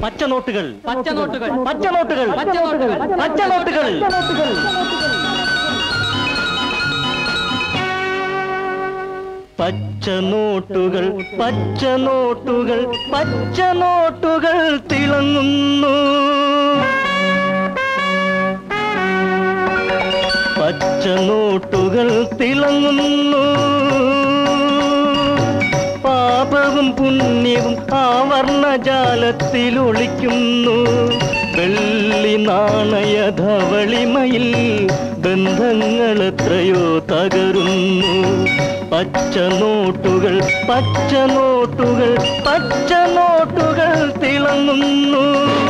പച്ചനോട്ടുകൾ പച്ചനോട്ടുകൾ പച്ചനോട്ടുകൾ പച്ചനോട്ടുകൾ പച്ചനോട്ടുകൾ പച്ചനോട്ടുകൾ പച്ചനോട്ടുകൾ പച്ചനോട്ടുകൾ തിളങ്ങുന്നു പച്ചനോട്ടുകൾ തിളങ്ങുന്നു പാപവും പുണ്യവും ആവർണജാലത്തിൽ ഒളിക്കുന്നു വെള്ളി നാണയ ധവളിമയിൽ ബന്ധങ്ങൾ എത്രയോ തകരുന്നു പച്ചനോട്ടുകൾ പച്ചനോട്ടുകൾ പച്ചനോട്ടുകൾ തിളങ്ങുന്നു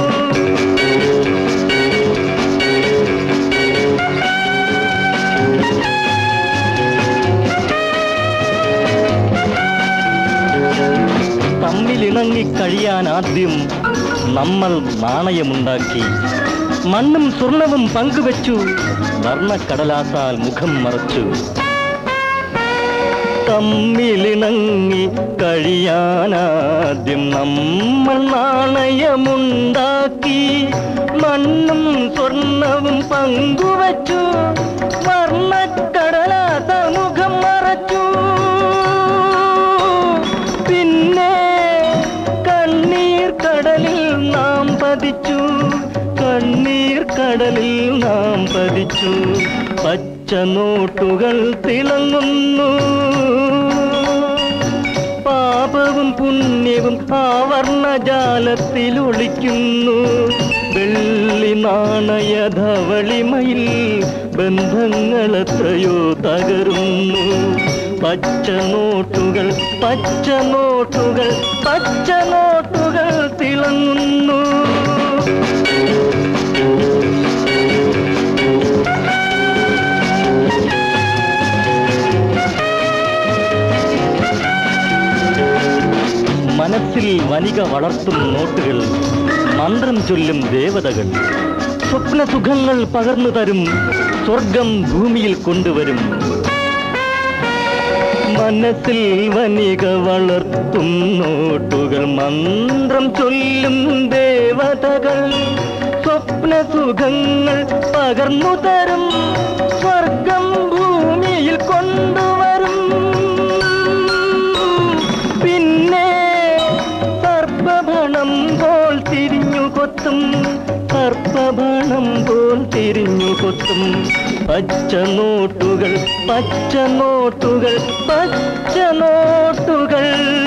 തമ്മിലിണങ്ങി കഴിയാൻ ആദ്യം നമ്മൾ നാണയമുണ്ടാക്കി മണ്ണും സ്വർണവും പങ്കുവച്ചു വർണ്ണക്കടലാസാൽ മുഖം മറച്ചു തമ്മിലിണങ്ങി കഴിയാനാദ്യം നമ്മൾ നാണയമുണ്ടാക്കി മണ്ണും സ്വർണവും പങ്കുവച്ചു വർണ്ണക്കടലാസ മുഖം മറച്ചു പിന്നെ കണ്ണീർ കടലിൽ നാം പതിച്ചു കണ്ണീർ കടലിൽ നാം പതിച്ചു പച്ചനോട്ടുകൾ തിളങ്ങുന്നു പാപവും പുണ്യവും ആവർണജാലത്തിൽ ഒളിക്കുന്നു വെള്ളി നാണയ ധവളിമയിൽ ബന്ധങ്ങൾ എത്രയോ തകരുന്നു പച്ചനോട്ടുകൾ പച്ചനോട്ടുകൾ പച്ചനോട്ടുകൾ തിളങ്ങുന്നു മനസ്സിൽ വനിക വളർത്തും നോട്ടുകൾ മന്ത്രം ചൊല്ലും ദേവതകൾ സ്വപ്ന സുഖങ്ങൾ പകർന്നു തരും സ്വർഗം ഭൂമിയിൽ കൊണ്ടുവരും മനസ്സിൽ വനിക വളർത്തും നോട്ടുകൾ മന്ത്രം ചൊല്ലും ദേവതകൾ സ്വപ്ന സുഖങ്ങൾ പകർന്നു തരും സ്വർഗം ഭൂമിയിൽ കൊണ്ടുവരും പിന്നെ സർപ്പഭണം പോൽ തിരിഞ്ഞു കൊത്തും സർപ്പഭണം പോൽ തിരിഞ്ഞു കൊത്തും പച്ചനോട്ടുകൾ പച്ചനോട്ടുകൾ പച്ചനോട്ടുകൾ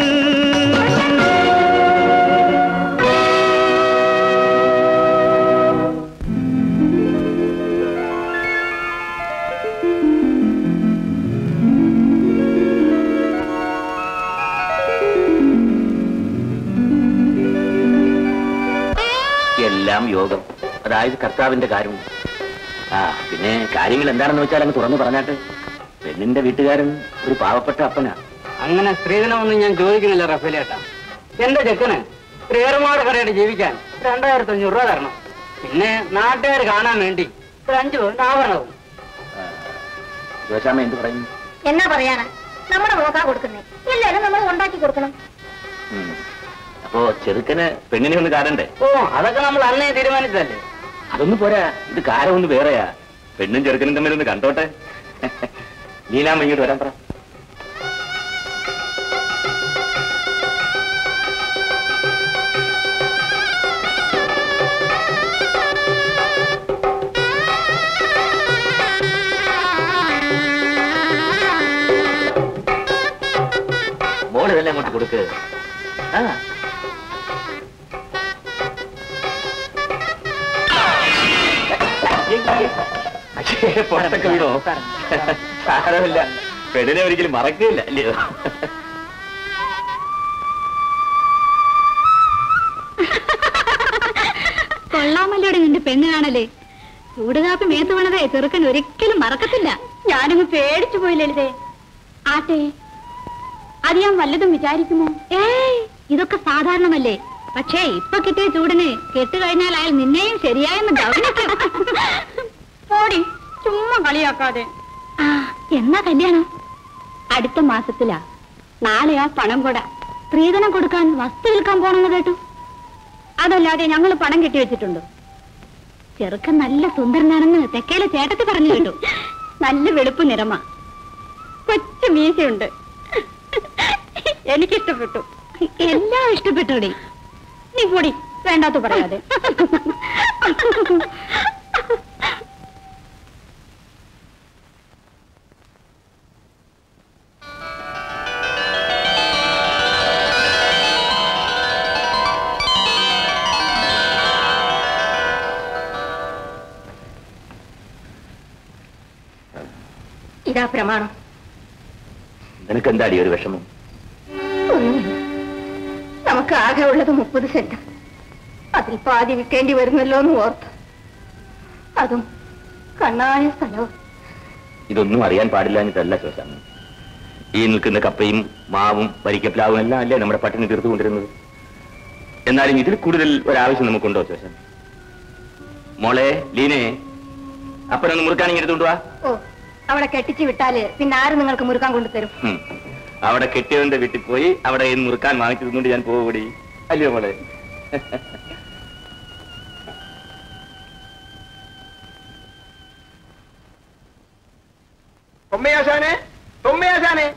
എല്ലാം യോഗം അതായത് കർത്താവിന്റെ കാര്യം ആ പിന്നെ കാര്യങ്ങൾ എന്താണെന്ന് വെച്ചാൽ അങ്ങ് തുറന്നു പറഞ്ഞാട്ട് പെണ്ണിന്റെ വീട്ടുകാരൻ ഒരു പാവപ്പെട്ട അപ്പനാ അങ്ങനെ സ്ത്രീധനമൊന്നും ഞാൻ ചോദിക്കുന്നില്ല റഫേലേട്ടാ എന്റെ ചെക്കന് ഒരു ഏറുമാട് കടയിട്ട് ജീവിക്കാൻ രണ്ടായിരത്തി അഞ്ഞൂറ് രൂപ തരണം പിന്നെ നാട്ടുകാർ കാണാൻ വേണ്ടി ഒരു അഞ്ചു പവൻ ആഭരണവും ജോശാമ്മ എന്ത് പറയുന്നു എന്നാ പറയാനാ നമ്മുടെ മോക്കാ കൊടുക്കുന്നേ എല്ലാരും നമ്മൾ ഉണ്ടാക്കി കൊടുക്കണം ഉം. അപ്പോ ചെറുക്കന് പെണ്ണിനെ ഒന്ന് കാണണ്ടേ ഓ അതൊക്കെ നമ്മൾ അന്നേ തീരുമാനിച്ചതല്ലേ അതൊന്നും പോരാ ഇത് കാരം ഒന്ന് വേറെയാ പെണ്ണും ചെറുക്കനും തമ്മിൽ ഒന്ന് കണ്ടോട്ടെ നീലാമ്മ ഇങ്ങോട്ട് വരാൻ പറ മോള് ഇതെല്ലാം അങ്ങോട്ട് കൊടുക്ക് ആ അയ്യേ, പുറത്തൊക്കെ വീണോ സാരമില്ല പെണ്ണിനെ ഒരിക്കലും മറക്കില്ല അല്ലയോ കൊള്ളാമല്ലോടെ നിന്റെ പെണ്ണ് കാണലേ ചൂടുകാപ്പി മേത്ത് വീണതേ ചെറുക്കൻ ഒരിക്കലും മറക്കത്തില്ല ഞാനങ്ങ് പേടിച്ചു പോയി ലളിതേ ആട്ടെ അത് ഞാൻ വല്ലതും വിചാരിക്കുമോ ഏയ് ഇതൊക്കെ സാധാരണമല്ലേ പക്ഷേ ഇപ്പൊ കിട്ടിയ ചൂടിന് കെട്ട് കഴിഞ്ഞാൽ അയാൾ നിന്നെയും ശരിയായെന്ന് ഗൗനിക്കും പോടി ചുമ്മാ കളിയാക്കാതെ ആ എന്നാ കല്യാണം അടുത്ത മാസത്തിലാ നാളെയാ പണം കൊട സ്ത്രീധനം കൊടുക്കാൻ വസ്തു വിൽക്കാൻ പോണെന്ന് കേട്ടു അതല്ലാതെ ഞങ്ങൾ പണം കെട്ടി വെച്ചിട്ടുണ്ടോ ചെറുക്കൻ നല്ല സുന്ദരനാണെന്ന് തെക്കേലെ ചേട്ടത്തി പറഞ്ഞു കേട്ടു നല്ല വെളുപ്പ് നിറമാ കൊച്ചു മീശയുണ്ട് എനിക്കിഷ്ടപ്പെട്ടു എല്ലാം ഇഷ്ടപ്പെട്ടോടി നീ പൊടി വേണ്ടാത്ത പറയാതെ ഇതാ പ്രമാണം നിനക്ക് എന്താടി ഒരു വിഷമം ഒന്നുമില്ല നമുക്ക് ആകെ ഉള്ളത് മുപ്പത് സെന്റ് അതിൽ പാതി വിൽക്കേണ്ടി വരുമല്ലോ എന്ന് ഓർത്തു അതും കണ്ണായ സ്ഥലവും ഇതൊന്നും അറിയാൻ പാടില്ല എന്നിട്ടല്ല ശോശാമ്മ ഈ നിൽക്കുന്ന കപ്പയും മാവും വരിക്കപ്ലാവും എല്ലാം അല്ലേ നമ്മുടെ പട്ടിണി തീർത്തുകൊണ്ടിരുന്നത് എന്നാലും ഇതിൽ കൂടുതൽ ഒരാവശ്യം നമുക്കുണ്ടോ ശോശാൻ മോളെ ലീനെ അപ്പനൊന്ന് മുറുക്കാണെങ്കിൽ എടുത്തുകൊണ്ട് വാ ഓ അവിടെ കെട്ടിച്ചു വിട്ടാല് പിന്നെ ആര് നിങ്ങൾക്ക് മുറുക്കാൻ കൊണ്ടുതരും ഹും. അവിടെ കെട്ടിയവന്റെ വീട്ടിൽ പോയി അവിടെ ഈ മുറുക്കാൻ വാങ്ങിച്ചു തിന്നുകൊണ്ട് ഞാൻ പോകൂടി അല്ലയോ മോളെ തൊമ്മയാശാനെ തൊമ്മയാശാനെ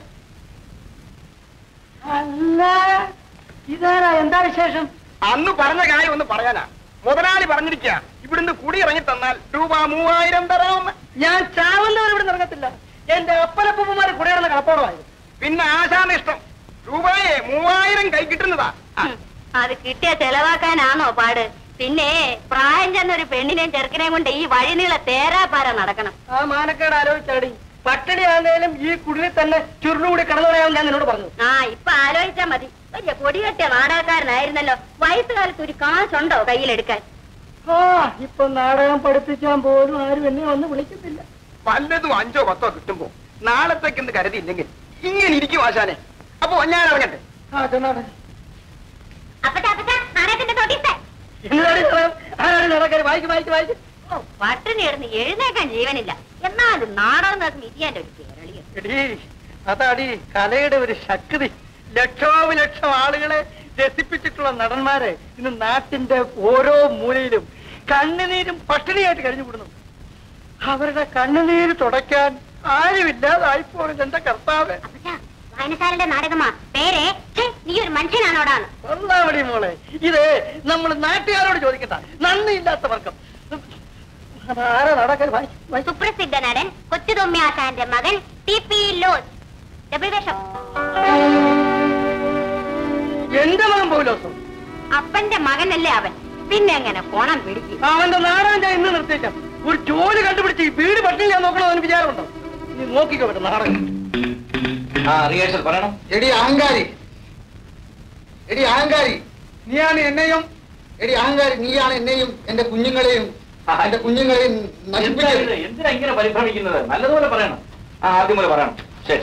അല്ല ഇതാരാ എന്താ വിശേഷം അന്ന് പറഞ്ഞ കാര്യം ഒന്ന് പറയാനാ മുതലാളി പറഞ്ഞിരിക്കുക ഇവിടുന്ന് കുടി ഇറങ്ങി തന്നാൽ രൂപ മൂവായിരം തരാമെന്ന് ഞാൻ ചാവല്ലവർ ഇവിടെ ഇറങ്ങത്തില്ല എന്റെ അപ്പനപ്പന്മാര് കുടിയേറുന്ന കടപ്പാടമായിരുന്നു പിന്നെ ആശാന ഇഷ്ടം രൂപയെ മൂവായിരം കൈ കിട്ടുന്നതാ ആ, അത് കിട്ടിയ ചെലവാക്കാനാണോ പാട് പിന്നെ പ്രായം ചെന്ന ഒരു പെണ്ണിനെയും ചെറുക്കനെയും കൊണ്ട് ഈ വഴിനീള തേരാപ്പാര നടക്കണം ആ മാനക്കേട് ആലോചിച്ചാടി പട്ടിണി ആണെങ്കിലും ഈ കുടിലിൽ തന്നെ ചുരുളുകൂടി കടന്നു പറയാൻ ഞാൻ നിന്നോട് പറഞ്ഞു ആ ഇപ്പൊ ആലോചിച്ചാ മതി വലിയ കൊടികെട്ടിയ നാടകക്കാരനായിരുന്നല്ലോ വയസ്സുകാലത്ത് ഒരു കാശുണ്ടോ കയ്യിലെടുക്കാൻ ആ ഇപ്പൊ നാടകം പഠിപ്പിക്കാൻ പോലും ആരും എന്നെ വന്ന് വിളിക്കത്തില്ല വല്ലതും അഞ്ചോ പത്തോ കിട്ടുമ്പോ നാളത്തേക്കെന്ന് കരുതിയില്ലെങ്കിൽ ഇങ്ങനെ ഇരിക്കും ആശാനെ അപ്പൊ ഞാൻ ഇറങ്ങട്ടെ ആ ചെന്നാട്ടെ അപ്പച്ചാ അപ്പച്ചാ നാടകത്തിന്റെ നോട്ടീസ് എന്നാടി നാടകം? ആരാടി നടക്കാൻ വായിക്കും വായിക്കും വായിക്കും ഓ പട്ടിണി കിടന്ന് എഴുന്നേക്കാൻ ജീവനില്ല എന്നാലും നാടകം നടക്കുന്ന ഇരിയാന്റെ ഒരു കേരളീയം എടീ അതാടി കലയുടെ ഒരു ശക്തി ലക്ഷോപലക്ഷം ആളുകളെ രസിപ്പിച്ചിട്ടുള്ള നടന്മാരെ ഇന്ന് നാട്ടിന്റെ ഓരോ മൂലയിലും കണ്ണുനീരും പട്ടിണിയായിട്ട് കഴിഞ്ഞുകൂടുന്നു അവരുടെ കണ്ണുനീര് തുടയ്ക്കാൻ ആരുമില്ലാതായിപ്പോയത് എന്റെ കർത്താവ് അപ്പച്ചാ വായനശാലയുടെ നാടകമാ പേരെ ഛെ, നീ ഒരു മനുഷ്യനാണോടാണ് ഒന്നാമടി മോളെ ഇത് നമ്മൾ നാട്ടുകാരോട് ചോദിക്കണ്ട നന്ദിയില്ലാത്ത വർക്കം ആരാ നടക്കാൻ വായിക്കും വായിക്കും സുപ്രസിദ്ധ നടൻ കൊച്ചുതൊമ്യാശാന്റെ മകൻ ടി പി ലോസ് ഡബിൾ വേഷം എന്റെ മകൻ പൗലോസം അപ്പന്റെ മകനല്ലേ അവൻ പിന്നെ എങ്ങനെ കോണം പിടിക്കും അവന്റെ നാടകം ഞാൻ ഇന്ന് നിർത്തിയേക്കാം ഒരു ജോലി കണ്ടുപിടിച്ച് ഈ വീട് പട്ടിണി ഞാൻ നോക്കണോ അവന് വിചാരമുണ്ടോ നീ നോക്കിക്കോ പറ്റും നാടകം ആ റിഹേഴ്സൽ പറയണം എടി അഹങ്കാരി എടി അഹങ്കാരി നീയാണ് എന്നെയും എടി അഹങ്കാരി നീയാണ് എന്നെയും എന്റെ കുഞ്ഞുങ്ങളെയും എന്റെ കുഞ്ഞുങ്ങളെയും നശിപ്പിച്ചത് എന്തിനാ ഇങ്ങനെ പരിഭ്രമിക്കുന്നത് നല്ലതുപോലെ പറയണം ആ ആദ്യം പോലെ പറയണം ശരി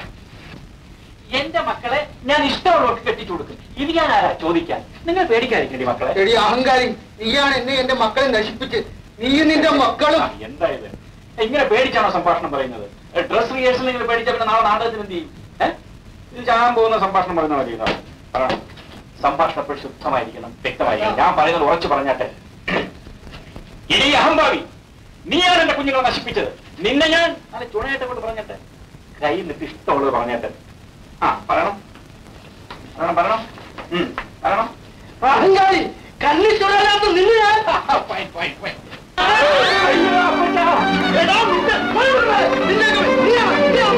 എന്റെ മക്കളെ ഞാൻ ഇഷ്ടമുള്ളവർക്ക് കെട്ടിച്ചു കൊടുക്കും ഇത് ഞാൻ ആരാ ചോദിക്കാൻ നിങ്ങൾ പേടിക്കാതിരിക്കണ്ടി മക്കളെ എടി അഹങ്കാരി നീയാണ് എന്നെ എന്റെ മക്കളെ നശിപ്പിച്ച് നീയും നിന്റെ മക്കളും ആ, എന്താ ഇത് ഇങ്ങനെ പേടിച്ചാണോ സംഭാഷണം പറയുന്നത് ഡ്രസ് റിഹേഴ്സൽ നിങ്ങൾ പേടിച്ച പിന്നെ നാളെ നാടകത്തിന് എന്ത് ചെയ്യും ഏഹ് ഇത് ചാകാൻ പോകുന്ന സംഭാഷണം പറയുന്ന മതി ഇതാണ് പറയണം സംഭാഷണം എപ്പോഴും ശുദ്ധമായിരിക്കണം വ്യക്തമായിരിക്കണം ഞാൻ പറയുന്നത് ഉറച്ചു പറഞ്ഞാട്ടെ ഇനി അഹംഭാവി നീയാണ് എന്റെ കുഞ്ഞുങ്ങളെ നശിപ്പിച്ചത് നിന്നെ ഞാൻ നല്ല ചുണയായിട്ട് കൊണ്ട് പറഞ്ഞട്ടെ കൈ നിട്ട് ഇഷ്ടമുള്ളത് പറഞ്ഞേട്ടെ ആ പറയണം പറയണം പറയണം ഉം, പറയണം അഹങ്കാരി കണ്ണി ചുഴലാത്ത നിന്ന് ഞാൻ ഫൈൻ ഫൈൻ ഫൈൻ അയ്യോ, അപ്പച്ചാ. എടാ, നിന്റെ- നിന്നെ- നീയാ- നീയാ-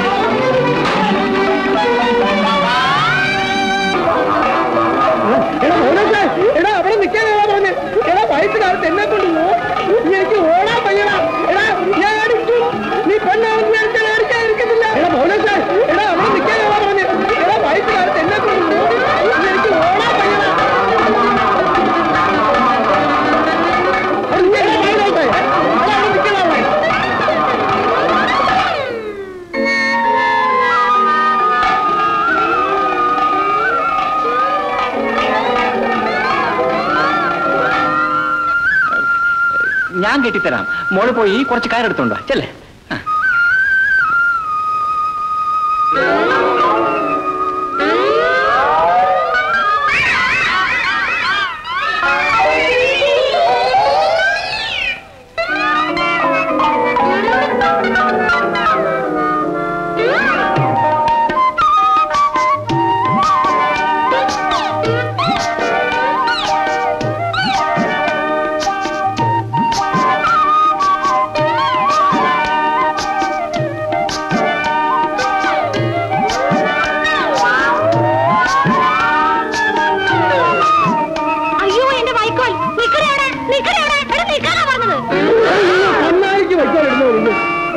എടാ മോനോസേ, എടാ അവിടെ നിൽക്കാനാ പറഞ്ഞത് എടാ വയസ്സിനകത്ത് എന്നെ കൊണ്ട് പോ എനിക്ക് ഓടാൻ പയ്യടാ എടാ ഞാൻ അടിക്കും നീ പെണ്ണാണെന്ന് വിചാരിച്ചാൽ അടിക്കാതിരിക്കത്തില്ല എടാ മോനോസേ, എടാ അവിടെ നിൽക്കാനാ പറഞ്ഞത് എടാ വയസ്സിനകത്ത് എന്നെ കൊണ്ട് പോ എനിക്ക് ഓടാൻ പയ്യടാ അവിടെ നീ എടാ മോനോസേ, എടാ അവിടെ നിൽക്കണ അവിടെ ഞാൻ കെട്ടിത്തരാം മോള് പോയി കുറച്ച് കയറെടുത്തോണ്ടോ ചെല്ലേ ആ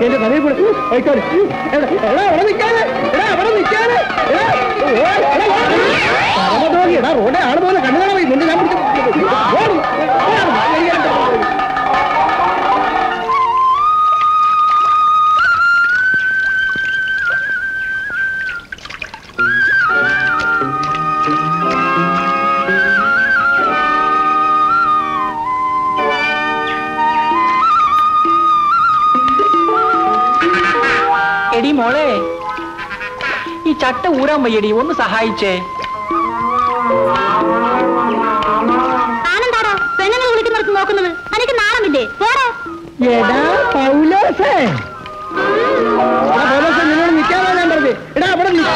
എന്റെ തലയിൽ കൂടെ പോയിക്കോളി. എടാ, എടാ, അവിടെ നിൽക്കാതെ എടാ അവിടെ നിൽക്കാതെ എടാ, ഓ, എടാ, ഓ. പരമദ്രോഹി, എടാ റോഡെ ആള് പോലെ കണ്ണുകാണാൻ പോയി നിന്റെ ഞാൻ പിടിച്ച് ഓടി. ഓടി. എടി മോളെ ഈ ചട്ട ഊരാൻ വയ്യടി ഒന്ന് സഹായിച്ചേ ആനന്ദാടാ പെണ്ണുങ്ങൾ വിളിക്കുന്നിടത്ത് നോക്കുന്നത് എനിക്ക് നാണമില്ലേ പോടാ എടാ പൗലോസേ ആ പൗലോസേ നിന്നോട് നിൽക്കാനാ ഞാൻ പറഞ്ഞത് എടാ അവിടെ നിൽക്ക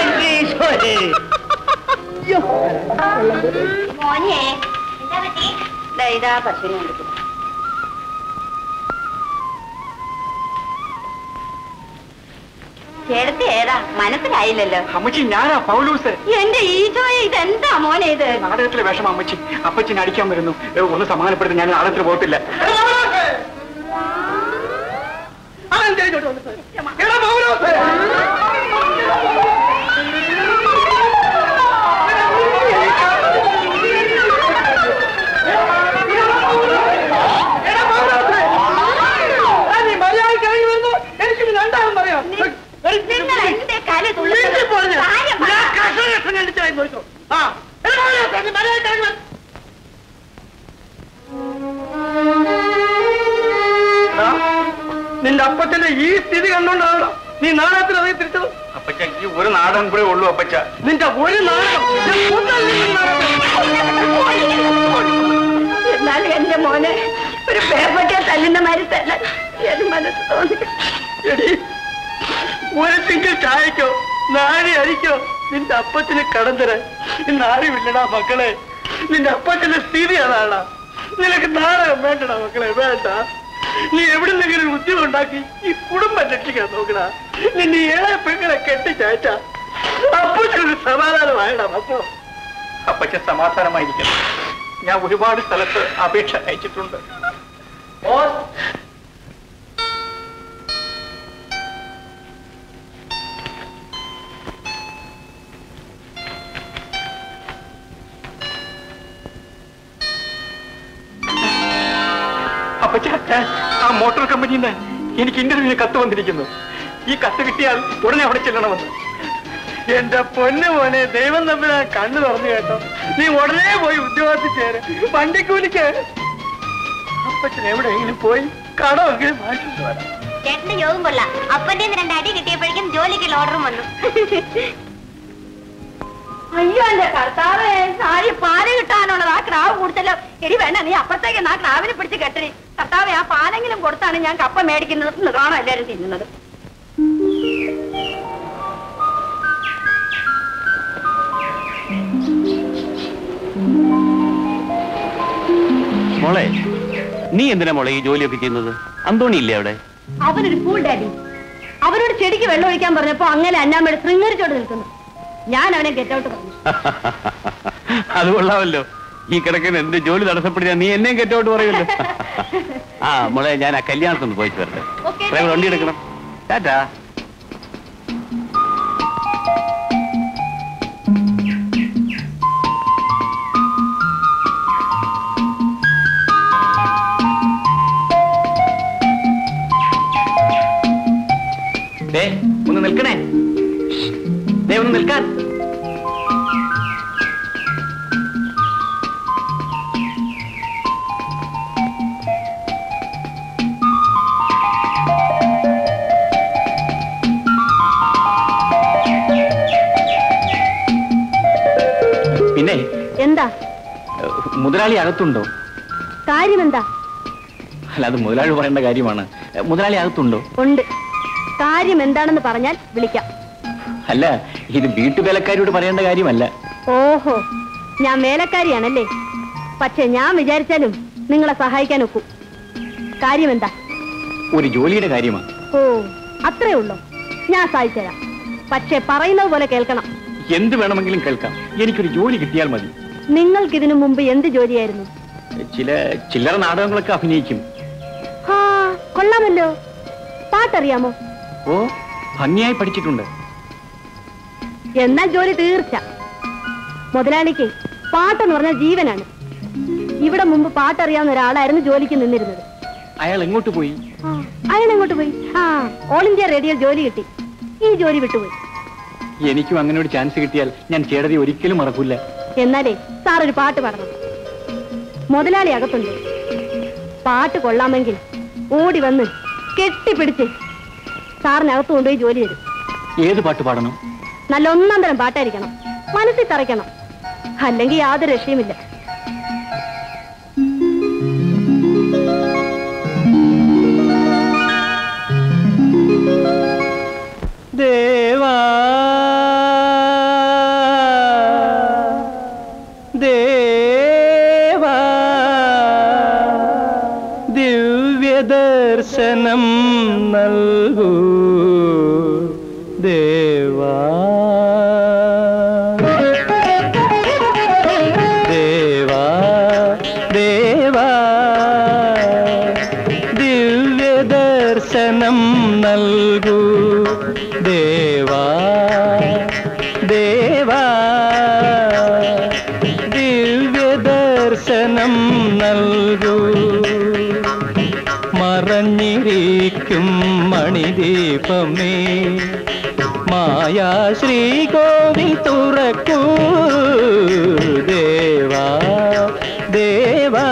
അയ്യോ മോനെ എന്താ പറ്റി ഇതാ പശുവിനെ വിളിക്കുന്നു ചേട്ടത്തി ഏതാ മനസ്സിലായില്ലല്ലോ അമ്മച്ചി ഞാനാ പൗലൂസ് എന്റെ ഈശോയെ ഇതെന്താ മോനെ ഇത് നാടകത്തിലെ വേഷം അമ്മച്ചി അപ്പച്ചിനെ അടിക്കാൻ വരുന്നു ഏ, ഒന്ന് സമാധാനപ്പെടുത്തി ഞാൻ നാടകത്തിൽ പോകത്തില്ല എടാ പൗലോസേ എടാ പൗലോസേ എടാ, നീ മര്യാദയ്ക്ക് ഇറങ്ങി വരുന്നു എനിക്ക് ഇത് രണ്ടാമത് പറയാം നിങ്ങൾ എന്റെ കല വീട്ടിൽ പോരുന്നു. കാര്യം പറ. ഞാൻ കഷണം കഷണം അടിച്ചായി നോക്കൂ. ആ എടാ പൗലോസേ, നീ മര്യാദയ്ക്ക് ഇറങ്ങി വരൂ. എടാ, നിന്റെ അപ്പച്ചന്റെ ഈ സ്ഥിതി കണ്ടോണ്ടാണോ നീ നാടകത്തിൽ അതേ തിരിച്ചത് അപ്പച്ച ഈ ഒരു നാടകം കൂടെ ഉള്ളൂ അപ്പച്ച നിന്റെ ഒരു നാടകം ഞാൻ കൊന്നല്ല നിന്റെ നാടകം. എന്നാലും എന്റെ മോനെ ഒരു പേപ്പട്ടിയെ തല്ലുന്ന മാതിരി തല്ല ഏത് മനസ്സ് തോന്നി എടി ഒരു സിംഗിൾ ചായക്കോ നാഴി അരിക്കോ നിന്റെ അപ്പച്ചന് കടം തരാൻ ഇന്ന് ആരുമില്ലടാ മക്കളെ നിന്റെ അപ്പച്ചന്റെ സ്ഥിതി അതാടാ നിനക്ക് നാടകം വേണ്ടടാ മക്കളെ വേണ്ട നീ എവിടുന്നെങ്കിലും ഒരു ഉദ്യോഗം ഉണ്ടാക്കി ഈ കുടുംബം രക്ഷിക്കാൻ നോക്കടാ നിന്നെ ഏഴെ പെങ്ങളെ കെട്ടിച്ചയച്ച അപ്പച്ചനൊരു സമാധാനമായടാ മക്കളോ അപ്പച്ച സമാധാനമായിരിക്കണം ഞാൻ ഒരുപാട് സ്ഥലത്ത് അപേക്ഷ അയച്ചിട്ടുണ്ട് അപ്പച്ച ആ മോട്ടോർ കമ്പനിയിൽ നിന്ന് എനിക്ക് ഇന്റർവ്യൂവിന് കത്ത് വന്നിരിക്കുന്നു ഈ കത്ത് കിട്ടിയാൽ ഉടനെ അവിടെ ചെല്ലണമെന്ന് എന്റെ പൊന്നു മോനെ ദൈവം തമ്മിൽ കണ്ണു തുറന്നു കേട്ടോ നീ ഉടനെ പോയി ഉദ്യോഗത്തിൽ ചേര് വണ്ടിക്കൂലിക്ക് അപ്പച്ചൻ എവിടെയെങ്കിലും പോയി കടമെങ്കിലും മാറ്റിട്ട് വരാം ചേട്ടന്റെ യോഗം കൊള്ളാം അപ്പന്റെ രണ്ട് അടി കിട്ടിയപ്പോഴേക്കും ജോലിക്കുള്ള ഓർഡറും വന്നു അയ്യോ എന്റെ കർത്താവേ സാരി പാല് കിട്ടാനുള്ളത് ആ ക്രാവ് കൊടുത്തല്ലോ എടി വേണ്ട നീ അപ്പുറത്തേക്ക് ആ ക്രാവിനെ പിടിച്ച് കെട്ടടി കർത്താവെ ആ പാലെങ്കിലും കൊടുത്താണ് ഞാൻ കപ്പ മേടിക്കുന്നത് കാണാം എല്ലാരും തിന്നുന്നത് മോളെ നീ എന്തിനാ മോളെ ഈ ജോലിയൊക്കെ ചെയ്യുന്നത് അന്തോണി ഇല്ലേ അവിടെ അവനൊരു ഫൂൾ ഡാഡി അവനോട് ചെടിക്ക് വെള്ളം ഒഴിക്കാൻ പറഞ്ഞപ്പോ അങ്ങനെ അന്നാമ്മയുടെ ശൃംഗരിച്ചോട് നിൽക്കുന്നു ഞാൻ അവനെ ഗെറ്റ് ഔട്ട് പറഞ്ഞു അത് കൊള്ളാമല്ലോ ഈ കിടക്കുന്ന എന്റെ ജോലി തടസ്സപ്പെടുത്തിയാ നീ എന്നെയും കെറ്റോട്ട് പറയുമല്ലോ ആ മോളെ ഞാൻ ആ കല്യാണത്തൊന്ന് പോയിട്ട് വരട്ടെ Okay. ഡ്രൈവർ വണ്ടി എടുക്കണം ടാറ്റാ ദേ ഒന്ന് നിൽക്കണേ ദേ ഒന്ന് നിൽക്കാൻ പിന്നെ എന്താ ഏഹ്, മുതലാളി അകത്തുണ്ടോ കാര്യം എന്താ അല്ല അത് മുതലാളി പറയേണ്ട കാര്യമാണ് ഏഹ്, മുതലാളി അകത്തുണ്ടോ ഉണ്ട് കാര്യം എന്താണെന്ന് പറഞ്ഞാൽ വിളിക്കാം അല്ല ഇത് വീട്ടുവേലക്കാരോട് പറയേണ്ട കാര്യമല്ല ഓഹോ ഞാൻ വേലക്കാരിയാണല്ലേ പക്ഷെ ഞാൻ വിചാരിച്ചാലും നിങ്ങളെ സഹായിക്കാൻ ഒക്കും കാര്യം എന്താ ഒരു ജോലിയുടെ കാര്യമാണ് ഓ അത്രേ ഉള്ളൂ ഞാൻ സഹായിച്ചുതരാം പക്ഷെ പറയുന്നത് പോലെ കേൾക്കണം എന്ത് വേണമെങ്കിലും കേൾക്കാം എനിക്കൊരു ജോലി കിട്ടിയാൽ മതി നിങ്ങൾക്ക് ഇതിനു മുമ്പ് എന്ത് ജോലിയായിരുന്നു ചില ചില്ലറ നാടകങ്ങളൊക്കെ അഭിനയിക്കും ആ കൊള്ളാമല്ലോ പാട്ടറിയാമോ ഓ ഭംഗിയായി പഠിച്ചിട്ടുണ്ട് എന്നാൽ ജോലി തീർച്ച മുതലാളിക്ക് പാട്ടെന്ന് പറഞ്ഞ ജീവനാണ് ഇവിടെ മുമ്പ് പാട്ടറിയാവുന്ന ഒരാളായിരുന്നു ജോലിക്ക് നിന്നിരുന്നത് അയാൾ എങ്ങോട്ട് പോയി അയാൾ എങ്ങോട്ട് പോയി ആ ഓൾ ഇന്ത്യ റേഡിയോ ജോലി കിട്ടി ഈ ജോലി വിട്ടുപോയി എനിക്കും അങ്ങനെ ഒരു ചാൻസ് കിട്ടിയാൽ ഞാൻ ചേടതി ഒരിക്കലും മറക്കൂല എന്നാലേ സാർ ഒരു പാട്ട് പാടണം മുതലാളി അകത്തുണ്ട് പാട്ട് കൊള്ളാമെങ്കിൽ ഓടി വന്ന് കെട്ടിപ്പിടിച്ച് സാറിനകത്ത് കൊണ്ടുപോയി ജോലി തരും ഏത് പാട്ട് പാടണം നല്ല ഒന്നാം തരം പാട്ടായിരിക്കണം മനസ്സിൽ തറയ്ക്കണം അല്ലെങ്കിൽ യാതൊരു രക്ഷയുമില്ല ദേവാ ദേവാ ദിവ്യദർശനം നൽകൂ ദേവാ ദേവാ ദേവാ ദിവ്യദർശനം നൽകൂ ദേവാ ദേവാ ദിവ്യദർശനം നൽകൂ മറഞ്ഞിരിക്കും മണിദീപമേ മായാ ശ്രീകോവിൽ തുറക്കൂ ദേവാ ദേവാ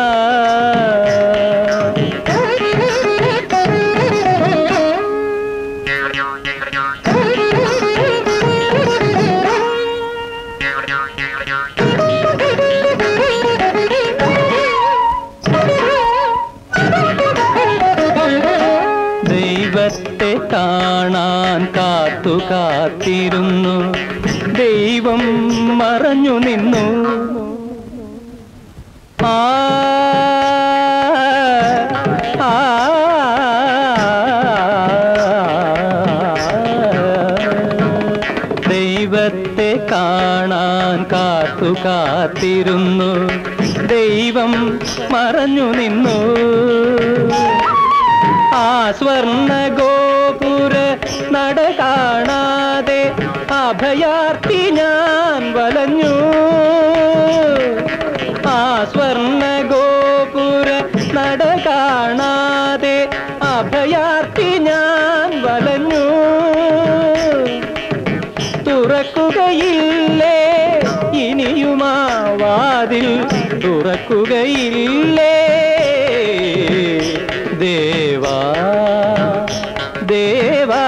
ദൈവത്തെ കാണാൻ കാത്തു കാത്തിരുന്നു ദൈവം മറഞ്ഞു നിന്നു ആ ആ, ദൈവത്തെ കാണാൻ കാത്തു കാത്തിരുന്നു ദൈവം മറഞ്ഞു നിന്നു ആ സ്വർണ ഗോപുര നട കാണാതെ അഭയാർത്ഥി ഞാൻ വലഞ്ഞു ആ സ്വർണ ഗോപുര നട കാണാതെ അഭയാർത്ഥി ഞാൻ വലഞ്ഞു തുറക്കുകയില്ലേ ഇനിയുമാ വാതിൽ തുറക്കുകയില്ലേ ദേവാ ദേവാ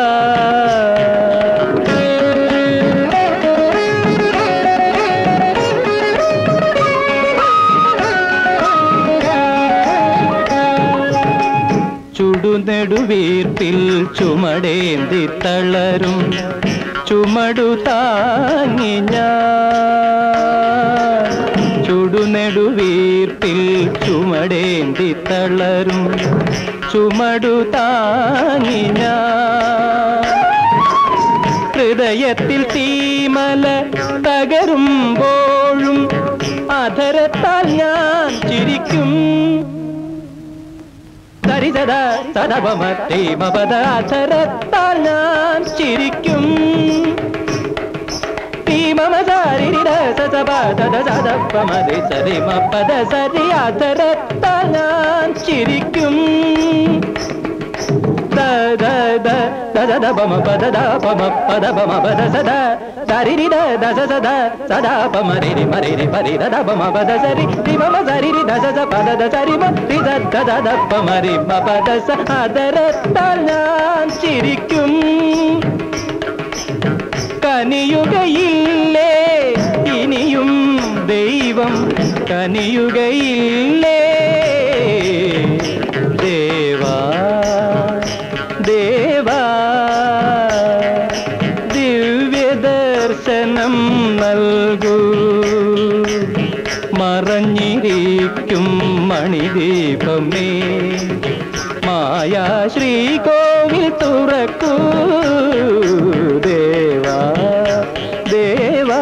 ചുടുനെടുവീർപ്പിൽ ചുമടേന്തി തളരും ചുമടു താങ്ങി ഞാൻ ചുടുനെടുവീർപ്പിൽ ചുമടേന്തി തളരും ചുമടു താങ്ങി ഞാൻ ഹൃദയത്തിൽ തീമല തകരുമ്പോഴും അധരത്താൽ ഞാൻ ചിരിക്കും സരിസദ സദപമ അധരത്താൽ ഞാൻ ചിരിക്കും മമ സാരിരിട സസപ തദ സദപ്പമതി സരിമ പദ സരി അധരത്താൽ ഞാൻ ചിരിക്കും ദ ദ ദ ദ പമ പദ ദ പമ പദ പമ പദ സദ സരിരി ദ ദ സ സദ സദാ പമ രിരി മരിരി പരി ദ ദ പമ പദ സരി രി മമ സരിരി ദ സ സ പദ ദ സരി മ രി ദ ദ ദ ദ പമ രി മ പദ സ അതരത്താൽ ഞാൻ ചിരിക്കും കനിയുകയില്ലേ ഇനിയും ദൈവം കനിയുകയില്ലേ ദേവാ ദേവാ ദിവ്യദർശനം നൽകൂ മറഞ്ഞിരിക്കും മണിദീപമേ മായാ ശ്രീകോവിൽ തുറക്കൂ ദേവാ ദേവാ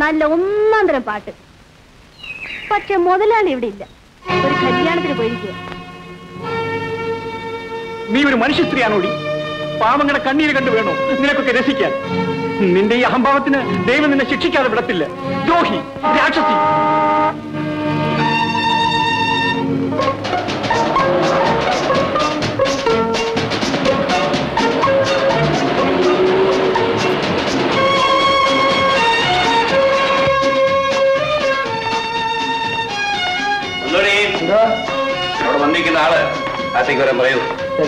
നല്ല ഒന്നാം തരം പാട്ട് പക്ഷെ മുതലാളി ഇവിടെ ഇല്ല ഒരു കല്യാണത്തിന് പോയിരിക്കുക നീ ഒരു മനുഷ്യ സ്ത്രീയാണോടി പാവങ്ങളുടെ കണ്ണീര് കണ്ടു വേണോ നിനക്കൊക്കെ രസിക്കാൻ നിന്റെ ഈ അഹംഭാവത്തിന് ദൈവം നിന്നെ ശിക്ഷിക്കാതെ വിടത്തില്ല ദ്രോഹി രാക്ഷസി ഒന്നുകൂടി അവിടെ വന്നിരിക്കുന്ന ആള് അകത്തേക്ക് വരാൻ പറയൂ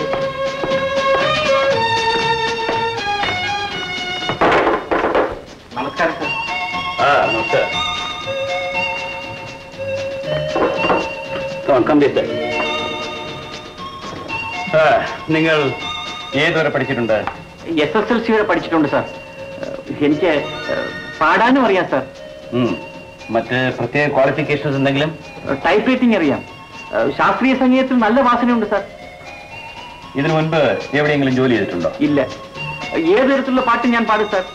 നമസ്കാരം സർ ആ നമസ്കാരം Come on, come this side. ആ, നിങ്ങൾ ഏതുവരെ പഠിച്ചിട്ടുണ്ട് എസ് എസ് എൽ സി വരെ പഠിച്ചിട്ടുണ്ട് സാർ എനിക്ക് പാടാനും അറിയാം സാർ ഉം. മറ്റ് പ്രത്യേക ക്വാളിഫിക്കേഷൻസ് എന്തെങ്കിലും ടൈപ്പ് റൈറ്റിംഗ് അറിയാം ശാസ്ത്രീയ സംഗീതത്തിൽ നല്ല വാസനയുണ്ട് സാർ ഇതിനു മുൻപ് എവിടെയെങ്കിലും ജോലി ചെയ്തിട്ടുണ്ടോ ഇല്ല ഏത് തരത്തിലുള്ള പാട്ടും ഞാൻ പാടും സാർ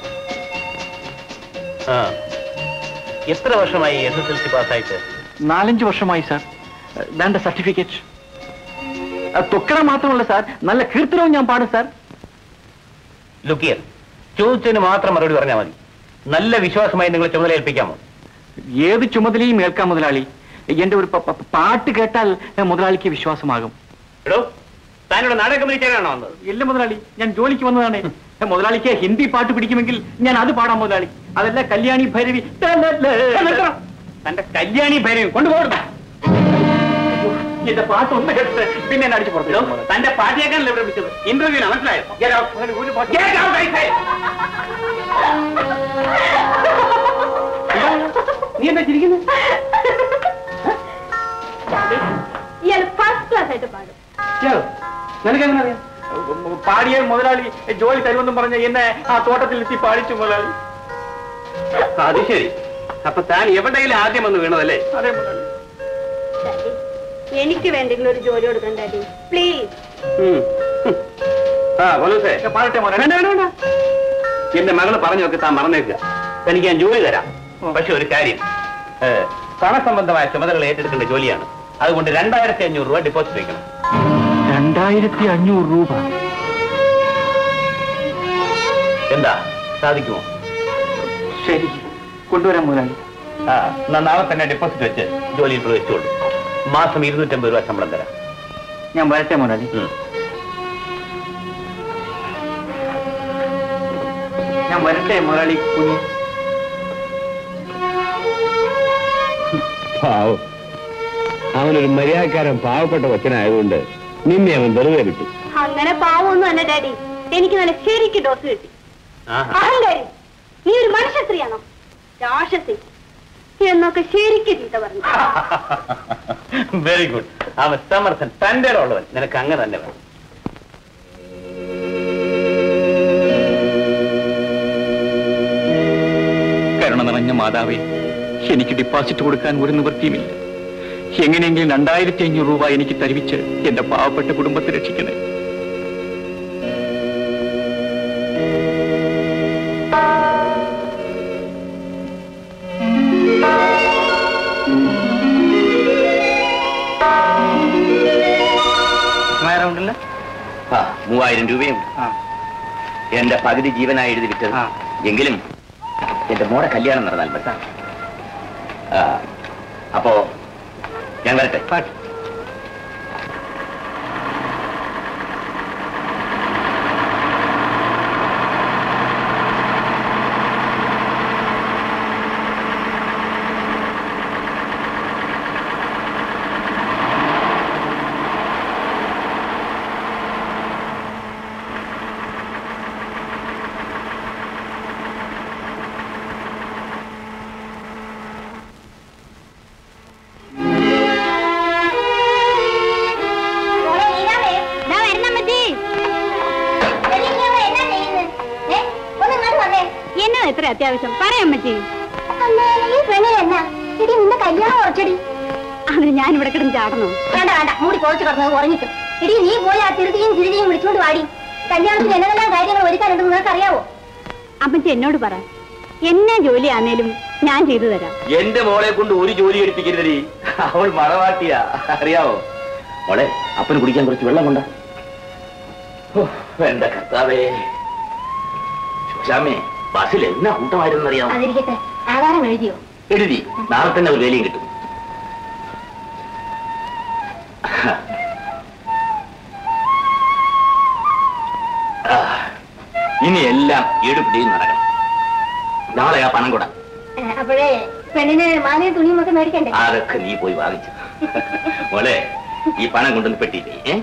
ആ. എത്ര വർഷമായി എസ് എസ് എൽ സി പാസ്സായിട്ട് നാലഞ്ച് വർഷമായി സാർ വേണ്ട സർട്ടിഫിക്കറ്റ് തൊക്കറ മാത്രമല്ല സാർ നല്ല കീർത്തനവും ഞാൻ പാടും സാർ ലുക്കിയർ ചോദിച്ചതിന് മാത്രം മറുപടി പറഞ്ഞാൽ മതി നല്ല വിശ്വാസമായി നിങ്ങൾ ചുമതല ഏൽപ്പിക്കാമോ ഏത് ചുമതലയും ഏൽക്കാം മുതലാളി എന്റെ ഒരു പ- പ- പാട്ട് കേട്ടാൽ ഏ, മുതലാളിക്ക് വിശ്വാസമാകും എടോ താനിവിടെ നാടകം വിളിക്കാനാണോ വന്നത് ഇല്ല മുതലാളി ഞാൻ ജോലിക്ക് വന്നതാണ് ഏ, മുതലാളിക്ക് ഹിന്ദി പാട്ട് പിടിക്കുമെങ്കിൽ ഞാൻ അത് പാടാം മുതലാളി അതല്ല കല്യാണി ഭൈരവി നിർത്തണം. തന്റെ കല്യാണി ഭൈരവി കൊണ്ടുപോകണം എന്റെ പാട്ട് ഒന്ന് കേട്ടിട്ട് പിന്നെ എന്നെ അടിച്ചു പുറത്തു തന്റെ പാട്ടിയേക്കാണല്ലോ ഇവിടെ വിളിച്ചത് ഇന്റർവ്യൂവിന് മനസ്സിലായോ Get out. Get out, I say. നീ എന്താ ചിരിക്കുന്നത് ഇയാൾ ഫസ്റ്റ് ക്ലാസ് ആയിട്ട് പാടും നിനക്കെങ്ങനെ അറിയാം പാടിയ മുതലാളി ജോലി തരുമെന്നും പറഞ്ഞ എന്നെ ആ തോട്ടത്തിൽ എത്തി പാടിച്ചു മുതലാളി അത് ശരി അപ്പൊ താൻ എവിടെയെങ്കിലും ആദ്യം വന്ന് വീണതല്ലേ അതെ മുതലാളി എനിക്ക് വേണ്ടെങ്കിലും ഒരു ജോലി കൊടുക്കണ്ട ഡാഡി പ്ലീസ് ഉം. ഉം. ആ കൊലൂസേ ഞാൻ പാടട്ടെ മുതലാളി വേണ്ട വേണ്ട വേണ്ട എന്റെ മകള് പറഞ്ഞൊക്കെ താൻ മറന്നേക്കുക എനിക്ക് ഞാൻ ജോലി തരാം പക്ഷെ ഒരു കാര്യം ഏ, പണസംബന്ധമായ ചുമതലകൾ ഏറ്റെടുക്കേണ്ട ജോലിയാണ് അതുകൊണ്ട് രണ്ടായിരത്തി അഞ്ഞൂറ് രൂപ ഡെപ്പോസിറ്റ് വയ്ക്കണം രണ്ടായിരത്തി അഞ്ഞൂറ് രൂപ എന്താ സാധിക്കുമോ ശരി കൊണ്ടുവരാം മുതലാളി ആ എന്നാ നാളെ തന്നെ ഡെപ്പോസിറ്റ് വെച്ച് ജോലിയിൽ പ്രവേശിച്ചോളൂ മാസം ഇരുന്നൂറ്റമ്പത് രൂപ ശമ്പളം തരാം ഞാൻ വരട്ടെ മുതലാളി ഉം. ഞാൻ വരട്ടെ മുതലാളി കുഞ്ഞ് പാവം അവനൊരു മര്യാദക്കാരൻ പാവപ്പെട്ട കൊച്ചനായതുകൊണ്ട് നിന്നെ അവൻ വെറുതെ വിട്ടു അങ്ങനെ പാവമൊന്നും അല്ല ഡാഡി എനിക്ക് നല്ല ശരിക്ക് ഡോസ് കിട്ടി ആഹാ. അഹങ്കാരി നീ ഒരു മനുഷ്യ സ്ത്രീയാണോ രാക്ഷസി എന്നൊക്കെ ശരിക്ക് ചീത്ത പറഞ്ഞു വെരി ഗുഡ് അവൻ സമർത്ഥൻ തന്റെ ഉള്ളവൻ നിനക്ക് അങ്ങനെ തന്നെ വേണം കരുണ നിറഞ്ഞ മാതാവേ എനിക്ക് ഡിപ്പോസിറ്റ് കൊടുക്കാൻ ഒരു നിവൃത്തിയുമില്ല എങ്ങനെയെങ്കിലും രണ്ടായിരത്തി അഞ്ഞൂറ് രൂപ എനിക്ക് തരുവിച്ച് എന്റെ പാവപ്പെട്ട കുടുംബത്തെ രക്ഷിക്കണേ ഉണ്ടല്ലോ ആ മൂവായിരം രൂപയും എന്റെ പകുതി ജീവനായി എഴുതി വിറ്റത് ആ. എങ്കിലും എന്റെ മോടെ കല്യാണം നടന്നാൽ മതി ആ, അപ്പോ ഞാൻ വരട്ടെ എന്നാ എത്ര അത്യാവശ്യം പറയാം അമ്മച്ചി നിന്റെ കല്യാണം ഉറച്ചടി അതിന് ഞാൻ ഇവിടെ കിടന്ന് ചാടണോ വേണ്ട വേണ്ട മൂടി കുറച്ച് കിടന്നത് ഉറങ്ങിക്കും എടി നീ പോയി ആ തിരുതിയും തിരുതിയും വിളിച്ചോണ്ട് വാടി കല്യാണത്തിന് എന്തെല്ലാം കാര്യങ്ങൾ ഒരുക്കാനുണ്ടെന്ന് നിനക്ക് അറിയാവോ അമ്മച്ചി എന്നോട് പറ എന്നെ ജോലിയാന്നേലും ഞാൻ ചെയ്തു തരാം എന്റെ മോളെ കൊണ്ട് ഒരു ജോലി എടുപ്പിക്കരുതടി അവൾ മറവാട്ടിയാ അറിയാവോ മോളെ അപ്പന് കുടിക്കാൻ കുറച്ച് വെള്ളം കൊണ്ട എന്റെ കർത്താവേ ശോശാമേ ബസ്സിൽ എന്നാ കൂട്ടമായിരുന്നു അറിയാമോ അതിരിക്കട്ടെ ആധാരം എഴുതിയോ എഴുതി നാളെ തന്നെ ഒരു വേലയും കിട്ടും ആ, ഇനി എല്ലാം എടുപിടിയും നടക്കണം നാളെ ആ പണം കൂടാ ഏ, അപ്പോഴേ പെണ്ണിന് മാലയും തുണിയും ഒക്കെ മേടിക്കണ്ടേ അതൊക്കെ നീ പോയി വാങ്ങിച്ചു മോളെ ഈ പണം കൊണ്ടുവന്ന് പെട്ടിയില്ലേ ഏ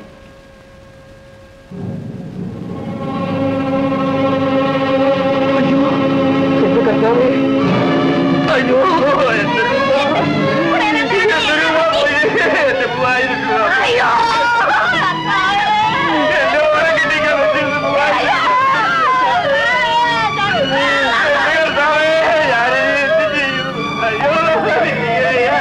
അയ്യോ എന്റെ രൂപ. എന്റെ രൂപ പോയി. എന്റെ മൂവായിരം രൂപ. എന്റെ മോളെ കെട്ടിക്കാൻ പറ്റിയത് മൂവായിരം. കർത്താവേ, ഞാനിനി എന്ത് ചെയ്യും? അയ്യോ, അയ്യോ.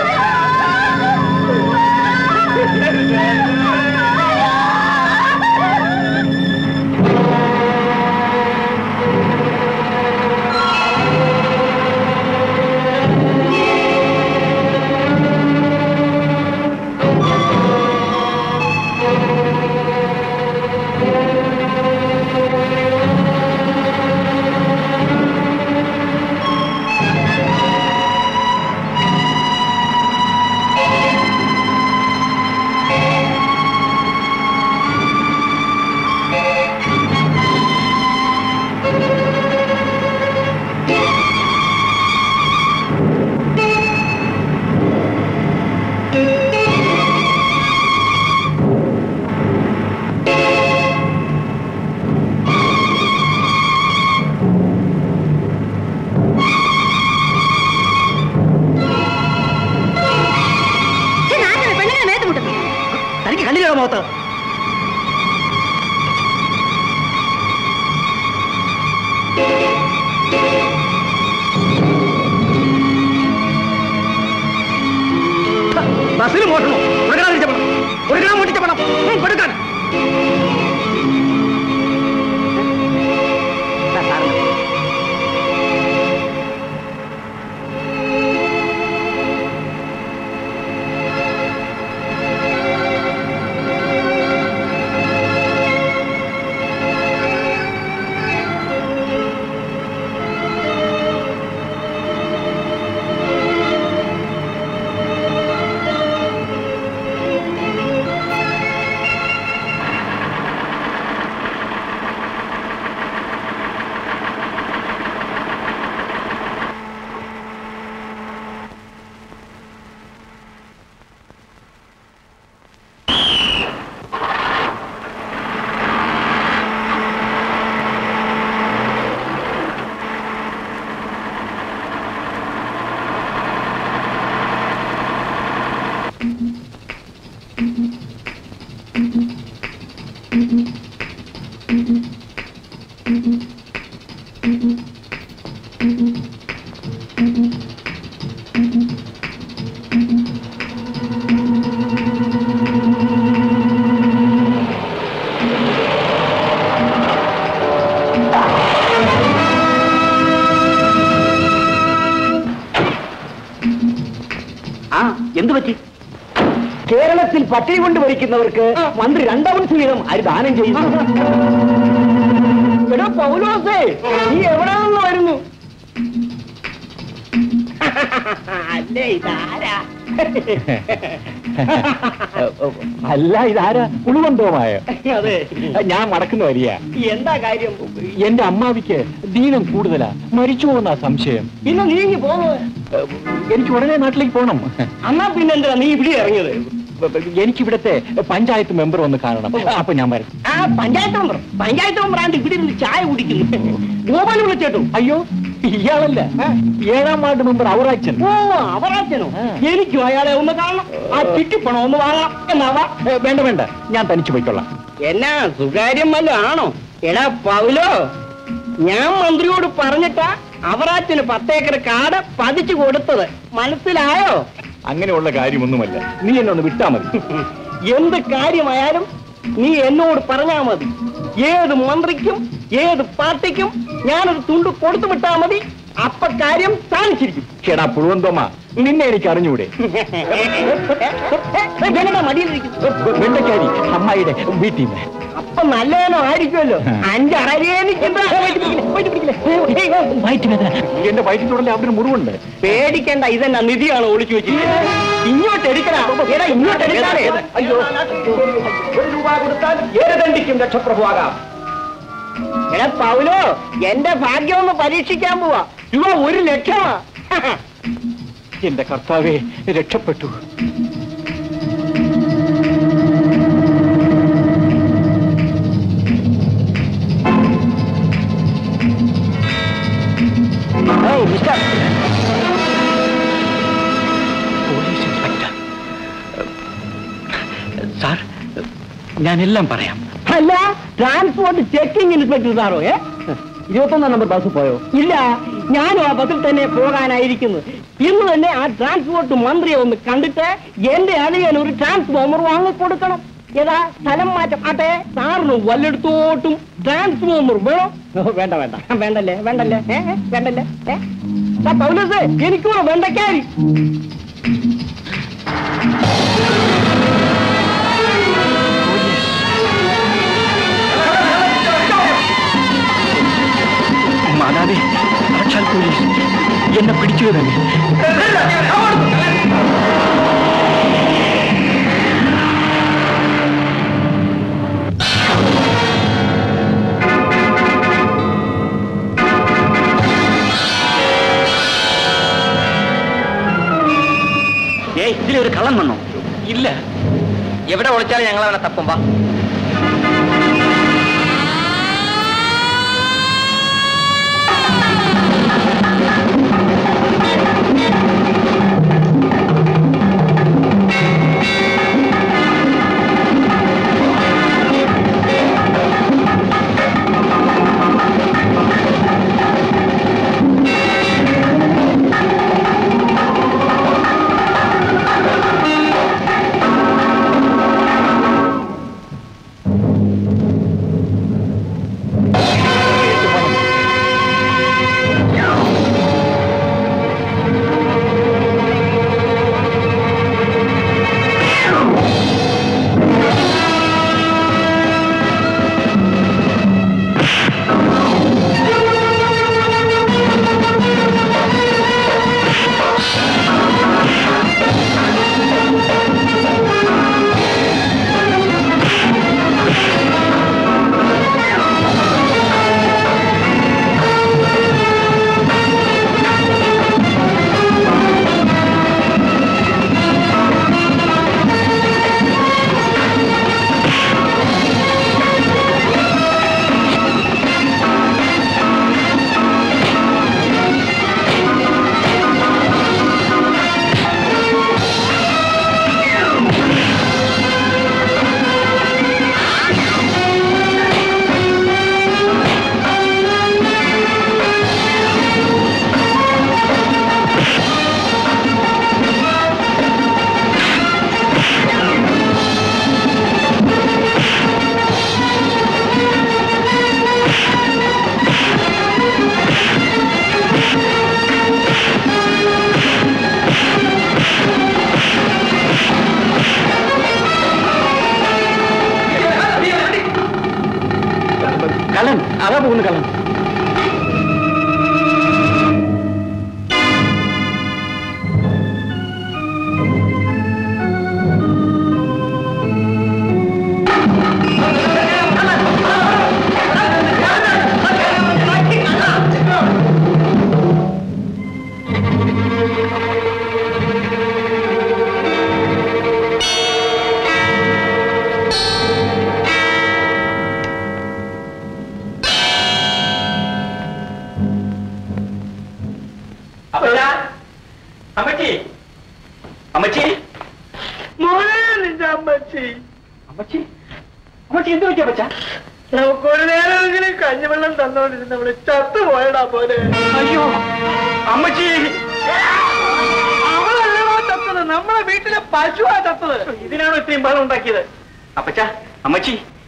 പെണ്ണിനെ മേത്ത് മുട്ടുന്നു തനിക്ക് കണ്ണിലോ മുഖത്ത് ബസ്സിൽ മോഷണോ കൊടുക്കാൻ തിരിച്ച പണം കൊടുക്കാൻ മോട്ടിച്ച പണം ഉം, കൊടുക്കാൻ ദാ സാറിന്. ആ എന്ത് പറ്റി കേരളത്തിൽ പട്ടിണി കൊണ്ട് ഭരിക്കുന്നവർക്ക് മന്ത്രി രണ്ടാമത് വീതം ആര് ദാനം ചെയ്യുന്നു എടോ പൗലോസേ നീ എവിടെ നിന്ന് വരുന്നു അല്ലേ ഇതാരാ അല്ല ഇതാരാ ഉളുവന്തോമായ അതെ ഞാൻ മടക്കുന്ന വരിക എന്താ കാര്യം എന്റെ അമ്മാവിക്ക് ദീനം കൂടുതലാ മരിച്ചു പോകുന്ന സംശയം പിന്നെ നീങ്ങി പോന്നു എനിക്ക് ഉടനെ നാട്ടിലേക്ക് പോകണം എന്നാ പിന്നെ എന്താ നീ ഇവിടെ ഇറങ്ങിയത് എനിക്ക് ഇവിടത്തെ പഞ്ചായത്ത് മെമ്പർ ഒന്ന് കാണണം അപ്പൊ ഞാൻ വരും ആ പഞ്ചായത്ത് മെമ്പർ പഞ്ചായത്ത് മെമ്പർ ആണ്ട് ഇവിടെ ഇരുന്ന് ചായ കുടിക്കുന്നു ഗോപാൽ വിളിച്ചേട്ടു അയ്യോ ഇയാളല്ല ഏഴാം വാർഡ് മെമ്പർ ഔറാച്ചൻ ഓ അവരാച്ചനോ ആ. എനിക്കും അയാളെ ഒന്ന് കാണണം ആ ചിട്ടിപ്പണം ഒന്ന് വാങ്ങണം എന്നാവാ ഏ, വേണ്ട വേണ്ട ഞാൻ തനിച്ചു പോയിക്കൊള്ളാം എന്നാ സുകാര്യം വല്ല ആണോ എടാ പൗലോ ഞാൻ മന്ത്രിയോട് പറഞ്ഞിട്ടാ അവറാച്ചന് പത്തേക്കർ കാട് പതിച്ചു കൊടുത്തത് മനസ്സിലായോ അങ്ങനെയുള്ള കാര്യമൊന്നുമല്ല നീ എന്നെ ഒന്ന് വിട്ടാ മതി എന്ത് കാര്യമായാലും നീ എന്നോട് പറഞ്ഞാ മതി ഏത് മന്ത്രിക്കും ഏത് പാർട്ടിക്കും ഞാനൊരു തുണ്ട് കൊടുത്തു വിട്ടാ മതി അപ്പ കാര്യം സാധിച്ചിരിക്കും ചേടാ പുഴുവന്തോമ നിന്നെ എനിക്ക് അറിഞ്ഞൂടെ വേണ്ട മടിയിലിരിക്കും വെണ്ടക്കാരി അമ്മായിയുടെ വീട്ടിൽ നിന്ന് അപ്പൊ നല്ലതിനോ ആയിരിക്കുമല്ലോ അഞ്ചറേനിക്കുമ്പോ വയറ്റുവേദന എന്റെ വയറ്റിനുള്ളിൽ അവിടെ ഒരു മുറിവുണ്ട് പേടിക്കേണ്ട ഇതെന്നാ നിധിയാണ് ഒളിച്ചു വെച്ചിരിക്കുന്നത് ഇങ്ങോട്ട് എടുക്കടാ എടാ ഇങ്ങോട്ട് എടുക്കാതെ അയ്യോ ഒരു രൂപ കൊടുത്താൽ ഏഴ് രക്ഷപ്രഭുവാകാം എടാ പൗലോ എന്റെ ഭാഗ്യം ഒന്ന് പരീക്ഷിക്കാൻ പോവാ രൂപ ഒരു ലക്ഷമാ എന്റെ കർത്താവെ രക്ഷപ്പെട്ടു ഏയ് മിസ്റ്റർ പോലീസ് ഇൻസ്പെക്ടർ സാർ ഞാനെല്ലാം പറയാം അല്ല ട്രാൻസ്പോർട്ട് ചെക്കിംഗ് ഇൻസ്പെക്ടർ സാറോ ഏ ഇരുപത്തൊന്നാം നമ്പർ ബസ് പോയോ ഇല്ല ഞാനും ആ ബസ്സിൽ തന്നെ പോകാനായിരിക്കുന്നു ഇന്ന് തന്നെ ആ ട്രാൻസ്പോർട്ട് മന്ത്രിയെ ഒന്ന് കണ്ടിട്ട് എന്റെ അളിയൻ ഒരു ട്രാൻസ്ഫോമർ വാങ്ങിക്കൊടുക്കണം ഏതാ സ്ഥലം മാറ്റം ആട്ടെ സാറിന് വല്ലയിടത്തോട്ടും ട്രാൻസ്ഫോമർ വേണോ ഓ, വേണ്ട വേണ്ട വേണ്ടല്ലേ വേണ്ടല്ലേ ഏ ഏ, വേണ്ടല്ലേ ഏ ദാ പൗലോസേ എനിക്കൂടെ വേണ്ടക്കാരി മാതാവേ സാക്ഷാൽ പോലീസ് എന്നെ പിടിച്ചു തന്നെ ഏയ് ഇതിലൊരു കള്ളം വന്നോ ഇല്ല എവിടെ ഒളിച്ചാലും ഞങ്ങൾ അവനെ തപ്പും വാ കള്ളൻ അതാ പോകുന്നു കള്ളൻ അമ്മച്ചി അമ്മച്ചി മോനെ നിന്റെ അമ്മച്ചി അമ്മച്ചി അമ്മച്ചി എന്ത് പറ്റിയ പച്ച നമുക്കൊരു നേരമെങ്കിലും കഞ്ഞിവെള്ളം തന്നോണ്ടിരുന്ന നമ്മള് ചത്തുപോയടാ പോലെ അയ്യോ അമ്മച്ചി അവളല്ലടാ ചത്തത് നമ്മളെ വീട്ടിലെ പശുവാ ചത്തത് ഇതിനാണോ ഇത്രയും ബഹളം ഉണ്ടാക്കിയത് അപ്പച്ച അമ്മച്ചി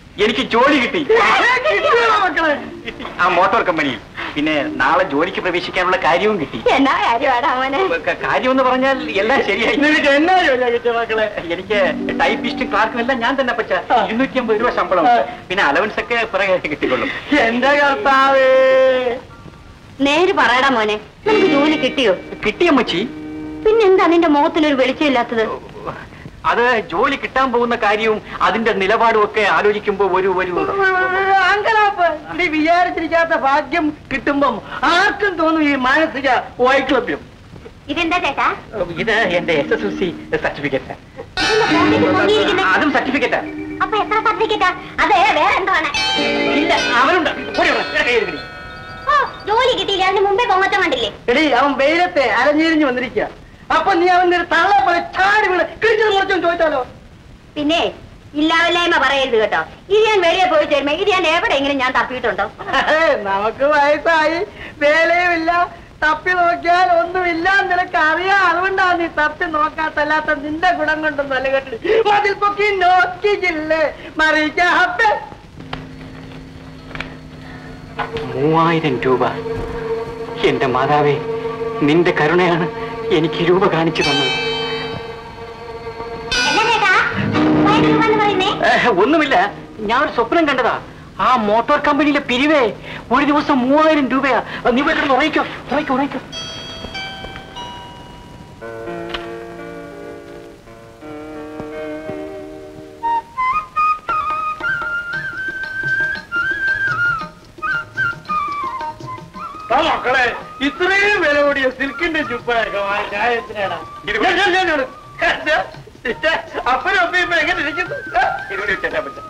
എനിക്ക് ജോലി കിട്ടി കിട്ടിയോ മക്കളെ ആ മോട്ടോർ കമ്പനിയിൽ പിന്നെ നാളെ ജോലിക്ക് പ്രവേശിക്കാനുള്ള കാര്യവും കിട്ടി എന്നാ കാര്യമാടാ മോനെ ക- കാര്യം എന്ന് പറഞ്ഞാൽ എല്ലാം ശരിയായി നിനക്ക് എന്നാ ജോലിയാ കിട്ടിയ മക്കളെ എനിക്ക് ടൈപ്പിസ്റ്റും ക്ലാർക്കും എല്ലാം ഞാൻ തന്നെ പറ്റ ഇരുന്നൂറ്റി അമ്പത് രൂപ ശമ്പളം പിന്നെ അലവൻസ് ഒക്കെ പിറകെ കിട്ടിക്കൊള്ളും എന്റെ കർത്താവേ നേര് പറയടാ മോനെ നിനക്ക് ജോലി കിട്ടിയോ കിട്ടിയമ്മച്ചി പിന്നെന്താ നിന്റെ മുഖത്തിനൊരു വെളിച്ചമില്ലാത്തത് അത് ജോലി കിട്ടാൻ പോകുന്ന കാര്യവും അതിന്റെ നിലപാടും ഒക്കെ ആലോചിക്കുമ്പോ ഒരു ഒരു അങ്കലാപ്പ് ഇനി വിചാരിച്ചിരിക്കാത്ത ഭാഗ്യം കിട്ടുമ്പം ആർക്കും തോന്നും ഈ മാനസിക വൈക്ലഭ്യം ഇതെന്താ ചേട്ടാ ഇത് എന്റെ S S L C certificate ഇതിന്റെ പോക്കറ്റ് പൊങ്ങിയിരിക്കുന്നെ. അതും സർട്ടിഫിക്കറ്റാ അപ്പൊ എത്ര സർട്ടിഫിക്കറ്റാ അതെ വേറെ എന്താണ് ഇല്ല അവനുണ്ട് ഓടി വാ, ഇങ്ങനെ കൈ എടുക്കടി. ഓ ജോലി കിട്ടിയില്ല അതിന് മുമ്പേ പൊങ്ങച്ചം കണ്ടില്ലേ എടി അവൻ വെയിലത്തെ അലഞ്ഞിരിഞ്ഞ് വന്നിരിക്കുക അപ്പൊ നീ അവന്റെ ഒരു തള്ള പോലെ ചാടി വീണ് കിഴിച്ചത് മുറിച്ചും ചോദിച്ചാലോ പിന്നെ ഇല്ലാവില്ലായ്മ പറയരുത് കേട്ടോ ഇത് ഞാൻ വെളിയെ പോയി ചേരുമ്പോ ഇത് ഞാൻ എവിടെയെങ്കിലും ഞാൻ തപ്പിയിട്ടുണ്ടോ ഏ, നമുക്ക് വയസ്സായി വേലയുമില്ല തപ്പി നോക്കിയാൽ ഒന്നുമില്ല എന്ന് നിനക്ക് അറിയാം അതുകൊണ്ടാണ് നീ തപ്പി നോക്കാത്തല്ലാത്ത നിന്റെ ഗുണം കൊണ്ടൊന്നും അല്ല കേട്ടില്ല മതിൽ പൊക്കി നോക്കിയില്ലേ മറിയിക്കാപ്പേ മൂവായിരം രൂപ എന്റെ മാതാവേ നിന്റെ കരുണയാണ് എനിക്ക് രൂപ കാണിച്ചു തന്നത് എന്നാ ചേട്ടാ മൂവായിരം രൂപ എന്ന് പറയുന്നേ ഏഹ്, ഒന്നുമില്ല ഞാൻ ഒരു സ്വപ്നം കണ്ടതാ ആ മോട്ടോർ കമ്പനിയിലെ പിരിവേ ഒരു ദിവസം മൂവായിരം രൂപയാ നീ പോയി കിടന്ന് ഉറയിക്കോ ഉറയിക്കോ ഉറയിക്കോ ആ മക്കളെ ഇത്രയും വില കൂടിയ സിൽക്കിന്റെ ചുപ്പയൊക്കെ വാങ്ങിക്കാൻ എത്രയാണ് അപ്പനും അപ്പയും എങ്ങനെ ഇരിക്കുന്നു ഇരുപത് വെച്ചാ പറ്റും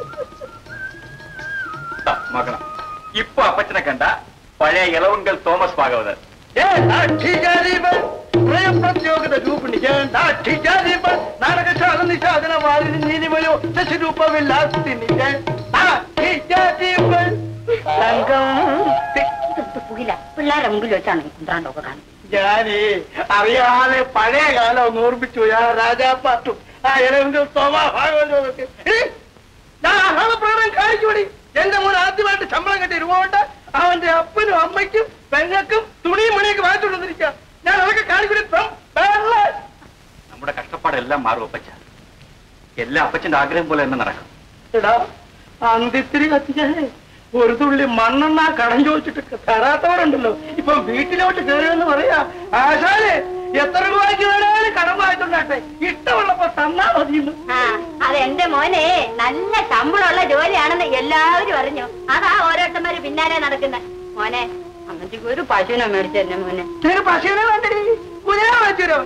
നോക്കണം ഇപ്പൊ അപ്പച്ചനെ കണ്ട പഴയ ഇളവുങ്കൽ തോമസ് ഭാഗവതർ ഏ, നാട്യജാതിപൻ, പ്രയപ്രത്യോഗത രൂപിണികൻ, നാട്യജാതിപൻ, നാടകശാല നിഷാദനവാരിധി നീതിമയോ ശശിരൂപമില്ലാത്തിനികൻ, നാട്യജാതിപൻ, സംഘം പുകില പിള്ളേരെ മുമ്പിൽ വെച്ചാണ് ഈ കുന്ത്രാണ്ടൊക്കെ കാണുന്നത് ഞാനേ അറിയാതെ പഴയ കാലം ഒന്ന് ഓർമ്മിച്ചു ഞാൻ രാജാപ്പാട്ടും ആ ഇളവെങ്കിൽ സ്വഭാവമൊക്കെ ഞാൻ ആഹ്ലാദപ്രകടനം കാണിച്ചുകൂടി എന്റെ മോൻ ആദ്യമായിട്ട് ശമ്പളം കിട്ടിയ രൂപ കൊണ്ട് അവന്റെ അപ്പനും അമ്മയ്ക്കും പെങ്ങൾക്കും തുണിയും മണിയൊക്കെ വാങ്ങിച്ചുകൊണ്ടിരിക്കുക ഞാൻ അതൊക്കെ കാണിക്കൂടി നമ്മുടെ കഷ്ടപ്പാടെല്ലാം മാറും അപ്പച്ച എല്ലാ അപ്പച്ചന്റെ ആഗ്രഹം പോലെ തന്നെ നടക്കും എടാ അന്ത്യത്തിരി കത്തിച്ചാലേ ഒരു തുള്ളി മണ്ണെണ്ണ കടം ചോദിച്ചിട്ട് തരാത്തവരുണ്ടല്ലോ ഇപ്പൊ വീട്ടിലോട്ട് കയറിയെന്ന് പറയാ ആശാലേ എത്ര രൂപയ്ക്ക് വേണേലും കടം വാങ്ങിച്ചുണ്ടാട്ടെ ഇഷ്ടമുള്ളപ്പോ തന്നാ മതിയെന്ന് ആ അത് എന്റെ മോനെ നല്ല ശമ്പളമുള്ള ജോലിയാണെന്ന് എല്ലാവരും അറിഞ്ഞു അതാ ഓരോരുത്തന്മാര് പിന്നാലെ നടക്കുന്ന മോനെ അമ്മച്ചിക്ക് ഒരു പശുവിനെ മേടിച്ചു തന്നെ മോനെ നിനക്ക് പശുവിനെ വേണ്ടടി കുതിര വാങ്ങിച്ചോ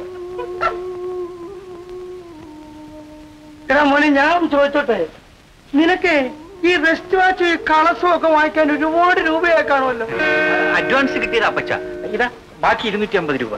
എടാ മോനെ ഞാൻ ചോദിച്ചോട്ടെ നിനക്ക് ഈ വെസ്റ്റ് വാച്ച് ഈ കളസും ഒക്കെ വാങ്ങിക്കാൻ ഒരുപാട് രൂപയായി കാണുമല്ലോ അഡ്വാൻസ് കിട്ടിയത് അപ്പച്ച ഇതാ ബാക്കി ഇരുന്നൂറ്റി അമ്പത് രൂപ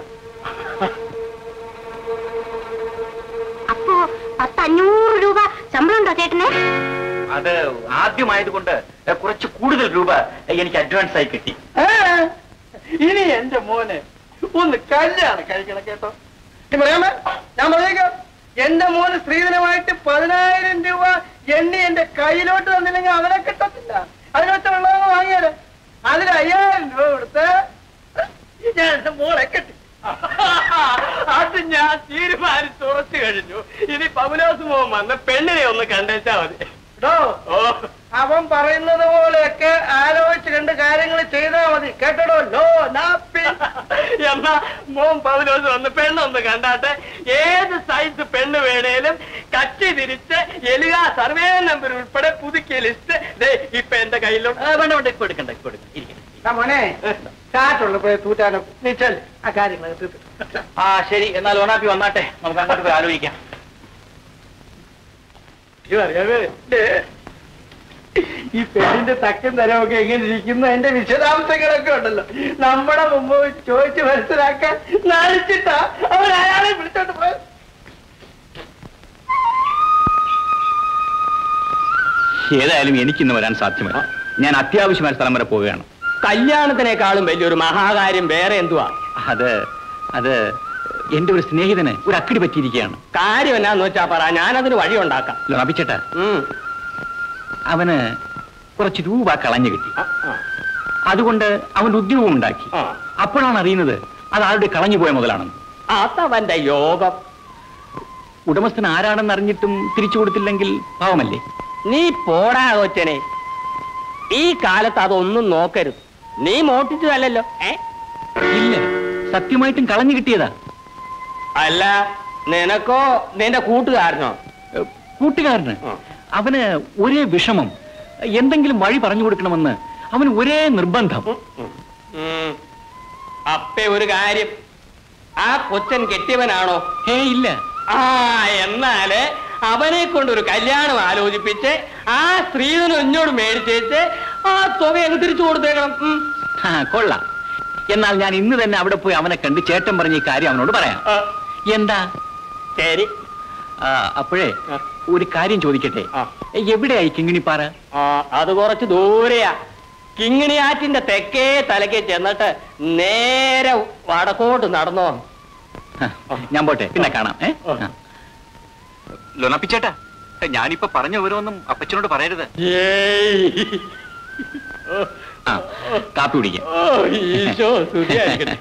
അപ്പോ പത്തഞ്ഞൂറ് രൂപ ശമ്പളം ഉണ്ടോ ചേട്ടനെ അത് ആദ്യമായതുകൊണ്ട് കുറച്ച് കൂടുതൽ രൂപ എനിക്ക് അഡ്വാൻസ് ആയി കിട്ടി ഏ? ഇനി എന്റെ മോനെ ഒന്ന് കല്യാണം കഴിക്കണം കേട്ടോ നീ പറയാമേ ഞാൻ പറഞ്ഞേക്കാം എന്റെ മോന് സ്ത്രീധനമായിട്ട് പതിനായിരം രൂപ എണ്ണി എന്റെ കയ്യിലോട്ട് തന്നില്ലെങ്കിൽ അവനെ കിട്ടത്തില്ല അതിനൊത്തുള്ളതെന്ന് വാങ്ങിയാല് അതിൽ അയ്യായിരം രൂപ കൊടുത്ത് ഞാൻ എന്റെ മോളെ കെട്ടി അത് ഞാൻ തീരുമാനിച്ച് ഉറച്ചു കഴിഞ്ഞു ഇനി പൗലോസ് മോൻ വന്ന് പെണ്ണിനെ ഒന്ന് കണ്ടേച്ചാ മതി ഓ അവൻ പറയുന്നത് പോലെയൊക്കെ ആലോചിച്ച് കണ്ട് കാര്യങ്ങൾ ചെയ്താൽ മതി കേട്ടോ ലോ നാപ്പി എന്നാ മോൻ പൗലോസ് വന്ന് പെണ്ണൊന്ന് കണ്ടാട്ടെ ഏത് സൈസ് പെണ്ണ് വേണേലും കച്ചി തിരിച്ച് എലുക സർവേ നമ്പർ ഉൾപ്പെടെ പുതുക്കിയ ലിസ്റ്റ് ദേ ഇപ്പൊ എന്റെ കയ്യിലുണ്ട് ആ, വേണ്ട വേണ്ട ഇപ്പൊ എടുക്കണ്ട ഇപ്പൊ എടുക്കണ്ട ഇരിക്കട്ടെ. മോനെ കാറ്റുള്ളപ്പോഴേ തൂറ്റാനോ നീ ചെൽ ആ കാര്യങ്ങൾ തീർത്തിട്ട് ആ ശരി എന്നാൽ ഓണാപ്പി വന്നാട്ടെ നമുക്ക് അങ്ങോട്ട് പോയി ആലോചിക്കാം ഇത് അറിയാമേ ദേ, ഈ പെണ്ണിന്റെ തക്കും തരമൊക്കെ എങ്ങനെ ഇരിക്കുന്നു അതിന്റെ വിശദാംശങ്ങളൊക്കെ ഉണ്ടല്ലോ നമ്മുടെ മുമ്പ് വെച്ച് ചോദിച്ച് മനസ്സിലാക്കാൻ നാണിച്ചിട്ടാ അവൻ അയാളെ വിളിച്ചോണ്ട് പോയത് ഏതായാലും എനിക്കിന്ന് വരാൻ സാധ്യമല്ല ഞാൻ അത്യാവശ്യമായ സ്ഥലം വരെ പോവുകയാണ് കല്യാണത്തിനേക്കാളും വലിയൊരു മഹാകാര്യം വേറെ എന്തുവാ അത് അത് എന്റെ ഒരു സ്നേഹിതന് ഒരു അക്കിടി പറ്റിയിരിക്കുകയാണ് കാര്യം എന്നാന്ന് വെച്ചാ പറ ഞാനതിന് വഴി ഉണ്ടാക്കാം ലഭിച്ചേട്ടാ ഉം. അവന് കുറച്ച് രൂപ കളഞ്ഞു കിട്ടി അതുകൊണ്ട് അവൻ ഉദ്യോഗം ഉണ്ടാക്കി അപ്പോഴാണ് അറിയുന്നത് അത് ആരുടെ കളഞ്ഞു പോയ മുതലാണെന്ന് അതവന്റെ യോഗം ഉടമസ്ഥൻ ആരാണെന്ന് അറിഞ്ഞിട്ടും തിരിച്ചു കൊടുത്തില്ലെങ്കിൽ പാവമല്ലേ നീ പോടാ കൊച്ചനെ ഈ കാലത്ത് അതൊന്നും നോക്കരുത് നീ മോട്ടിച്ചതല്ലല്ലോ ഏ ഇല്ല സത്യമായിട്ടും കളഞ്ഞു കിട്ടിയതാ അല്ല നിനക്കോ നിന്റെ കൂട്ടുകാരനോ ഏഹ്, കൂട്ടുകാരന് ആ. അവന് ഒരേ വിഷമം എന്തെങ്കിലും വഴി പറഞ്ഞു കൊടുക്കണമെന്ന് അവന് ഒരേ നിർബന്ധം ഉം. അപ്പേ ഒരു കാര്യം ആ കൊച്ചൻ കെട്ടിയവനാണോ ഹേ ഇല്ല ആ എന്നാല് അവനെ കൊണ്ട് ഒരു കല്യാണം ആലോചിപ്പിച്ച് ആ സ്ത്രീധനം എന്നോട് മേടിച്ചേച്ച് ആ തുക അങ്ങ് തിരിച്ചു കൊടുത്തേക്കണം ഉം. ആ കൊള്ളാം എന്നാൽ ഞാൻ ഇന്ന് തന്നെ അവിടെ പോയി അവനെ കണ്ട് ചേട്ടൻ പറഞ്ഞ ഈ കാര്യം അവനോട് പറയാം ആ, എന്താ ശരി ആ, അപ്പോഴേ ആ. ഒരു കാര്യം ചോദിക്കട്ടെ ആ. എവിടെയായി കിങ്ങിണിപ്പാറ ആ അത് കുറച്ച് ദൂരെയാ കിങ്ങിണിയാറ്റിന്റെ തെക്കേ തലക്ക് ചെന്നിട്ട് നേരെ വടക്കോട്ട് നടന്നോ ആ, ഞാൻ പോട്ടെ പിന്നെ കാണാം ഏ ലൊണപ്പിച്ചേട്ടാ ഞാനിപ്പോ പറഞ്ഞ ഓരോന്നും അപ്പച്ചനോട് പറയരുത് ഏയ് ആ കാപ്പി കുടിക്കാം ഓ ഈശോ സ്തുതിയായിരിക്കട്ടെ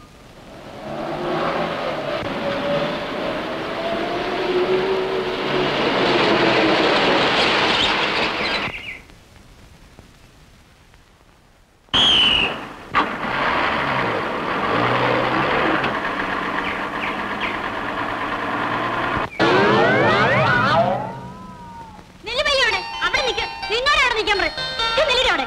നില്ലുമയ്യോടെ അവിടെ നിൽക്ക നിന്നോട് അവിടെ നിൽക്കാൻ പറ നില്ലിരവിടെ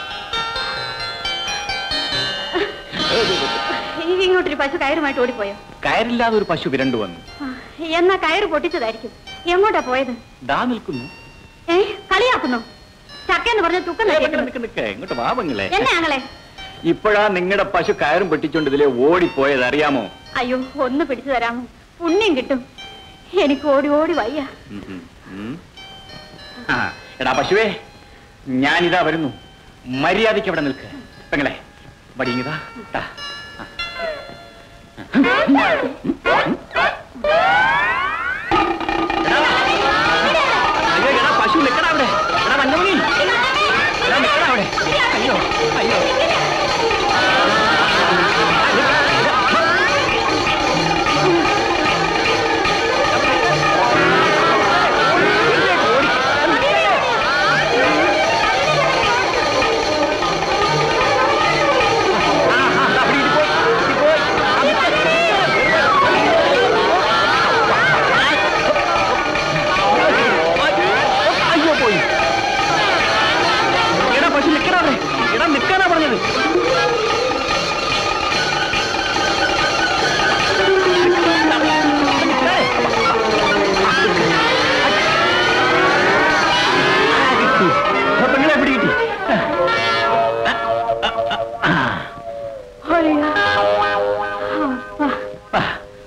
ഇങ്ങോട്ടൊരു പശു കയറുമായിട്ട് ഓടിപ്പോയോ കയറില്ലാതെ ഒരു പശു വിരണ്ടു വന്നു ആ, എന്നാ കയറ് പൊട്ടിച്ചതായിരിക്കും എങ്ങോട്ടാ പോയത് ദാ നിൽക്കുന്നു ഏ കളിയാക്കുന്നോ ചക്കയെന്ന് പറഞ്ഞ തുക്കം ഏ, നിക്ക്, നശിക്കുന്നു. നിക്ക്, നിക്ക്. ഇങ്ങോട്ട് വാ പെങ്ങളെ എന്നെ ആങ്ങളെ ഇപ്പോഴാ നിങ്ങളുടെ പശു കയറും പെട്ടിച്ചോണ്ട് ഇതിലെ ഓടിപ്പോയത് അറിയാമോ അയ്യോ ഒന്ന് പിടിച്ചു തരാമോ പുണ്യം കിട്ടും എനിക്ക് ഓടി ഓടി വയ്യ ഉം, ഉം, ഉം. ആ, എടാ പശുവേ ഞാനിതാ വരുന്നു മര്യാദയ്ക്ക് അവിടെ നിൽക്ക് പെങ്ങളെ വടിങ്ങിതാ ടാ. അയ്യോ എടാ പശു നിൽക്കടാ അവിടെ എടാ മഞ്ഞമണി എടാ നിൽക്കടാ അവിടെ അയ്യോ അയ്യോ അയ്യോ പോയി എടാ പശു നിൽക്കടാ അവിടെ എടാ നിൽക്കാനാ പറഞ്ഞത് ആ, കിട്ടി. ആ, പെങ്ങളെ എവിടെ കിട്ടി അയ്യോ അപ്പാ.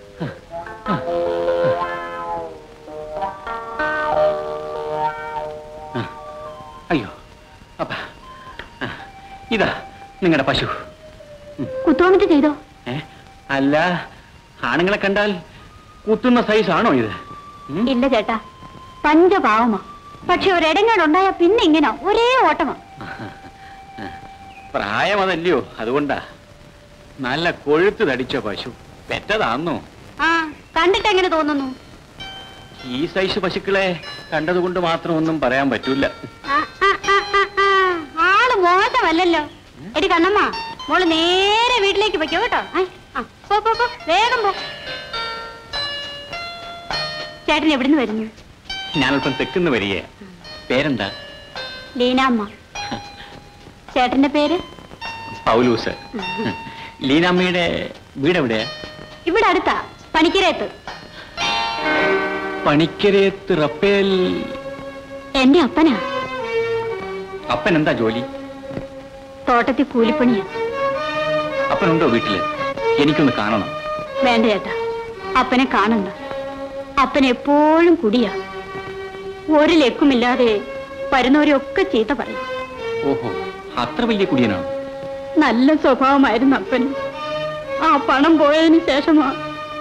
അയ്യോ അപ്പ ഇതാ നിങ്ങളുടെ പശു കുത്തുവന്നിട്ട് ചെയ്തോ ഏ അല്ല ആണുങ്ങളെ കണ്ടാൽ കുത്തുന്ന സൈസ് ആണോ ഇത് ഉം? ഇല്ല ചേട്ടാ പഞ്ചപാവമാ പക്ഷെ ഒരിടങ്ങളുണ്ടായ പിന്നെ ഇങ്ങനെ ഒരേ ഓട്ടമാ പ്രായം അതല്ലയോ അതുകൊണ്ടാ നല്ല കൊഴുത്ത് തടിച്ച പശു പെറ്റതാന്നോ ആ കണ്ടിട്ട് എങ്ങനെ തോന്നുന്നു ഈ സൈസ് പശുക്കളെ കണ്ടതുകൊണ്ട് മാത്രം ഒന്നും പറയാൻ പറ്റൂല ആ, ആ, ആ, ആ, ആ. ആള് മോശമല്ലല്ലോ എടി കണ്ണമ്മ മോള് നേരെ വീട്ടിലേക്ക് വെക്കോ കേട്ടോ ഐ, ആ, പോ, പോ, പോ. വേഗം പോ ചേട്ടൻ എവിടുന്ന് വരുന്നു ഞാനല്പം തെക്കുന്ന് വരിക പേരെന്താ ലീനാമ്മ ചേട്ടന്റെ പേര് പൗലൂസ് ലീനാമ്മയുടെ വീടെവിടെയാ ഇവിടെ അടുത്താ പണിക്കരയത്ത് പണിക്കരയത്ത് റപ്പേൽ എന്റെ അപ്പനാ അപ്പൻ എന്താ ജോലി തോട്ടത്തിൽ കൂലിപ്പണിയാ അപ്പനുണ്ടോ വീട്ടില് എനിക്കൊന്ന് കാണണം വേണ്ട ചേട്ടാ അപ്പനെ കാണണ്ട അപ്പൻ എപ്പോഴും കുടിയാ ഒരു ലക്കുമില്ലാതെ വരുന്നവരെയൊക്കെ ചീത്ത പറയും ഓഹോ അത്ര വലിയ കുടിയനാണ് നല്ല സ്വഭാവമായിരുന്നു അപ്പന് ആ പണം പോയതിന് ശേഷമാ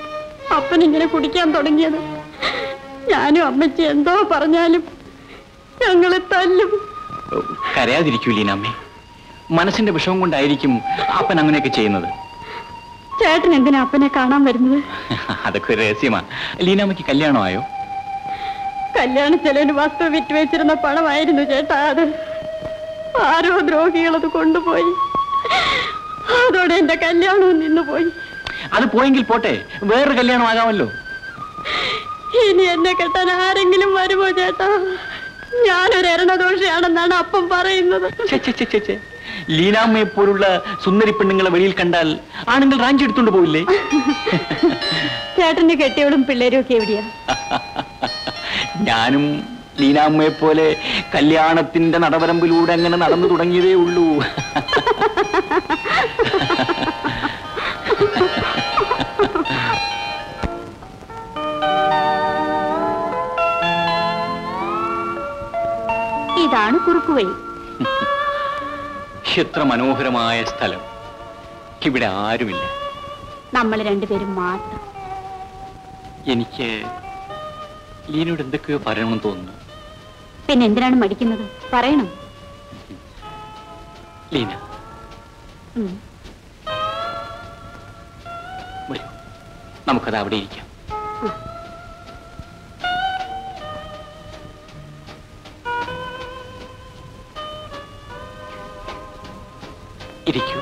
അപ്പൻ ഇങ്ങനെ കുടിക്കാൻ തുടങ്ങിയത് ഞാനും അമ്മച്ചി എന്തോ പറഞ്ഞാലും ഞങ്ങളെ തല്ലും കരയാതിരിക്കൂ ലീനാമ്മേ മനസ്സിന്റെ വിഷമം കൊണ്ടായിരിക്കും അപ്പൻ അങ്ങനെയൊക്കെ ചെയ്യുന്നത് ചേട്ടൻ എന്തിനാ അപ്പനെ കാണാൻ വരുന്നത് അതൊക്കെ ഒരു രഹസ്യമാ ലീനാമ്മയ്ക്ക് കല്യാണമായോ കല്യാണ ചെലവിന് വസ്തു വിറ്റ് വെച്ചിരുന്ന പണമായിരുന്നു ചേട്ടാ അത് ആരോ ദ്രോഹികളത് കൊണ്ടുപോയി അതോടെ എന്റെ കല്യാണവും നിന്നുപോയി അത് പോയെങ്കിൽ പോട്ടെ വേറൊരു കല്യാണം ആകാമല്ലോ ഇനി എന്നെ കെട്ടാൻ ആരെങ്കിലും വരുമോ ചേട്ടാ ഞാനൊരു എരണദോഷയാണെന്നാണ് അപ്പം പറയുന്നത് ഛെ, ഛെ, ഛെ, ഛെ, ഛെ. ലീനാമ്മയെ പോലുള്ള സുന്ദരി പെണ്ണുങ്ങളെ വെളിയിൽ കണ്ടാൽ ആണുങ്ങൾ റാഞ്ചി എടുത്തുകൊണ്ട് പോയില്ലേ ചേട്ടന്റെ കെട്ടിയവളും പിള്ളേരും ഒക്കെ എവിടെയാ ഞാനും ലീനാമ്മയെ പോലെ കല്യാണത്തിന്റെ നടവരമ്പിലൂടെ അങ്ങനെ നടന്നു തുടങ്ങിയതേ ഉള്ളൂ ഇതാണ് കുറുക്കുവഴി എത്ര മനോഹരമായ സ്ഥലം ഇവിടെ ആരുമില്ല നമ്മൾ രണ്ടുപേരും മാത്രം എനിക്ക് ലീനോട് എന്തൊക്കെയോ പറയണമെന്ന് തോന്നുന്നു പിന്നെ എന്തിനാണ് മടിക്കുന്നത് പറയണം ലീന ഉം. വരൂ നമുക്കത് അവിടെ ഇരിക്കാം ഇരിക്കൂ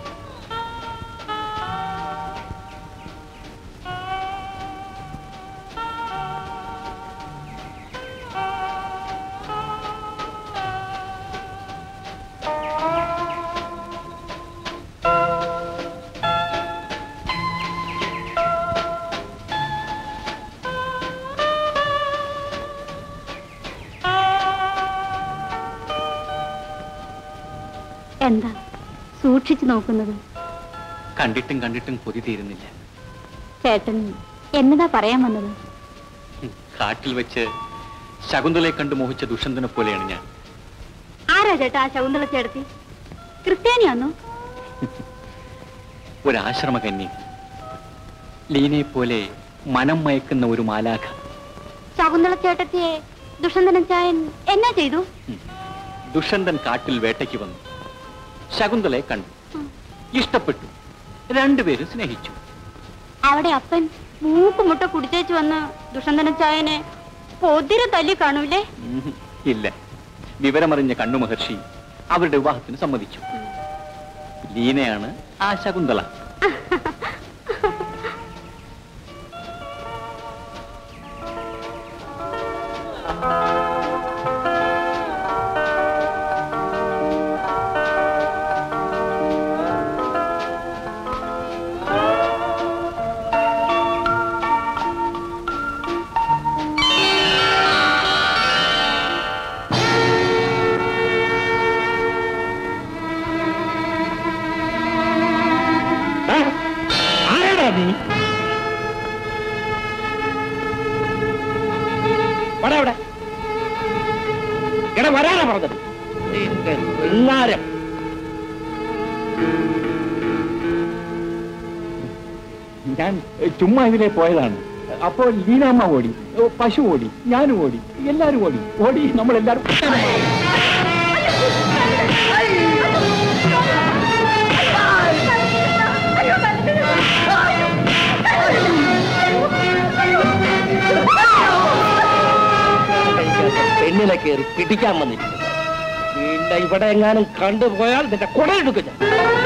എന്താ സൂക്ഷിച്ചു നോക്കുന്നത് കണ്ടിട്ടും കണ്ടിട്ടും കൊതി തീരുന്നില്ല ചേട്ടൻ എന്നതാ പറയാൻ വന്നത് ഉം, കാട്ടിൽ വെച്ച് ശകുന്തളയെ കണ്ടു മോഹിച്ച ദുഷന്തനെ പോലെയാണ് ഞാൻ ആരാ ചേട്ടാ ആ ശകുന്തള ചേട്ടത്തി ക്രിസ്ത്യാനിയാന്നോ ഒരാശ്രമ കന്യ ലീനയെ പോലെ മനം മയക്കുന്ന ഒരു മാലാഖ ശകുന്തള ചേട്ടത്തിയെ ദുഷന്തനൻ ചായൻ എന്നാ ചെയ്തു ദുഷന്തൻ കാട്ടിൽ വേട്ടയ്ക്ക് വന്നു ശകുന്തളയെ കണ്ടു ഇഷ്ടപ്പെട്ടു രണ്ടുപേരും സ്നേഹിച്ചു അവിടെ അപ്പൻ മൂക്കുമുട്ട കുടിച്ചേച്ച് വന്ന് ദുഷന്തന ചായനെ പൊതിരെ തല്ലി കാണൂലേ ഉം, ഇല്ല വിവരമറിഞ്ഞ കണ്ണു മഹർഷി അവരുടെ വിവാഹത്തിന് സമ്മതിച്ചു ലീനയാണ് ആ ശകുന്തള ആരാടാ നീ വടാ ഇവിടെ എടാ വരാനാ പറഞ്ഞത് നിന്റെ പിള്ളാരം ഞാൻ എ, ചുമ്മാ ഇതിലെ പോയതാണ് അപ്പോൾ ലീനാമ്മ ഓടി ഓ, പശു ഓടി ഞാനും ഓടി എല്ലാരും ഓടി ഓടി നമ്മളെല്ലാരും പെണ്ണിനെ കയറി പിടിക്കാൻ വന്നിരിക്കുന്നു നിന്റെ ഇവിടെ എങ്ങാനും കണ്ടുപോയാൽ നിന്റെ കുടയെടുക്കും ഞാൻ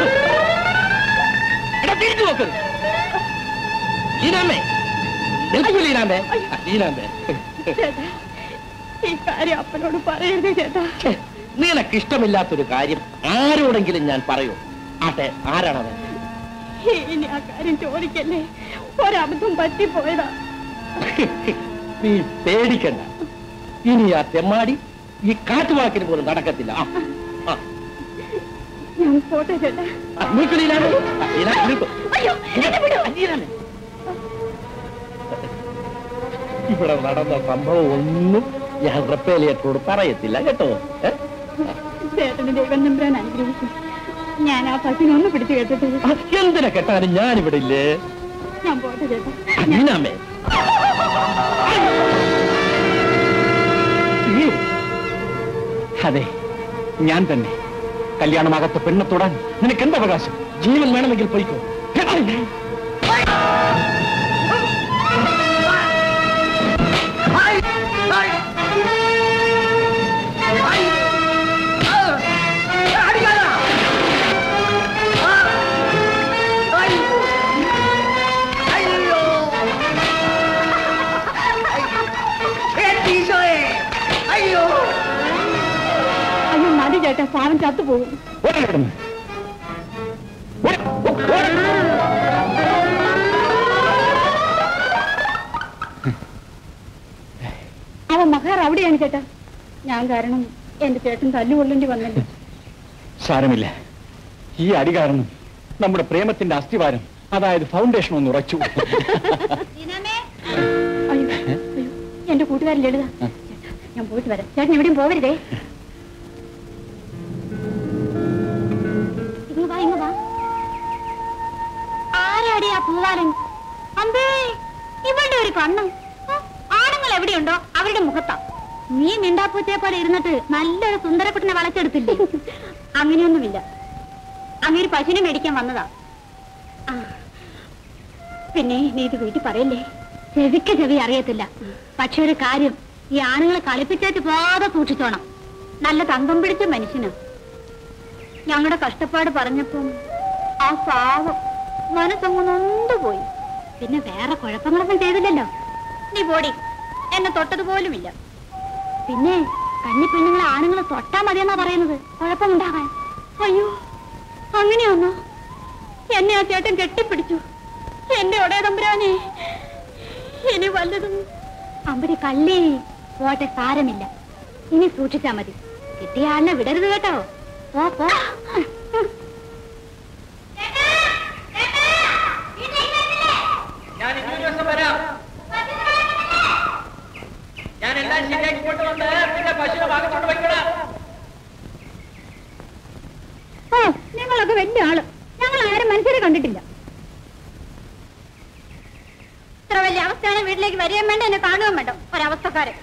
എടാ, തിരിച്ചു നോക്കരുത് ലീനാമ്മേ നിൽക്കൂ ലീനാമ്മേ ലീനാമ്മേ ചേട്ടാ ഈ കാര്യം അപ്പനോട് പറയരുത് ചേട്ടാ ഛെ, നിനക്ക് ഇഷ്ടമില്ലാത്തൊരു കാര്യം ആരോടെങ്കിലും ഞാൻ പറയൂ ആട്ടെ ആരാണത് ഇനി ആ കാര്യം ചോദിക്കല്ലേ ഒരബദ്ധം പറ്റിപ്പോയതാ നീ പേടിക്കണ്ട ഇനി ആ തെമ്മാടി ഈ കാറ്റുവാക്കിന് പോലും നടക്കത്തില്ല ആ, ആ, ഞാൻ പോട്ടെ ചേട്ടാ ആ, നിൽക്കൂ ലീലാമ്മേ. ആ, ലീലാ, നിൽക്കൂ. അയ്യോ എന്നെ വിടൂ. ലീലാമ്മേ. ഇവിടെ നടന്ന സംഭവം ഒന്നും ഞാൻ റപ്പേലിയത്തോട് പറയത്തില്ല കേട്ടോ ഏ? ചേട്ടന് ദൈവം നമ്പരാൻ അനുഗ്രഹിക്കും ഞാൻ ആ പശുവിനെ ഒന്ന് പിടിച്ചു കേട്ടിട്ട് ആ, എന്തിനെ കെട്ടാനും ഞാനിവിടെ ഇല്ലേ ഞാൻ പോട്ടെ ചേട്ടാ അന്നമ്മേ നീ അതെ ഞാൻ തന്നെ കല്യാണമാകത്ത പെണ്ണെ തൊടാൻ നിനക്ക് എന്ത് അവകാശം ജീവൻ വേണമെങ്കിൽ പോയിക്കോ അയ്യോ അയ്യോ മതി ചേട്ടാ പാവം ചത്തുപോകും അവൻ മഹാർ അവിടെയാണ് ചേട്ടാ ഞാൻ കാരണം എന്റെ ചേട്ടൻ തല്ലുകൊള്ളേണ്ടി വന്നല്ലോ സാരമില്ല ഈ അടി കാരണം നമ്മുടെ പ്രേമത്തിന്റെ അസ്ഥിവാരം അതായത് ഫൗണ്ടേഷൻ ഒന്ന് ഉറച്ചു അയ്യോ അയ്യോ എന്റെ കൂട്ടുകാരൻ ലളിത ചേട്ടാ ഞാൻ പോയിട്ട് വരാം ചേട്ടൻ എവിടെയും പോവരുതേ ഇങ്ങ് വാ ഇങ്ങ് വാ ആരാടി ആ പൂവാലൻ അമ്പേ ഇവളുടെ ഒരു കണ്ണ് ആ, ആണുങ്ങൾ എവിടെയുണ്ടോ അവരുടെ മുഖത്താ നീ മിണ്ടാപ്പൂച്ചയെ പോലെ ഇരുന്നിട്ട് നല്ലൊരു സുന്ദരക്കുട്ടിനെ വളച്ചെടുത്തില്ലേ അങ്ങനെയൊന്നുമില്ല അങ്ങനെ പശുവിനെ മേടിക്കാൻ വന്നതാ ആ, പിന്നെ നീ ഇത് വീട്ടിൽ പറയല്ലേ ചെവിക്ക് ചെവി അറിയത്തില്ല പക്ഷെ ഒരു കാര്യം ഈ ആണുങ്ങളെ കളിപ്പിച്ചേറ്റ് പോകാതെ സൂക്ഷിച്ചോണം നല്ല തങ്കം പിടിച്ച മനുഷ്യനാ ഞങ്ങളുടെ കഷ്ടപ്പാട് പറഞ്ഞപ്പം ആ പാവം മനസ്സങ്ങ് നൊന്തുപോയി പിന്നെ വേറെ കുഴപ്പങ്ങളൊന്നും ചെയ്തില്ലല്ലോ നീ പോടി എന്നെ തൊട്ടത് പോലുമില്ല പിന്നെ കന്നി പെണ്ണുങ്ങളെ ആണുങ്ങളെ തൊട്ടാ മതിയെന്നാ പറയുന്നത് കുഴപ്പമുണ്ടാകാൻ അയ്യോ അങ്ങനെയാന്നോ എന്നെ ആ ചേട്ടൻ കെട്ടിപ്പിടിച്ചു എന്റെ ഒടേ തമ്പുരാനെ ഇനി വല്ലതും അമ്പടി കള്ളി പോട്ടെ സാരമില്ല ഇനി സൂക്ഷിച്ചാ മതി കിട്ടിയ ആളിനെ വിടരുത് കേട്ടോ പോ പോ ഞാൻ ഇനി ഒരു ദിവസം വരാം ഞാൻ എല്ലാം ശരിയാക്കി കൊണ്ടുവന്ന് പിന്നെ പശുവിനെ ഭാഗം കൊണ്ടുപോയിക്കോളാം ഓ നിങ്ങളൊക്കെ വലിയ ആള് ഞങ്ങൾ ആരും മനുഷ്യരെ കണ്ടിട്ടില്ല ഇത്ര വലിയ അവസ്ഥയാണ് വീട്ടിലേക്ക് വരികയും വേണ്ട എന്നെ കാണുകയും വേണ്ട ഒരവസ്ഥക്കാരൻ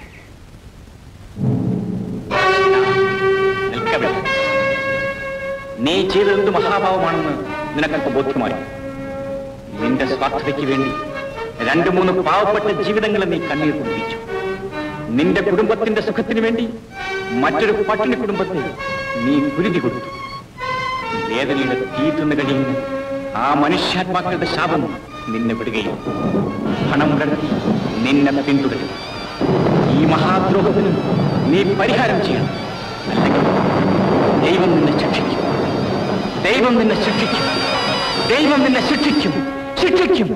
നിൽക്കവിടെ നീ ചെയ്തതെന്ത് മഹാഭാവമാണെന്ന് നിനക്കൊക്കെ ബോധ്യമായി നിന്റെ സ്വാർത്ഥതയ്ക്ക് വേണ്ടി രണ്ടു മൂന്ന് പാവപ്പെട്ട ജീവിതങ്ങളെ നീ കണ്ണീർ കുടിപ്പിച്ചു നിന്റെ കുടുംബത്തിന്റെ സുഖത്തിന് വേണ്ടി മറ്റൊരു പട്ടിണി കുടുംബത്തെ നീ കുരുതി കൊടുത്തു വേദനയുടെ തീ തിന്നു കഴിയുന്ന ആ മനുഷ്യാത്മാക്കളുടെ ശാപം നിന്നെ വിടുകയും പണം കടത്തി നിന്നെ പിന്തുടരും ഈ മഹാദ്രോഹത്തിന് നീ പരിഹാരം ചെയ്യണം അല്ലെങ്കിൽ ദൈവം നിന്നെ ശിക്ഷിക്കും ദൈവം നിന്നെ ശിക്ഷിക്കും ദൈവം നിന്നെ ശിക്ഷിക്കും ശിക്ഷിക്കും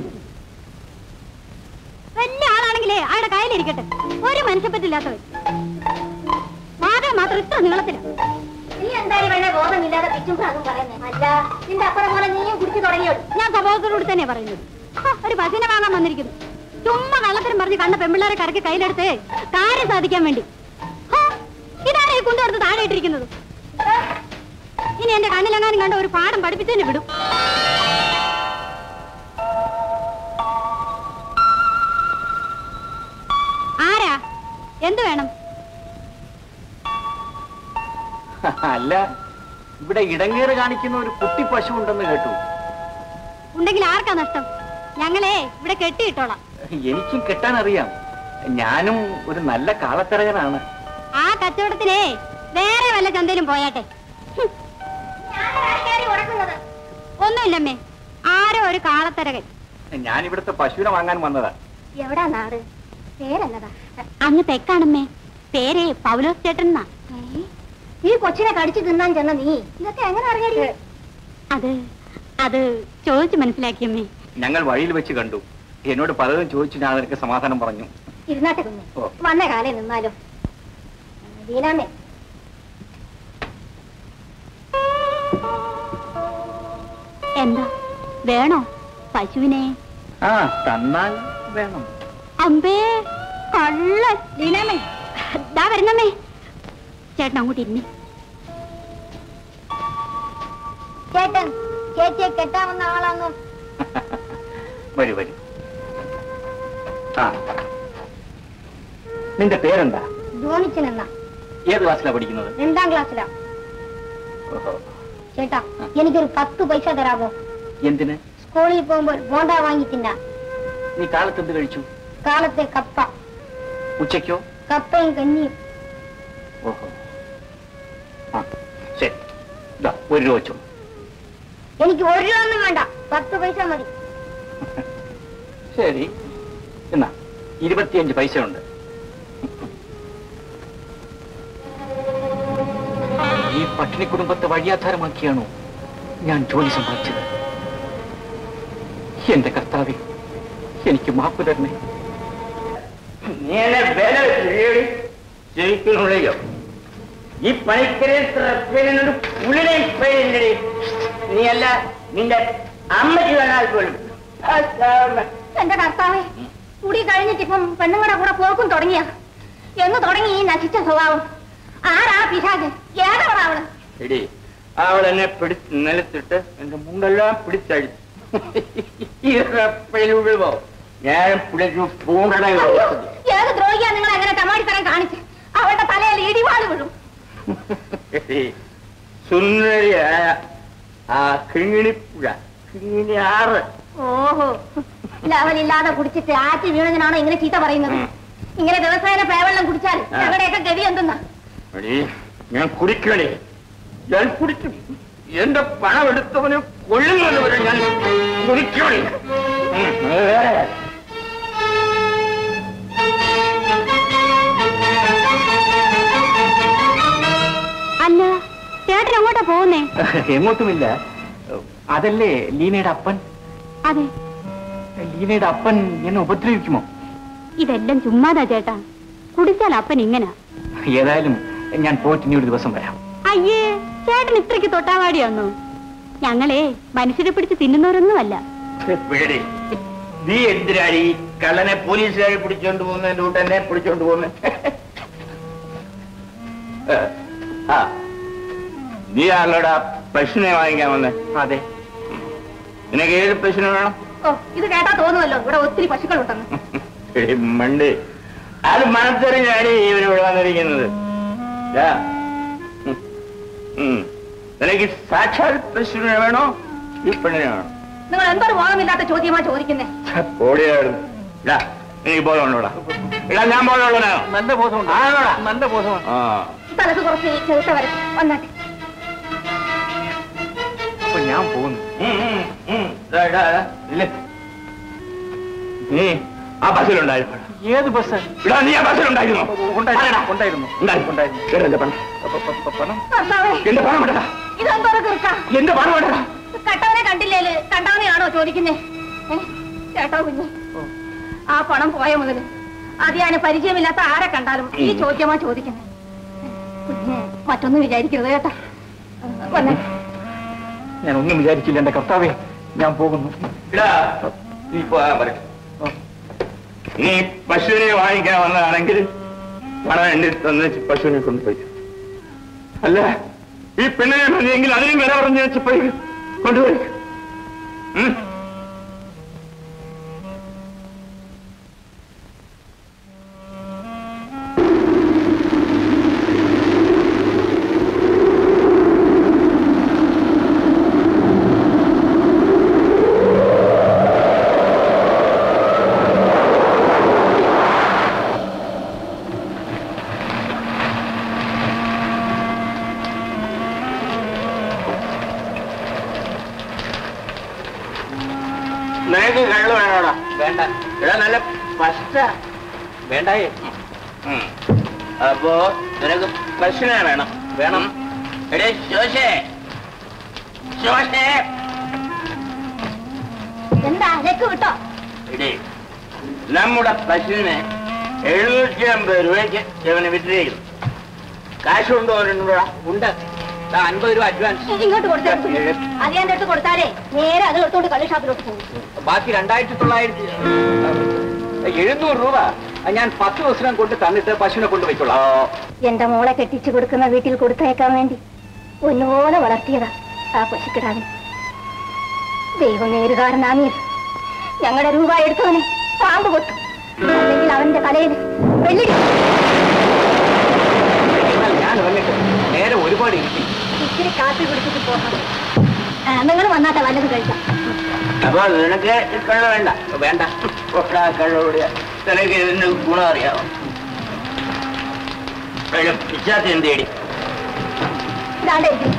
വലിയ ആളാണെങ്കിലേ ആളുടെ കയ്യിലിരിക്കട്ടെ ഒരു മനുഷ്യപ്പറ്റില്ലാത്തവൻ മാതം മാത്രം ഇത്ര നീളത്തില നീ എന്തായാലും വേണേ ബോധമില്ലാതെ പിച്ചും ഭാഗം പറയുന്നത് അല്ല നിന്റെ അപ്പുറം പോലെ നീയും കുടിച്ചു തുടങ്ങിയോ ഞാൻ സ്വഭാവത്തോടുകൂടി തന്നെ പറയുന്നത് ഹ, ഒരു പശുവിനെ വാങ്ങാൻ വന്നിരിക്കുന്നു ചുമ്മാ കള്ളത്തരം പറഞ്ഞ് കണ്ട പെമ്പിള്ളേരെ കറക്കി കയ്യിലെടുത്ത് കാര്യം സാധിക്കാൻ വേണ്ടി ഹ, ഇതാണ് ഈ കൊണ്ടുവന്ന് താഴെ ഇട്ടിരിക്കുന്നത് ഇനി എന്റെ കണ്ണിലെങ്ങാനും കണ്ട ഒരു പാഠം പഠിപ്പിച്ചതിന് വിടും ആരാ എന്ത് വേണം അല്ല ഇവിടെ ഇടങ്ങേറ് കാണിക്കുന്ന ഒരു കുട്ടി പശു ഉണ്ടെന്ന് കേട്ടു ഉണ്ടെങ്കിൽ ആർക്കാ നഷ്ടം ഞങ്ങളെ ഇവിടെ കെട്ടിയിട്ടോളാം എനിക്കും കെട്ടാൻ അറിയാം ഞാനും ഒരു നല്ല കാളത്തിറകനാണ് ആ കച്ചവടത്തിനെ വേറെ വല്ല ചന്തയിലും പോയാട്ടെ ഹും. ഒന്നുമില്ലമ്മേ ആരോ ഒരു കാളത്തരകൻ ഞാൻ ഇവിടുത്തെ പശുവിനെ വാങ്ങാൻ വന്നതാ എവിടാ നാട് പേരെന്നതാ അങ്ങ് തെക്കാണമ്മേ പേര് പൗലോസ് ചേട്ടൻ എന്നാ ഈ കൊച്ചിനെ കടിച്ചു തിന്നാൻ ചെന്ന നീ ഇതൊക്കെ എങ്ങനെ അറിയാടി അത് അത് ചോദിച്ചു മനസ്സിലാക്കിയമ്മേ ഞങ്ങൾ വഴിയിൽ വെച്ച് കണ്ടു എന്നോട് പലതും ചോദിച്ചു ഞാൻ അതിനൊക്കെ സമാധാനം പറഞ്ഞു ഇരുന്നാട്ടെ കുഞ്ഞ് ഓ. വന്ന കാലേ നിന്നാലോ ദീനാമേ എന്താ വേണോ പശുവിനെ ആ തന്നാൽ വേണം അമ്പേ കള്ള ലീലാമേ ദാ വരുന്നമ്മേ ചേട്ടൻ അങ്ങോട്ട് ഇരുന്നേ ചേട്ടൻ ചേച്ചിയെ കെട്ടാവുന്ന ആളാന്നോ വരൂ വരൂ ആ നിന്റെ പേരെന്താ ധോണിച്ചനെന്ന ഏത് ക്ലാസ്സിലാണ് പഠിക്കുന്നത് രണ്ടാം ക്ലാസ്സിലാ ഓഹോ. ചേട്ടാ എനിക്കൊരു പത്ത് പൈസ തരാമോ എന്തിന് സ്കൂളിൽ പോകുമ്പോൾ ബോണ്ട വാങ്ങി തിന്നാ നീ കാലത്ത് എന്ത് കഴിച്ചു കാലത്തെ കപ്പ ഉച്ചയ്ക്കോ കപ്പയും കഞ്ഞിയും ഓഹോ ആ ശരി ഇതാ ഒരു രൂപ വെച്ചോ എനിക്ക് ഒരു രൂപ ഒന്നും വേണ്ട പത്ത് പൈസ മതി ശരി എന്നാ ഇരുപത്തിയഞ്ച് പൈസ ഉണ്ട് ഈ പട്ടിണി കുടുംബത്തെ വഴിയാധാരമാക്കിയാണോ ഞാൻ ജോലി സമ്പാദിച്ചത് എന്റെ കർത്താവെ എനിക്ക് മാപ്പ് തരണേ നീ എന്നെ വില വെച്ച് ജയിക്കുന്നുള്ളയോ ഈ പണിക്കരെ പേരിനൊരു പുള്ളിനെ പേരില്ലേ നീ അല്ല നിന്റെ അമ്മയ്ക്ക് വേണാൽ പോലും ആ, ആ, എന്റെ കർത്താവെ കുടി കഴിഞ്ഞിട്ട് ഇപ്പം പെണ്ണുങ്ങളുടെ കൂടെ പോക്കും തുടങ്ങിയ എന്ന് തുടങ്ങി ഈ നശിച്ച സ്വഭാവം ആരാ പിശാച് ഏതവളാ അവള് എടി അവൾ എന്നെ പിടിച്ച് നിലത്തിട്ട് എന്റെ മുണ്ടെല്ലാം പിടിച്ചഴി വിഴുവോ ഞാൻ പിടിച്ചു പൂണ്ടട ഏത് ദ്രോഹിയാ നിങ്ങൾ അങ്ങനെ തമാടിത്തരം കാണിച്ച് അവളുടെ തലയിൽ ഇടിവാള് വീഴും സുന്ദരിയായ ആ കിങ്ങിണിപ്പുഴ കിങ്ങിണി ആറ് ഓഹോ ലെവലില്ലാതെ കുടിച്ചിട്ട് ആറ്റി വീണതിനാണോ ഇങ്ങനെ ചീത്ത പറയുന്നത് ഇങ്ങനെ ദിവസേന പേവെള്ളം കുടിച്ചാൽ ആ. ഞങ്ങളുടെയൊക്കെ ഗതി എന്തെന്നാ എടീ, ഞാൻ കുടിക്കണേ ഞാൻ കുടിക്കും എന്റെ പണം എടുത്തവന് കൊള്ളുന്നത് വരെ ഞാൻ കുടിക്കണേ ഉം, അത് വേറെ കാര്യം. അല്ല ചേട്ടൻ എങ്ങോട്ടാ പോകുന്നേ എങ്ങോട്ടുമില്ല അതല്ലേ ലീനയുടെ അപ്പൻ അതെ ലീനയുടെ അപ്പൻ എന്നെ ഉപദ്രവിക്കുമോ ഇതെല്ലാം ചുമ്മാതാ ചേട്ടാ കുടിച്ചാൽ അപ്പൻ ഇങ്ങനെ ഏതായാലും ഞാൻ പോയിട്ട് ഇനി ഒരു ദിവസം വരാം അയ്യേ ചേട്ടൻ ഇത്രയ്ക്ക് തൊട്ടാവാടിയാന്നോ ഞങ്ങളെ മനുഷ്യരെ പിടിച്ച് തിന്നുന്നവരൊന്നുമല്ല പിഴടി നീ എന്തിനാണ് ഈ കള്ളനെ പോലീസുകാരെ പിടിച്ചോണ്ട് പോകുന്നതിന്റെ കൂട്ട് എന്നെ പിടിച്ചോണ്ട് പോകുന്നത് ആ നീ ആളോടാ പശുവിനെ വാങ്ങിക്കാൻ വന്നേ അതെ നിനക്ക് ഏത് പശുവിനെ വേണം ഓ ഇത് കേട്ടാ തോന്നുമല്ലോ ഇവിടെ ഒത്തിരി പശുക്കളുണ്ടെന്ന് എടി മണ്ട് അത് മനസ്സറിഞ്ഞാണ് ഇവനിവിടെ വന്നിരിക്കുന്നത് ദാ. ഉം. ഉം. നിനക്ക് സാക്ഷാൽ പശുവിനെ വേണോ ഈ പെണ്ണിനെ വേണോ നിങ്ങൾ എന്തൊരു ബോധമില്ലാത്ത ചോദ്യമാ ചോദിക്കുന്നേ ഓടിയാടും ഇടാ എനിക്ക് ബോധമുണ്ടോടാ ഇടാ ഞാൻ ബോധമുള്ളവനാണോ നല്ല ബോധമുണ്ട് ആണോടാ നല്ല ബോധമാണ് ആ തലക്ക് കുറച്ച് ചെറുത്ത വരട്ടെ വന്നാട്ടെ അപ്പൊ ഞാൻ പോകുന്നു ഉം, ഉം, ഉം. ഇതാ, ഇടാ, ഇടാ. ഇല്ലേ? നീ ആ ബസ്സിലുണ്ടായിരുന്നു ഏത് ബസ് ഇടാ നീ ആ ബസ്സിലുണ്ടായിരുന്നു ഉണ്ടായിരുന്നു ഉണ്ടായിരുന്നു ഉണ്ടായിരുന്നു ഉണ്ടായിരുന്നു എടാ, എന്റെ പണം പ- പ- പ- പണം കർത്താവേ എന്റെ പണം വേണ്ടടാ ഇതെന്തോരം കിർക്ക എന്റെ പണം വേണ്ടടാ കട്ടവനെ കണ്ടില്ലേല് കണ്ടവനെയാണോ ചോദിക്കുന്നേ ഏ? കേട്ടോ കുഞ്ഞ് ആ പണം പോയ മുതല് അത് ഞാൻ പരിചയമില്ലാത്ത ആരെ കണ്ടാലും ഈ ചോദ്യമാ ചോദിക്കുന്നത് കുഞ്ഞ് മറ്റൊന്നും വിചാരിക്കരുത് കേട്ടാ വന്നേ ഞാൻ ഒന്നും വിചാരിച്ചില്ല എന്റെ കർത്താവേ ഞാൻ പോകുന്നു ഇടാ നീ പോകാൻ പറ നീ പശുവിനെ വാങ്ങിക്കാൻ വന്നതാണെങ്കിൽ പണം എന്റെ തന്ന പശുവിനെ കൊണ്ടുപോയി അല്ല ഈ പെണ്ണിനെ മതിയെങ്കിൽ അതിനും വില പറഞ്ഞു വെച്ച് പോയി കൊണ്ടുപോയി ഉം. നിനക്ക് കള്ളു വേണോടാ വേണ്ട ഇവിടെ നല്ല പശ വേണ്ടായേ ഉം. അപ്പോ നിനക്ക് പശുവിനെ വേണം വേണം എടേ ശോശേ ശോശേ എന്താ ലക്ക് വിട്ടോ എടേ നമ്മുടെ പശുവിനെ എഴുന്നൂറ്റി അമ്പത് രൂപയ്ക്ക് ഇവന് വിറ്റിരിക്കുന്നു കാശ് കൊണ്ടുപോയിട്ടുണ്ടോടാ ഉണ്ട് ദാ അൻപത് രൂപ അഡ്വാൻസ് ഇങ്ങോട്ട് കൊടുത്തേ അത് ഞാൻ അടുത്ത് കൊടുത്താലേ നേരെ അത് എടുത്തോണ്ട് കള്ളി ഷാപ്പിലോട്ട് പോകും ബാക്കി രണ്ടായിരത്തി തൊള്ളായിരത്തി എഴുന്നൂറ് രൂപ അത് ഞാൻ പത്ത് ദിവസം കൊണ്ട് തന്നിട്ട് പശുവിനെ കൊണ്ടുപോയിക്കൊള്ളാം എന്റെ മോളെ കെട്ടിച്ചു കൊടുക്കുന്ന വീട്ടിൽ കൊടുത്തയക്കാൻ വേണ്ടി ഒന്നുപോലെ വളർത്തിയതാ ആ പശുക്കിടാവിന് ദൈവം നേരുകാരനാമി ഞങ്ങളുടെ രൂപ എടുത്തവനെ പാമ്പ് കൊത്തും അല്ലെങ്കിൽ അവന്റെ തലയിൽ വെള്ളി ഞാൻ ഇറങ്ങട്ടെ നേരെ ഒരുപാട് ഇരിക്കും ഇച്ചിരി കാപ്പി കുടിച്ചിട്ട് പോകാം നിങ്ങൾ വന്നാട്ടെ വല്ലതും കഴിക്കാം അപ്പൊ നിനക്ക് കള്ള വേണ്ട വേണ്ട കള്ളോടിയ നിനക്ക് ഇതിന്റെ ഗുണം അറിയാമോ പിച്ചാത്തി എന്തേടി ഇതാണ്ടേ ഇരിക്കുന്നു.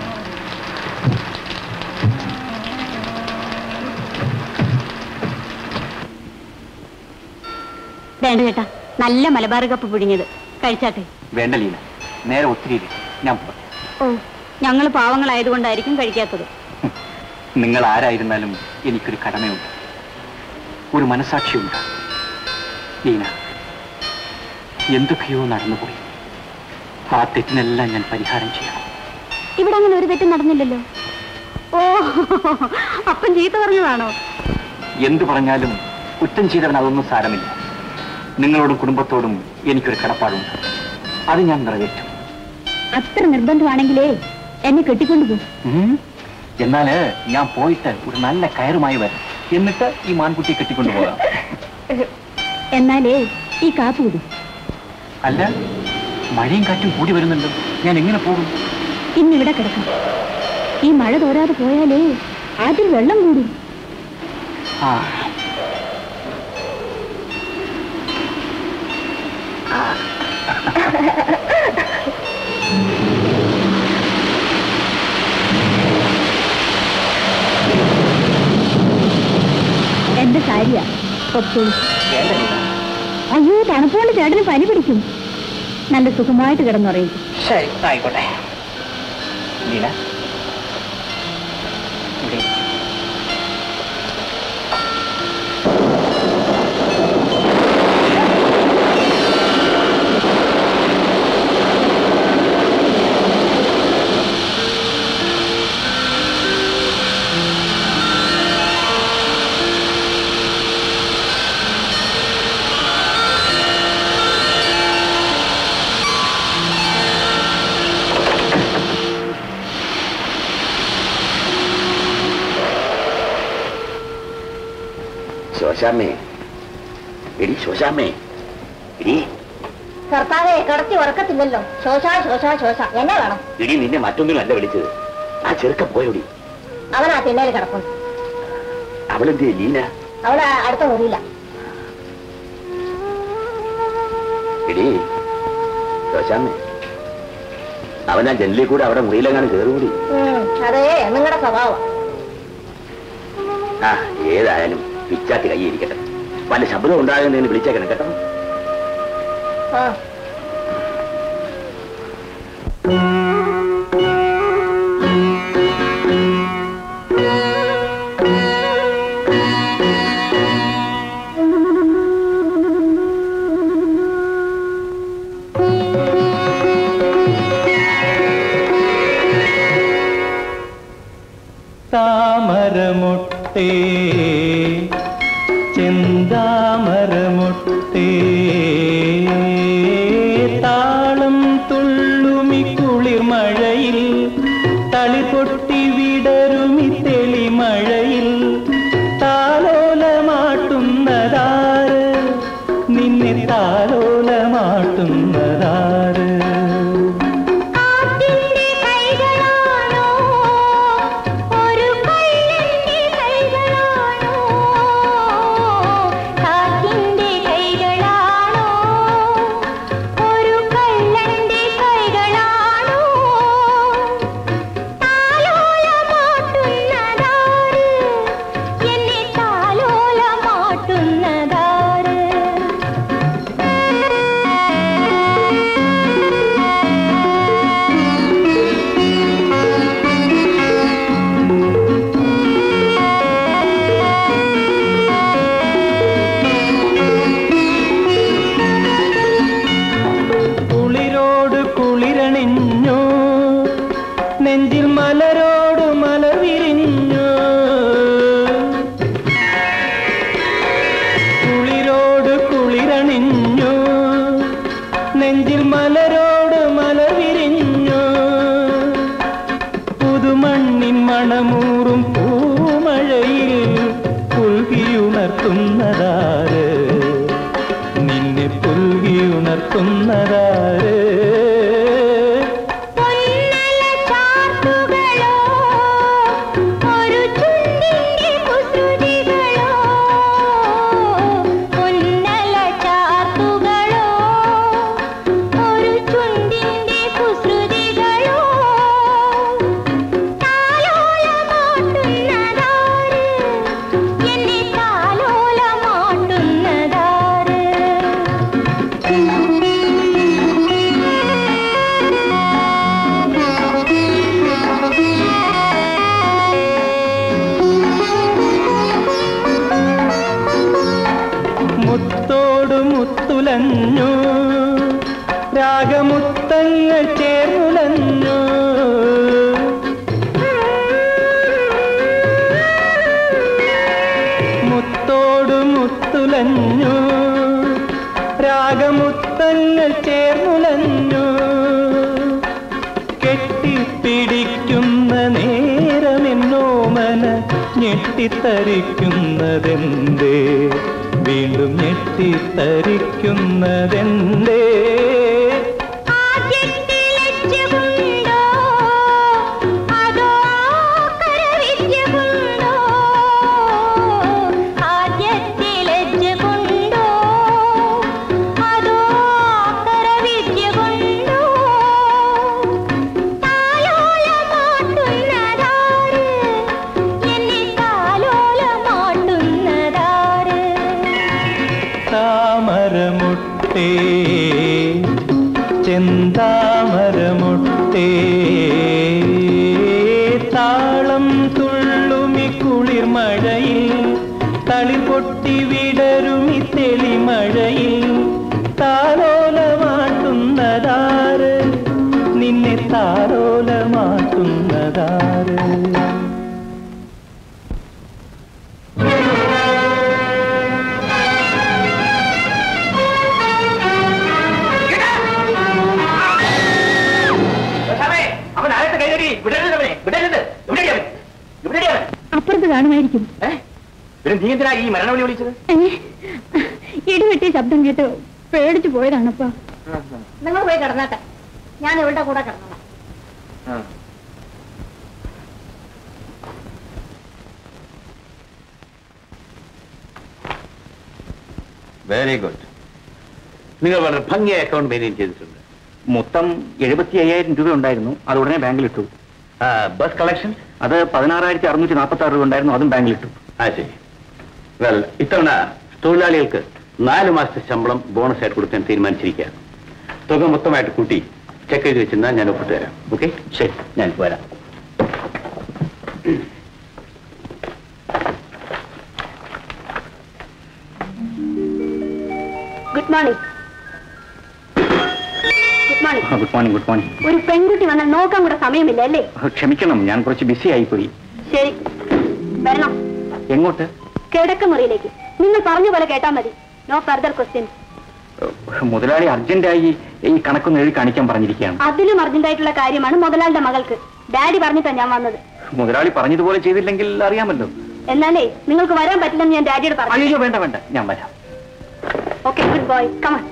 വേണ്ട ചേട്ടാ നല്ല മലബാർ കപ്പ് പുഴുങ്ങിയത് കഴിച്ചാട്ടെ വേണ്ട ലീല നേരെ ഒത്തിരി ഇരി. ഞാൻ പോട്ടെ ഓ ഞങ്ങൾ പാവങ്ങളായതുകൊണ്ടായിരിക്കും കഴിക്കാത്തത് നിങ്ങൾ ആരായിരുന്നാലും എനിക്കൊരു കടമയുണ്ട് ഒരു മനസാക്ഷിയുണ്ട് ലീന എന്തൊക്കെയോ നടന്നുപോയി ആ തെറ്റിനെല്ലാം ഞാൻ പരിഹാരം ചെയ്യണം ഇവിടെ അങ്ങനെ ഒരു തെറ്റും നടന്നില്ലല്ലോ ഓ അപ്പം ചീത്ത പറഞ്ഞതാണോ എന്തു പറഞ്ഞാലും കുറ്റം ചെയ്തവൻ അതൊന്നും സാരമില്ല നിങ്ങളോടും കുടുംബത്തോടും എനിക്കൊരു കടപ്പാടുണ്ട് അത് ഞാൻ നിറവേറ്റും അത്ര നിർബന്ധമാണെങ്കിലേ എന്നെ കെട്ടിക്കൊണ്ടുപോകും ഉം. എന്നാല് ഞാൻ പോയിട്ട് ഒരു നല്ല കയറുമായി വരാം എന്നിട്ട് ഈ മാൻകുട്ടിയെ കെട്ടിക്കൊണ്ടു പോകാം എന്നാലേ ഈ കാപ്പ് കുടി അല്ല മഴയും കാറ്റും കൂടി വരുന്നുണ്ട് ഞാൻ എങ്ങനെ പോകും ഇന്നിവിടെ കിടക്കാം ഈ മഴ തോരാതെ പോയാലേ ആദ്യം വെള്ളം കൂടും ആ എന്റെ സാരിയാ പൊത്തോളൂ വേണ്ട ലീല. അയ്യോ തണുപ്പോണ്ട് ചേട്ടന് പനി പിടിക്കും നല്ല സുഖമായിട്ട് കിടന്നുറയും ശരി ആയിക്കോട്ടെ ലീല ഇവിടെ ഇരി. ശോശാമ്മേ എടി ശോശാമ്മേ എടി കർത്താവെ കിടത്തി ഉറക്കത്തില്ലല്ലോ ശോശ ശോശ ശോശ എന്നെ വേണം എടി നിന്നെ മറ്റൊന്നിനും അല്ല വിളിച്ചത് ആ ചെറുക്ക പോയോടി അവൻ ആ തിണ്ണയിൽ കിടക്കുന്നു അവളെന്തേ ലീന അവിടെ അടുത്ത മുറിയില്ല എടി ശോശാമ്മേ അവൻ ആ ജനലിൽ കൂടെ അവിടെ മുറിയിലെങ്ങാനും കയറുകൂടി അതേ നിങ്ങളുടെ സ്വഭാവം ആ ഏതായാലും പിച്ചാത്തി കൈ ഇരിക്കട്ടെ വല്ല ശബ്ദം ഉണ്ടാകുന്നതിന് വിളിച്ചേക്കണം കേട്ടോ ആ താമരമുട്ടേ ചെന്താമരമുട്ടേ താളം തുള്ളുമി കുളിർമഴയിൽ തളി പൊട്ടി വിടരുമി തെളിമഴയിൽ താലോലമാട്ടുന്നതാര് നിന്നെ താലോലമാട്ടുന്നതാര് കാറ്റിന്റെ കൈകളാണോ ഒരു കള്ളിന്റെ കൈകളാണോ ചേർന്നുലഞ്ഞു രാഗമുത്തങ്ങൾ ചേർന്നുലഞ്ഞു മുത്തോട് മുത്തുലഞ്ഞു രാഗമുത്തങ്ങൾ ചേർന്നുലഞ്ഞു കെട്ടിപ്പിടിക്കുന്ന നേരമെന്നോമന ഞെട്ടിത്തരിക്കുന്നതെന്തേ വീണ്ടും ഞെട്ടിത്തരിക്കുന്നതെന്തേ താമരമുട്ടേ ചെന്താമരമുട്ടേ താളം തുള്ളുമി കുളിർമഴയിൽ തളിർ പൊട്ടി വിടരുമി തെളിമഴയിൽ താലോലമാട്ടുന്നതാര് നിന്നെ താലോലമാട്ടുന്നതാര് അവൻ അകത്ത് കൈകടി വിടരുത് അവനെ വിടരുത് ഇവിടെ അവൻ ഇവിടെ അവൻ അപ്പുറത്ത് കാണുമായിരിക്കും പിന്നെ നീ എന്തിനാ ഈ മരണവിളി വിളിച്ചത് ഇടിവെട്ടിയ ശബ്ദം കേട്ട് പേടിച്ചു പോയതാണപ്പാ നിങ്ങൾ പോയി കിടന്നാട്ടെ ഞാൻ ഇവളുടെ കൂടെ കിടന്നോളാം വെരി ഗുഡ് നിങ്ങൾ വളരെ ഭംഗിയായ അക്കൗണ്ട് മെയിൻറ്റെയിൻ ചെയ്തിട്ടുണ്ട് മൊത്തം എഴുപത്തി അയ്യായിരം രൂപ ഉണ്ടായിരുന്നു അത് ഉടനെ ബാങ്കിലിട്ടു ബസ് കളക്ഷൻ അത് പതിനാറായിരത്തി അറുന്നൂറ്റി നാൽപ്പത്തി ആറ് രൂപ ഉണ്ടായിരുന്നു അതും ബാങ്കിലിട്ടു ആ ശരി വെൽ ഇത്തവണ തൊഴിലാളികൾക്ക് നാല് മാസത്തെ ശമ്പളം ബോണസ് ആയിട്ട് കൊടുക്കാൻ തീരുമാനിച്ചിരിക്കുക തുക മൊത്തമായിട്ട് കൂട്ടി ചെക്ക് എഴുതി വെച്ചെന്നാൽ ഞാൻ ഒപ്പിട്ട് തരാം ഓക്കെ ശരി ഞാൻ വരാം good morning good morning good morning good morning ഒരു പെൺകുട്ടി വന്നാൽ നോക്കാൻ കൂടെ സമയമില്ല അല്ലേ ക്ഷമിക്കണം ഞാൻ കുറച്ച് ബിസി ആയിപ്പോയി ശരി വരണം എങ്ങോട്ട് കിടക്കമുറിയിലേക്ക് നിങ്ങൾ പറഞ്ഞ പോലെ കേട്ടാ മതി നോ ഫർദർ ക്വസ്റ്റ്യൻ മുതലാളി അർജന്റായി ഈ കണക്കൊന്ന് എഴുതി കാണിക്കാൻ പറഞ്ഞിരിക്കുകയാണ് അതിലും അർജന്റായിട്ടുള്ള കാര്യമാണ് മുതലാളിയുടെ മകൾക്ക് ഡാഡി പറഞ്ഞിട്ടാ ഞാൻ വന്നത് മുതലാളി പറഞ്ഞതുപോലെ ചെയ്തില്ലെങ്കിൽ അറിയാമല്ലോ എന്നാലേ നിങ്ങൾക്ക് വരാൻ പറ്റില്ലെന്ന് ഞാൻ ഡാഡിയോട് പറഞ്ഞു അയ്യോ വേണ്ട വേണ്ട ഞാൻ വരാം ഓക്കെ ഗുഡ് ബോയ് കമൺ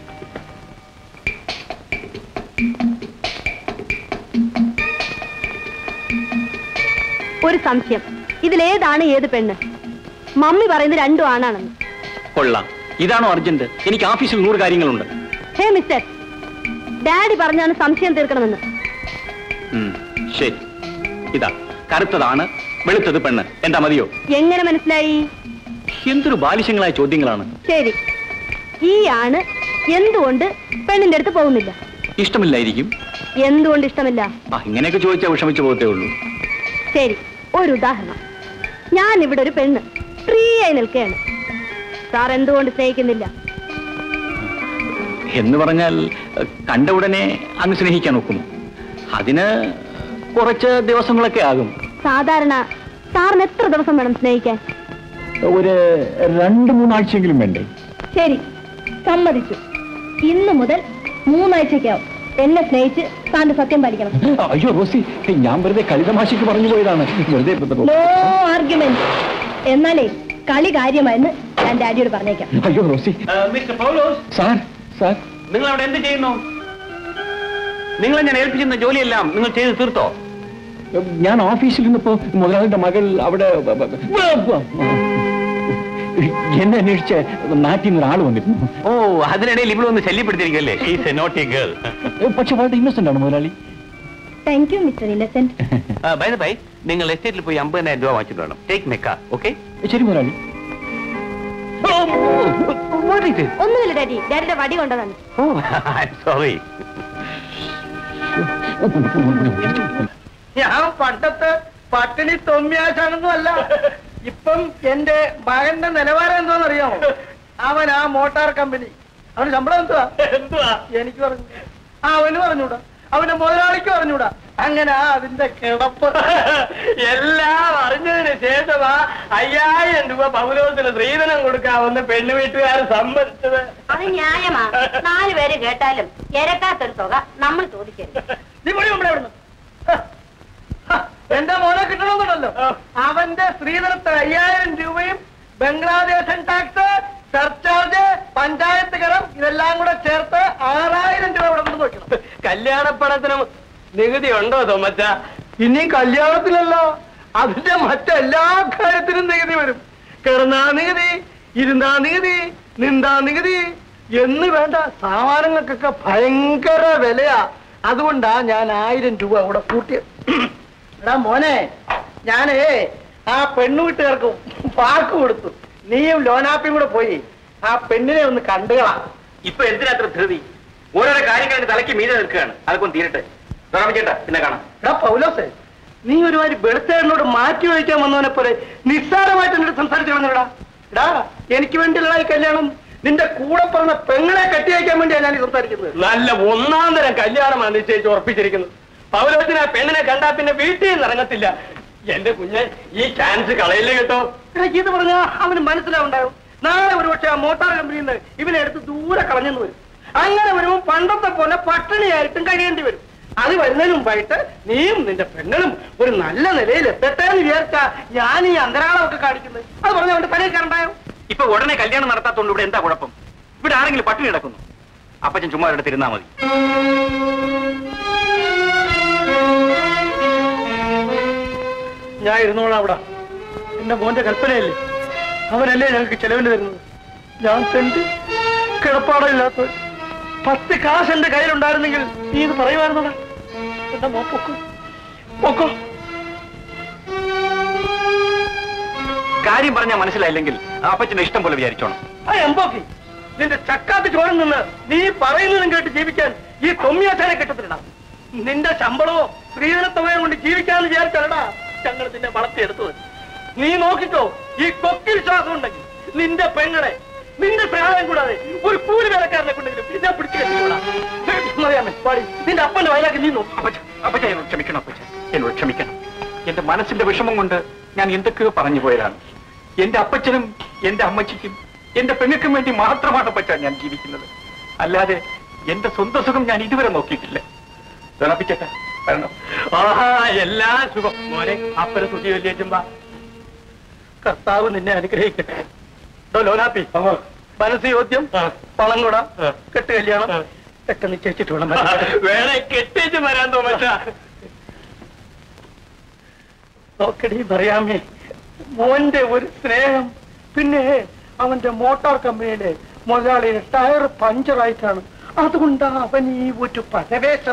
ഒരു സംശയം ഇതിലേതാണ് ഏത് പെണ്ണ് മമ്മി പറയുന്നത് രണ്ടും ആണാണെന്ന് കൊള്ളാം ഇതാണോ അർജന്റ് എനിക്ക് ഓഫീസിൽ നൂറ് കാര്യങ്ങളുണ്ട് ഹേ മിസ്റ്റർ ഡാഡി പറഞ്ഞാണ് സംശയം തീർക്കണമെന്ന് ഉം, ശരി ഇതാ കറുത്തതാണ് വെളുത്തത് പെണ്ണ് എന്താ മതിയോ എങ്ങനെ മനസ്സിലായി എന്തൊരു ബാലിശങ്ങളായ ചോദ്യങ്ങളാണ് ശരി ഈ ആണ് എന്തുകൊണ്ട് പെണ്ണിന്റെ അടുത്ത് പോകുന്നില്ല ഇഷ്ടമില്ലായിരിക്കും എന്തുകൊണ്ട് ഇഷ്ടമില്ല ആ ഇങ്ങനെയൊക്കെ ചോദിച്ചാൽ വിഷമിച്ചു പോകത്തേ ഉള്ളൂ ശരി ഒരു ഉദാഹരണം ഞാൻ ഇവിടെ ഒരു പെണ്ണ് ഫ്രീ ആയി നിൽക്കുകയാണ് സാർ എന്തുകൊണ്ട് സ്നേഹിക്കുന്നില്ല എന്ന് പറഞ്ഞാൽ ഏഹ്, കണ്ട ഉടനെ അങ്ങ് സ്നേഹിക്കാൻ ഒക്കുമോ അതിന് കുറച്ച് ദിവസങ്ങളൊക്കെ ആകും സാധാരണ സാറിന് എത്ര ദിവസം വേണം സ്നേഹിക്കാൻ ഒരു രണ്ട് മൂന്നാഴ്ചയെങ്കിലും വേണ്ടേ ശരി സമ്മതിച്ചു ഇന്ന് മുതൽ മൂന്നാഴ്ചയ്ക്കാവും എന്നെ സ്നേഹിച്ച് താന്റെ സത്യം പാലിക്കണം അയ്യോ റോസി ഞാൻ വെറുതെ കളിതമാശയ്ക്ക് പറഞ്ഞു പോയതാണ് വെറുതെ നോ ആർഗ്യുമെന്റ് എന്നാലേ കളി കാര്യമായെന്ന് ഞാൻ ഡാഡിയോട് പറഞ്ഞേക്കാം അയ്യോ Rosie mister Paulose sir sir നിങ്ങൾ അവിടെ എന്ത് ചെയ്യുന്നു നിങ്ങളെ ഞാൻ ഏൽപ്പിച്ചിരുന്ന ജോലിയെല്ലാം നിങ്ങൾ ചെയ്ത് തീർത്തോ ഞാൻ ഓഫീസിൽ നിന്നപ്പോ മുതലാളിയുടെ മകൾ അവിടെ എന്നെ അന്വേഷിച്ച് നാട്ടിൽ നിന്ന് ഒരാൾ വന്നിരുന്നു ഓ അതിനിടയിൽ ഇവിടെ ഒന്ന് ശല്യപ്പെടുത്തിയിരിക്കല്ലേ ഷീസ് എ നോട്ടി ഗേൾ പക്ഷെ വളരെ ഇന്നസെന്റ് ആണ് മുതലാളി thank you mister Innocent bye bye നിങ്ങൾ എസ്റ്റേറ്റിൽ പോയി അമ്പതിനായിരം രൂപ വാങ്ങിച്ചിട്ട് വേണം ടേക്ക് മെ കാർ ഓക്കെ ശരി മുതലാളി ഒന്നുമില്ല ഡാഡി ഡാഡിയുടെ വടി കൊണ്ടതാണ് സോറി ഞാൻ പണ്ടത്തെ പട്ടിണി തൊമ്യാശാനൊന്നും അല്ല ഇപ്പം എന്റെ മകന്റെ നിലവാരം എന്തോന്നറിയാമോ അവൻ ആ മോട്ടാർ കമ്പനി അവന് ശമ്പളം എന്തുവാ എന്തുവാ എനിക്ക് പറഞ്ഞു ആ അവന് പറഞ്ഞൂടാ അവന്റെ മുതലാളിക്ക് പറഞ്ഞൂടാ അങ്ങനെ അതിന്റെ കിടപ്പ് എല്ലാം അറിഞ്ഞതിന് ശേഷമാ അയ്യായിരം രൂപ പൗലോസിന് സ്ത്രീധനം കൊടുക്കാമെന്ന് പെണ്ണു വീട്ടുകാർ സമ്മതിച്ചത് അത് ന്യായമാ നാല് പേര് കേട്ടാലും ഇരക്കാത്തൊരു തുക നമ്മൾ ചോദിക്കരുത് നീ പോയി ഇവിടെ അവിടുന്ന്. ഹ, ഹ, എന്റെ മോനെ കിട്ടണമെന്നുണ്ടല്ലോ അവന്റെ സ്ത്രീധനത്തിന് അയ്യായിരം രൂപയും ബംഗ്ലാദേശൻ ടാക്സ് സർചാർജ് പഞ്ചായത്ത് കരം ഇതെല്ലാം കൂടെ ചേർത്ത് ആറായിരം രൂപ ഇവിടെ കൊണ്ട് നോക്കണം കല്യാണപ്പണത്തിന് നികുതി ഉണ്ടോ തോമച്ച ഇനി കല്യാണത്തിലല്ലോ അതിന്റെ മറ്റെല്ലാ കാര്യത്തിനും നികുതി വരും കിടന്നാ നികുതി ഇരുന്നാ നികുതി നിന്താ നികുതി എന്ന് വേണ്ട സാമാനങ്ങൾക്കൊക്കെ ഭയങ്കര വിലയാ അതുകൊണ്ടാ ഞാൻ ആയിരം രൂപ കൂടെ കൂട്ടിയത് എടാ മോനെ ഞാനേ ആ പെണ്ണു വീട്ടുകാർക്ക് വാക്ക് കൊടുത്തു നീയും ലോനാപ്പിയും കൂടെ പോയി ആ പെണ്ണിനെ ഒന്ന് കണ്ടുകളാ ഇപ്പൊ എന്തിനാ അത്ര ധൃതി ഓരോരോ കാര്യങ്ങൾ എന്റെ തലയ്ക്ക് മീതെ നിൽക്കുകയാണ് അതൊക്കെ ഒന്ന് തീരട്ടെ ചേട്ടാ പിന്നെ കാണാം എടാ പൗലോസേ നീ ഒരുമാതിരി വെളുത്തേറിനോട് മാറ്റി വഹിക്കാൻ വന്നവനെ പോലെ നിസ്സാരമായിട്ട് എന്നോട് സംസാരിച്ചു കളഞ്ഞടാ എടാ എനിക്ക് വേണ്ടിയുള്ള ഈ കല്യാണം നിന്റെ കൂടെ പറഞ്ഞ പെങ്ങളെ കെട്ടി അയക്കാൻ വേണ്ടിയാണ് ഞാൻ ഈ സംസാരിക്കുന്നത് നല്ല ഒന്നാം തരം കല്യാണമാണ് നിശ്ചയിച്ച് ഉറപ്പിച്ചിരിക്കുന്നത് പൗലോസിന് ആ പെണ്ണിനെ കണ്ടാ പിന്നെ വീട്ടിൽ നിന്ന് ഇറങ്ങത്തില്ല എന്റെ കുഞ്ഞ് ഈ ചാൻസ് കളയില്ലേ കേട്ടോ എടാ, ഇത് പറഞ്ഞാ അവന് മനസ്സിലാവുണ്ടാവും നാളെ ഒരു പക്ഷെ ആ മോട്ടാർ കമ്പനിയിൽ നിന്ന് ഇവനെ എടുത്ത് ദൂരെ കളഞ്ഞെന്ന് വരും അങ്ങനെ വരുമ്പോൾ പണ്ടത്തെ പോലെ പട്ടിണിയായിട്ടും കഴിയേണ്ടി വരും അത് വരുന്നതിന് മുമ്പായിട്ട് നീയും നിന്റെ പെങ്ങളും ഒരു നല്ല നിലയിൽ എത്തട്ടെ എന്ന് വിചാരിച്ചാ ഞാൻ ഈ അന്തരാളമൊക്കെ കാണിക്കുന്നത് അത് പറഞ്ഞ അവന്റെ തലയിൽ കണ്ടായോ ഇപ്പൊ ഉടനെ കല്യാണം നടത്താത്തോണ്ട് ഇവിടെ എന്താ കുഴപ്പം ഇവിടെ ആരെങ്കിലും പട്ടിണി കിടക്കുന്നു അപ്പച്ചൻ ചുമ്മാ ഇവിടെ തിരുന്നാ മതി ഞാൻ ഇരുന്നോളാം അവിടെ എന്റെ മോന്റെ കൽപ്പനയല്ലേ അവനല്ലേ ഞങ്ങൾക്ക് ചെലവിന് തരുന്നത് ഞാൻ തെണ്ടി കിടപ്പാടമില്ലാത്തവൻ പത്ത് കാശ് എന്റെ കയ്യിലുണ്ടായിരുന്നെങ്കിൽ നീ ഇത് പറയുമായിരുന്നോടാ എന്റെ മോ പൊക്കോ പൊക്കോ കാര്യം പറഞ്ഞാൽ മനസ്സിലായില്ലെങ്കിൽ അപ്പച്ചന്റെ ഇഷ്ടം പോലെ വിചാരിച്ചോണം ആ എമ്പോക്കി നിന്റെ ചക്കാത്ത് ചോരം നിന്ന് നീ പറയുന്നതും കേട്ട് ജീവിക്കാൻ ഈ തൊമ്മിയാച്ചാനെ കിട്ടത്തില്ലടാ നിന്റെ ശമ്പളമോ സ്ത്രീധനത്തുകയോ കൊണ്ട് ജീവിക്കാന്ന് വിചാരിച്ചല്ലടാ ഞങ്ങൾ നിന്നെ വളർത്തിയെടുത്തത് നീ നോക്കിക്കോ ഈ കൊക്കിൽ ശ്വാസം ഉണ്ടെങ്കിൽ നിന്റെ പെങ്ങളെ നിന്റെ സഹായം കൂടാതെ ഒരു കൂലി വേലക്കാരനെ കൊണ്ടെങ്കിലും ഞാൻ പിടിച്ചു കെട്ടിക്കോളാം പാടി നിന്റെ അപ്പന്റെ വയലാക്കി നീ നോക്കി അപ്പച്ച അപ്പച്ച എന്നോട് ക്ഷമിക്കണം അപ്പച്ച എന്നോട് ക്ഷമിക്കണം എന്റെ മനസ്സിന്റെ വിഷമം കൊണ്ട് ഞാൻ എന്തൊക്കെയോ പറഞ്ഞു പോയതാണ് എന്റെ അപ്പച്ചനും എന്റെ അമ്മച്ചിക്കും എന്റെ പെങ്ങൾക്കും വേണ്ടി മാത്രമാണ് അപ്പച്ച ഞാൻ ജീവിക്കുന്നത് അല്ലാതെ എന്റെ സ്വന്തം സുഖം ഞാൻ ഇതുവരെ നോക്കിയിട്ടില്ല തിളപ്പിച്ചേട്ടാ വരണം ആഹാ എല്ലാ സുഖം മോനെ അപ്പന സുഖി വലിയേച്ചുമ്പ കർത്താവ് നിന്നെ അനുഗ്രഹിക്കട്ടെ ഡോ ലോനാപ്പി മനസ്സ് യോദ്യം പണം കൂട കെട്ട് കല്യാണം ഒക്കെ നിശ്ചയിച്ചിട്ട് വേണം വേണേ കെട്ടിച്ച് വരാൻ തോമച്ച നോക്കടി പറയാമേ മോന്റെ ഒരു സ്നേഹം പിന്നെ അവന്റെ മോട്ടോർ കമ്പനിയുടെ മുതലാളി ടയർ പഞ്ചറായിട്ടാണ് അതുകൊണ്ടാ അവൻ ഈ ഒരു പരവേശം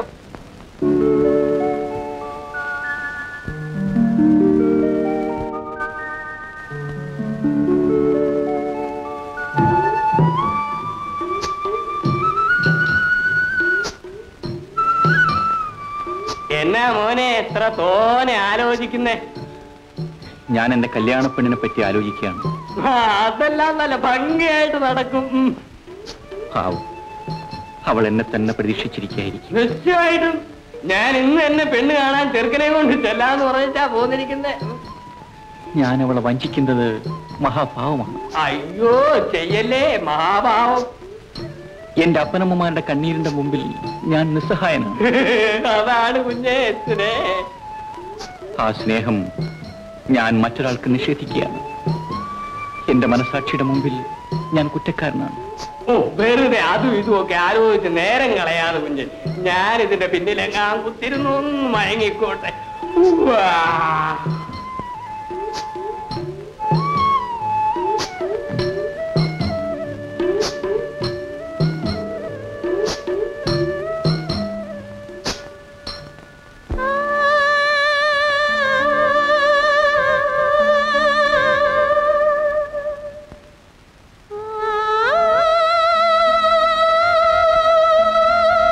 എന്നാ മോനെ എത്ര തോനെ ആലോചിക്കുന്നേ ഞാൻ എന്റെ കല്യാണ പെണ്ണിനെ പറ്റി ആലോചിക്കുകയാണ് അതെല്ലാം നല്ല ഭംഗിയായിട്ട് നടക്കും ഉം. പാവം അവൾ എന്നെ തന്നെ പ്രതീക്ഷിച്ചിരിക്കുകയായിരിക്കും തീർച്ചയായിട്ടും ഞാൻ ഇന്ന് എന്നെ പെണ്ണ് കാണാൻ ചെറുക്കനെ കൊണ്ട് ചെല്ലാന്ന് പറഞ്ഞാ പോന്നിരിക്കുന്നേ ഞാൻ അവളെ വഞ്ചിക്കുന്നത് മഹാഭാവമാണ് അയ്യോ ചെയ്യല്ലേ മഹാഭാവം എന്റെ അപ്പനമ്മമാരുടെ കണ്ണീരിന്റെ മുമ്പിൽ ഞാൻ നിസ്സഹായനാണ് അതാണ് കുഞ്ഞേ എത്തിനെ ആ സ്നേഹം ഞാൻ മറ്റൊരാൾക്ക് നിഷേധിക്കുകയാണ് എന്റെ മനസാക്ഷിയുടെ മുമ്പിൽ ഞാൻ കുറ്റക്കാരനാണ് ഓ വെറുതെ അതും ഇതും ഒക്കെ ആലോചിച്ച് നേരം കളയാതെ കുഞ്ഞ് ഞാൻ ഇതിന്റെ പിന്നിലെങ്ങാൻ കുത്തിരുന്നു ഒന്ന് മയങ്ങിക്കോട്ടെ ഉവ്വാ.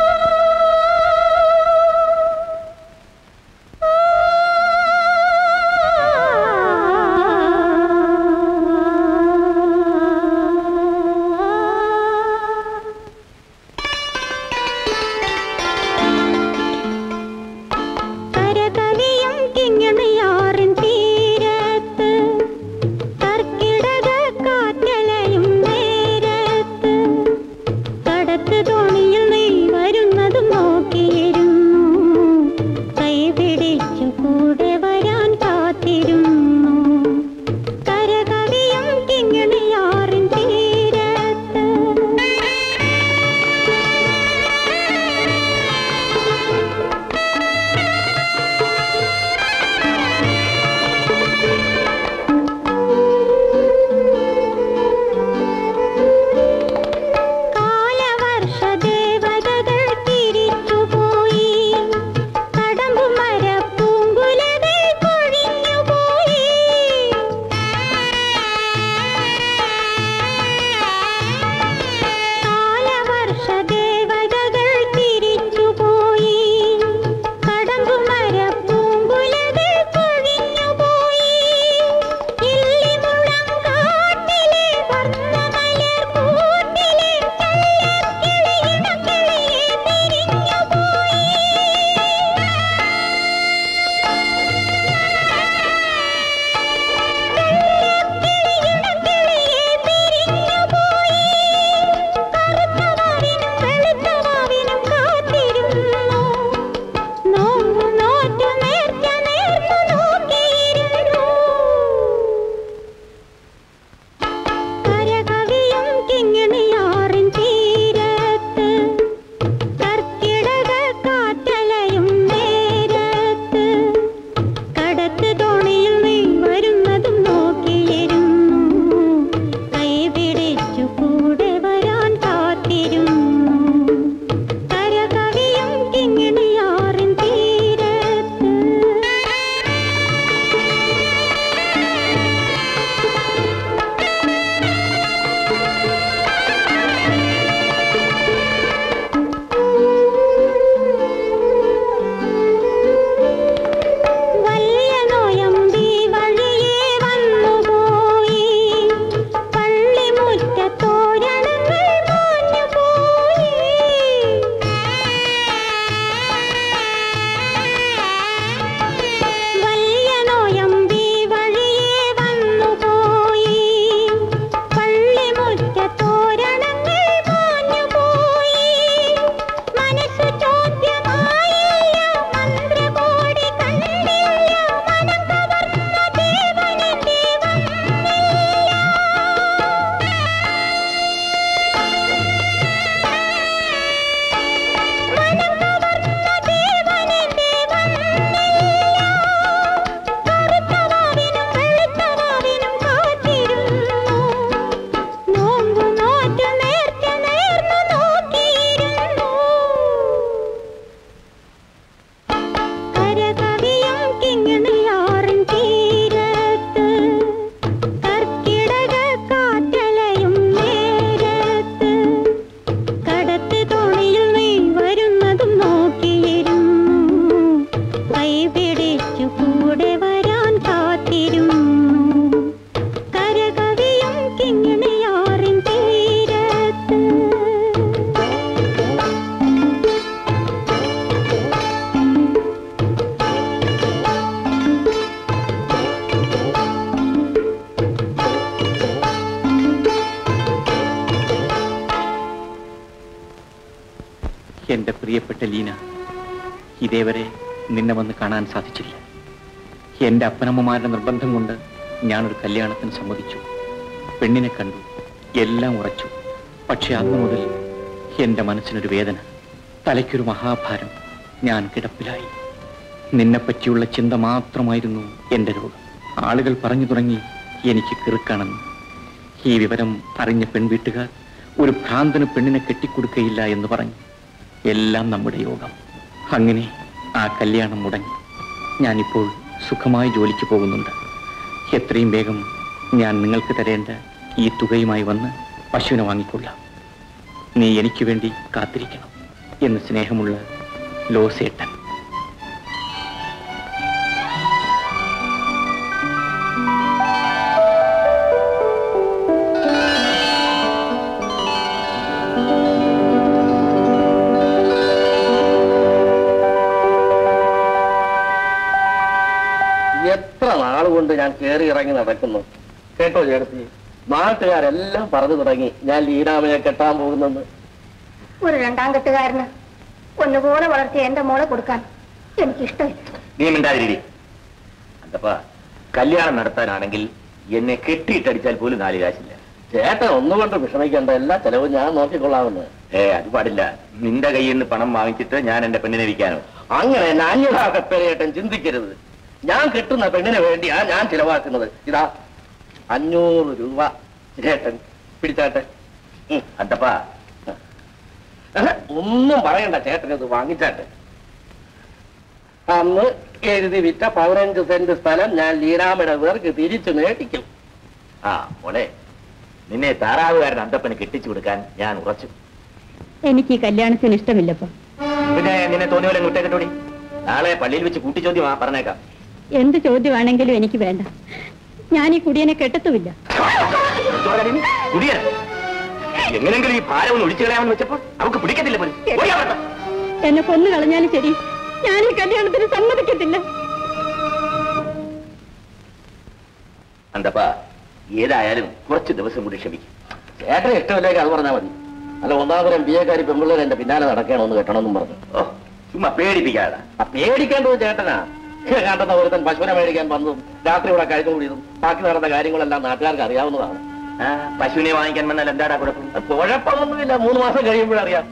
ആ എന്റെ പ്രിയപ്പെട്ട ലീന ഇതേവരെ നിന്നെ വന്ന് കാണാൻ സാധിച്ചില്ല എന്റെ അപ്പനമ്മമാരുടെ നിർബന്ധം കൊണ്ട് ഞാനൊരു കല്യാണത്തിന് സമ്മതിച്ചു പെണ്ണിനെ കണ്ടു എല്ലാം ഉറച്ചു പക്ഷെ അന്നു മുതൽ എന്റെ മനസ്സിനൊരു വേദന തലയ്ക്കൊരു മഹാഭാരം ഞാൻ കിടപ്പിലായി നിന്നെപ്പറ്റിയുള്ള ചിന്ത മാത്രമായിരുന്നു എന്റെ രോഗം ആളുകൾ പറഞ്ഞു തുടങ്ങി എനിക്ക് കിറുക്കാണെന്ന് ഈ വിവരം അറിഞ്ഞ പെൺവീട്ടുകാർ ഒരു ഭ്രാന്തന് പെണ്ണിനെ കെട്ടിക്കൊടുക്കയില്ല എന്ന് പറഞ്ഞു എല്ലാം നമ്മുടെ യോഗം അങ്ങനെ ആ കല്യാണം മുടങ്ങി ഞാനിപ്പോൾ സുഖമായി ജോലിക്ക് പോകുന്നുണ്ട് എത്രയും വേഗം ഞാൻ നിങ്ങൾക്ക് തരേണ്ട ഈ തുകയുമായി വന്ന് പശുവിനെ വാങ്ങിക്കൊള്ളാം നീ എനിക്ക് വേണ്ടി കാത്തിരിക്കണം എന്ന് സ്നേഹമുള്ള ലോസേട്ടൻ എത്ര നാളുകൊണ്ട് ഞാൻ കയറി ഇറങ്ങി നടക്കുന്നു കേട്ടോ ചേട്ടത്തി നാട്ടുകാരെല്ലാം പറഞ്ഞു തുടങ്ങി ഞാൻ ലീനാമയെ കെട്ടാൻ പോകുന്നെന്ന് ഒരു രണ്ടാം കെട്ടുകാരന് ഒന്നുപോലെ വളർത്തിയ എന്റെ മോളെ കൊടുക്കാൻ എനിക്കിഷ്ടമില്ല നീ മിണ്ടാതിരി അതപ്പ കല്യാണം നടത്താനാണെങ്കിൽ എന്നെ കെട്ടിയിട്ടടിച്ചാൽ പോലും നാല് കാശില്ല ചേട്ടൻ ഒന്നുകൊണ്ട് വിഷമിക്കേണ്ട എല്ലാ ചെലവും ഞാൻ നോക്കിക്കൊള്ളാമെന്ന് ഏ അത് പാടില്ല നിന്റെ കയ്യിൽ നിന്ന് പണം വാങ്ങിച്ചിട്ട് ഞാൻ എന്റെ പെണ്ണിനെ വിൽക്കാനോ അങ്ങനെ നാണ്യതാകപ്പേരേട്ടൻ ചിന്തിക്കരുത് ഞാൻ കിട്ടുന്ന പെണ്ണിന് വേണ്ടിയാ ഞാൻ ചിലവാക്കുന്നത് ഇതാ അഞ്ഞൂറ് രൂപ ചേട്ടൻ പിടിച്ചാട്ടെ ഉം. അതപ്പ അഹ്, ഒന്നും പറയണ്ട ചേട്ടൻ ഇത് വാങ്ങിച്ചാട്ടെ അന്ന് എഴുതി വിറ്റ പതിനഞ്ച് സെന്റ് സ്ഥലം ഞാൻ ലീനാമയുടെ പേർക്ക് തിരിച്ചു മേടിക്കും ആ മോളെ നിന്നെ താറാവുകാരൻ അന്തപ്പന് കെട്ടിച്ചു കൊടുക്കാൻ ഞാൻ ഉറച്ചു എനിക്ക് ഈ കല്യാണത്തിന് ഇഷ്ടമില്ലപ്പോ പിന്നെ നിന്നെ തോന്നിയ പോലെ വിട്ടേക്കട്ടോടി നാളെ പള്ളിയിൽ വെച്ച് കൂട്ടിച്ചോദ്യമാ പറഞ്ഞേക്കാം എന്ത് ചോദ്യമാണെങ്കിലും എനിക്ക് വേണ്ട ഞാൻ ഈ കുടിയനെ കെട്ടത്തുമില്ല കുടിയൻ എങ്ങനെങ്കിലും ഈ ഭാരം ഒന്ന് ഒഴിച്ചു കളയാമെന്ന് വെച്ചപ്പോൾ അവക്ക് പിടിക്കത്തില്ല പോലും ഓടി അവിടുന്ന്. എന്നെ കൊന്നു കളഞ്ഞാലും ശരി ഞാൻ ഈ കല്യാണത്തിന് സമ്മതിക്കത്തില്ല അന്തപ്പ ഏതായാലും കുറച്ച് ദിവസം കൂടി ക്ഷമിക്കും ചേട്ടന് ഇഷ്ടമില്ലെങ്കിൽ അത് പറഞ്ഞാൽ മതി അല്ല ഒന്നാമതരം ബി എക്കാരി പെമ്പിള്ളേർ എന്റെ പിന്നാലെ നടക്കണമെന്ന് കെട്ടണമെന്നും പറഞ്ഞു ഓ ചുമ്മാ പേടിപ്പിക്കാതെ ആ പേടിക്കേണ്ടത് ചേട്ടനാ കണ്ടെന്ന ഒരുത്തൻ പശുവിനെ മേടിക്കാൻ വന്നതും രാത്രി ഇവിടെ കഴിഞ്ഞു കൂടിയതും ബാക്കി നടന്ന കാര്യങ്ങളെല്ലാം നാട്ടുകാർക്ക് അറിയാവുന്നതാണ് ആ, പശുവിനെ വാങ്ങിക്കാൻ വന്നാൽ എന്താടാ കുഴപ്പം അത് കുഴപ്പമൊന്നുമില്ല മൂന്ന് മാസം കഴിയുമ്പോഴറിയാം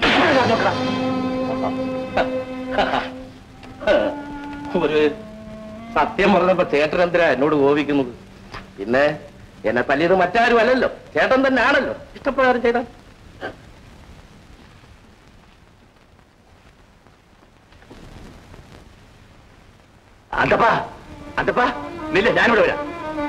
ഒരു സത്യം പറഞ്ഞപ്പോ ചേട്ടൻ എന്തിനാ എന്നോട് കോപിക്കുന്നത് പിന്നെ എന്നെ തല്ലിയത് മറ്റാരും അല്ലല്ലോ ചേട്ടൻ തന്നെ ആണല്ലോ ഇഷ്ടപ്രകാരം ചേട്ടൻ അന്തപ്പ അന്തപ്പ നില്ല ഞാനിവിടെ വരാം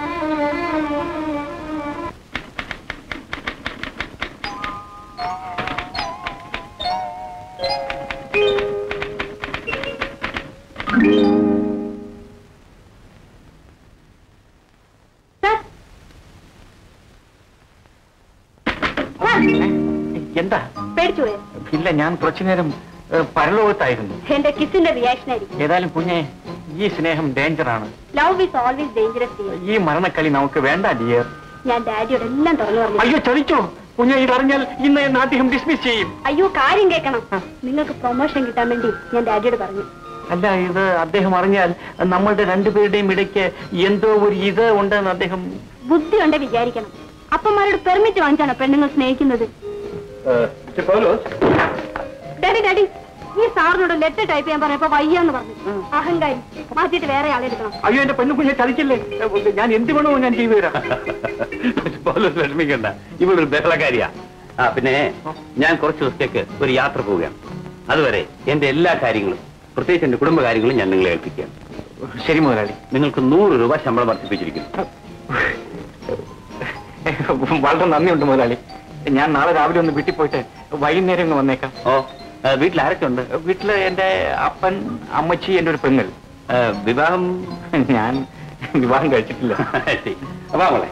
എന്താ പേടിച്ചു പോയോ ഇല്ല ഞാൻ കുറച്ചു നേരം ഏഹ്, പരലോകത്തായിരുന്നു എന്റെ കിസിന്റെ റിയാക്ഷൻ ആയിരിക്കും ഏതായാലും കുഞ്ഞെ ഈ സ്നേഹം ഡേഞ്ചറാണ് ലവ് ഈസ് ഓൾവേസ് ഡേഞ്ചറസ് ഈ മരണക്കളി നമുക്ക് വേണ്ട ഡിയർ ഞാൻ ഡാഡിയോട് എല്ലാം തുറന്നു പറഞ്ഞു അയ്യോ ചതിച്ചോ കുഞ്ഞെ ഇതറിഞ്ഞാൽ ഇന്ന് എന്നെ അദ്ദേഹം ഡിസ്മിസ് ചെയ്യും അയ്യോ കാര്യം കേൾക്കണം നിങ്ങൾക്ക് പ്രൊമോഷൻ കിട്ടാൻ വേണ്ടി ഞാൻ ഡാഡിയോട് പറഞ്ഞു അല്ല ഇത് അദ്ദേഹം അറിഞ്ഞാൽ നമ്മളുടെ രണ്ടുപേരുടെയും ഇടയ്ക്ക് എന്തോ ഒരു ഇത് ഉണ്ടെന്ന് അദ്ദേഹം ബുദ്ധി ഉണ്ട് വിചാരിക്കണം അപ്പന്മാരോട് പെർമിറ്റ് വാങ്ങിച്ചാണോ പെണ്ണുങ്ങൾ സ്നേഹിക്കുന്നത് ഡാഡി ഡാഡി ഈ സാറിനോട് ലെറ്റർ ടൈപ്പ് ചെയ്യാൻ പറഞ്ഞപ്പോ വയ്യാന്ന് പറഞ്ഞു അഹങ്കാരി മാറ്റിയിട്ട് വേറെ ആളെടുക്കണം അയ്യോ എന്റെ പെണ്ണു കുഞ്ഞെ ചതിക്കില്ലേ ഞാൻ എന്ത് വേണോ ഞാൻ ചെയ്തു തരാം പോലും വിഷമിക്കണ്ട ഇവളൊരു ബഹളക്കാരിയാ ആ പിന്നെ ഞാൻ കുറച്ച് ദിവസത്തേക്ക് ഒരു യാത്ര പോവുകയാണ് അതുവരെ എന്റെ എല്ലാ കാര്യങ്ങളും പ്രത്യേകിച്ച് എന്റെ കുടുംബ കാര്യങ്ങളും ഞാൻ നിങ്ങളെ ഏൽപ്പിക്കുകയാണ് ശരി മുതലാളി നിങ്ങൾക്ക് നൂറ് രൂപ ശമ്പളം വർദ്ധിപ്പിച്ചിരിക്കുന്നു വളരെ നന്ദിയുണ്ട് മുതലാളി ഞാൻ നാളെ രാവിലെ ഒന്ന് വീട്ടിൽ പോയിട്ട് വൈകുന്നേരം ഒന്ന് വന്നേക്കാം ഓ ആ, വീട്ടിൽ ആരൊക്കെ ഉണ്ട് വീട്ടില് എന്റെ അപ്പൻ അമ്മച്ചി എന്റെ ഒരു പെങ്ങൾ ആ, വിവാഹം ഞാൻ വിവാഹം കഴിച്ചിട്ടില്ല ശരി. വാ മോളെ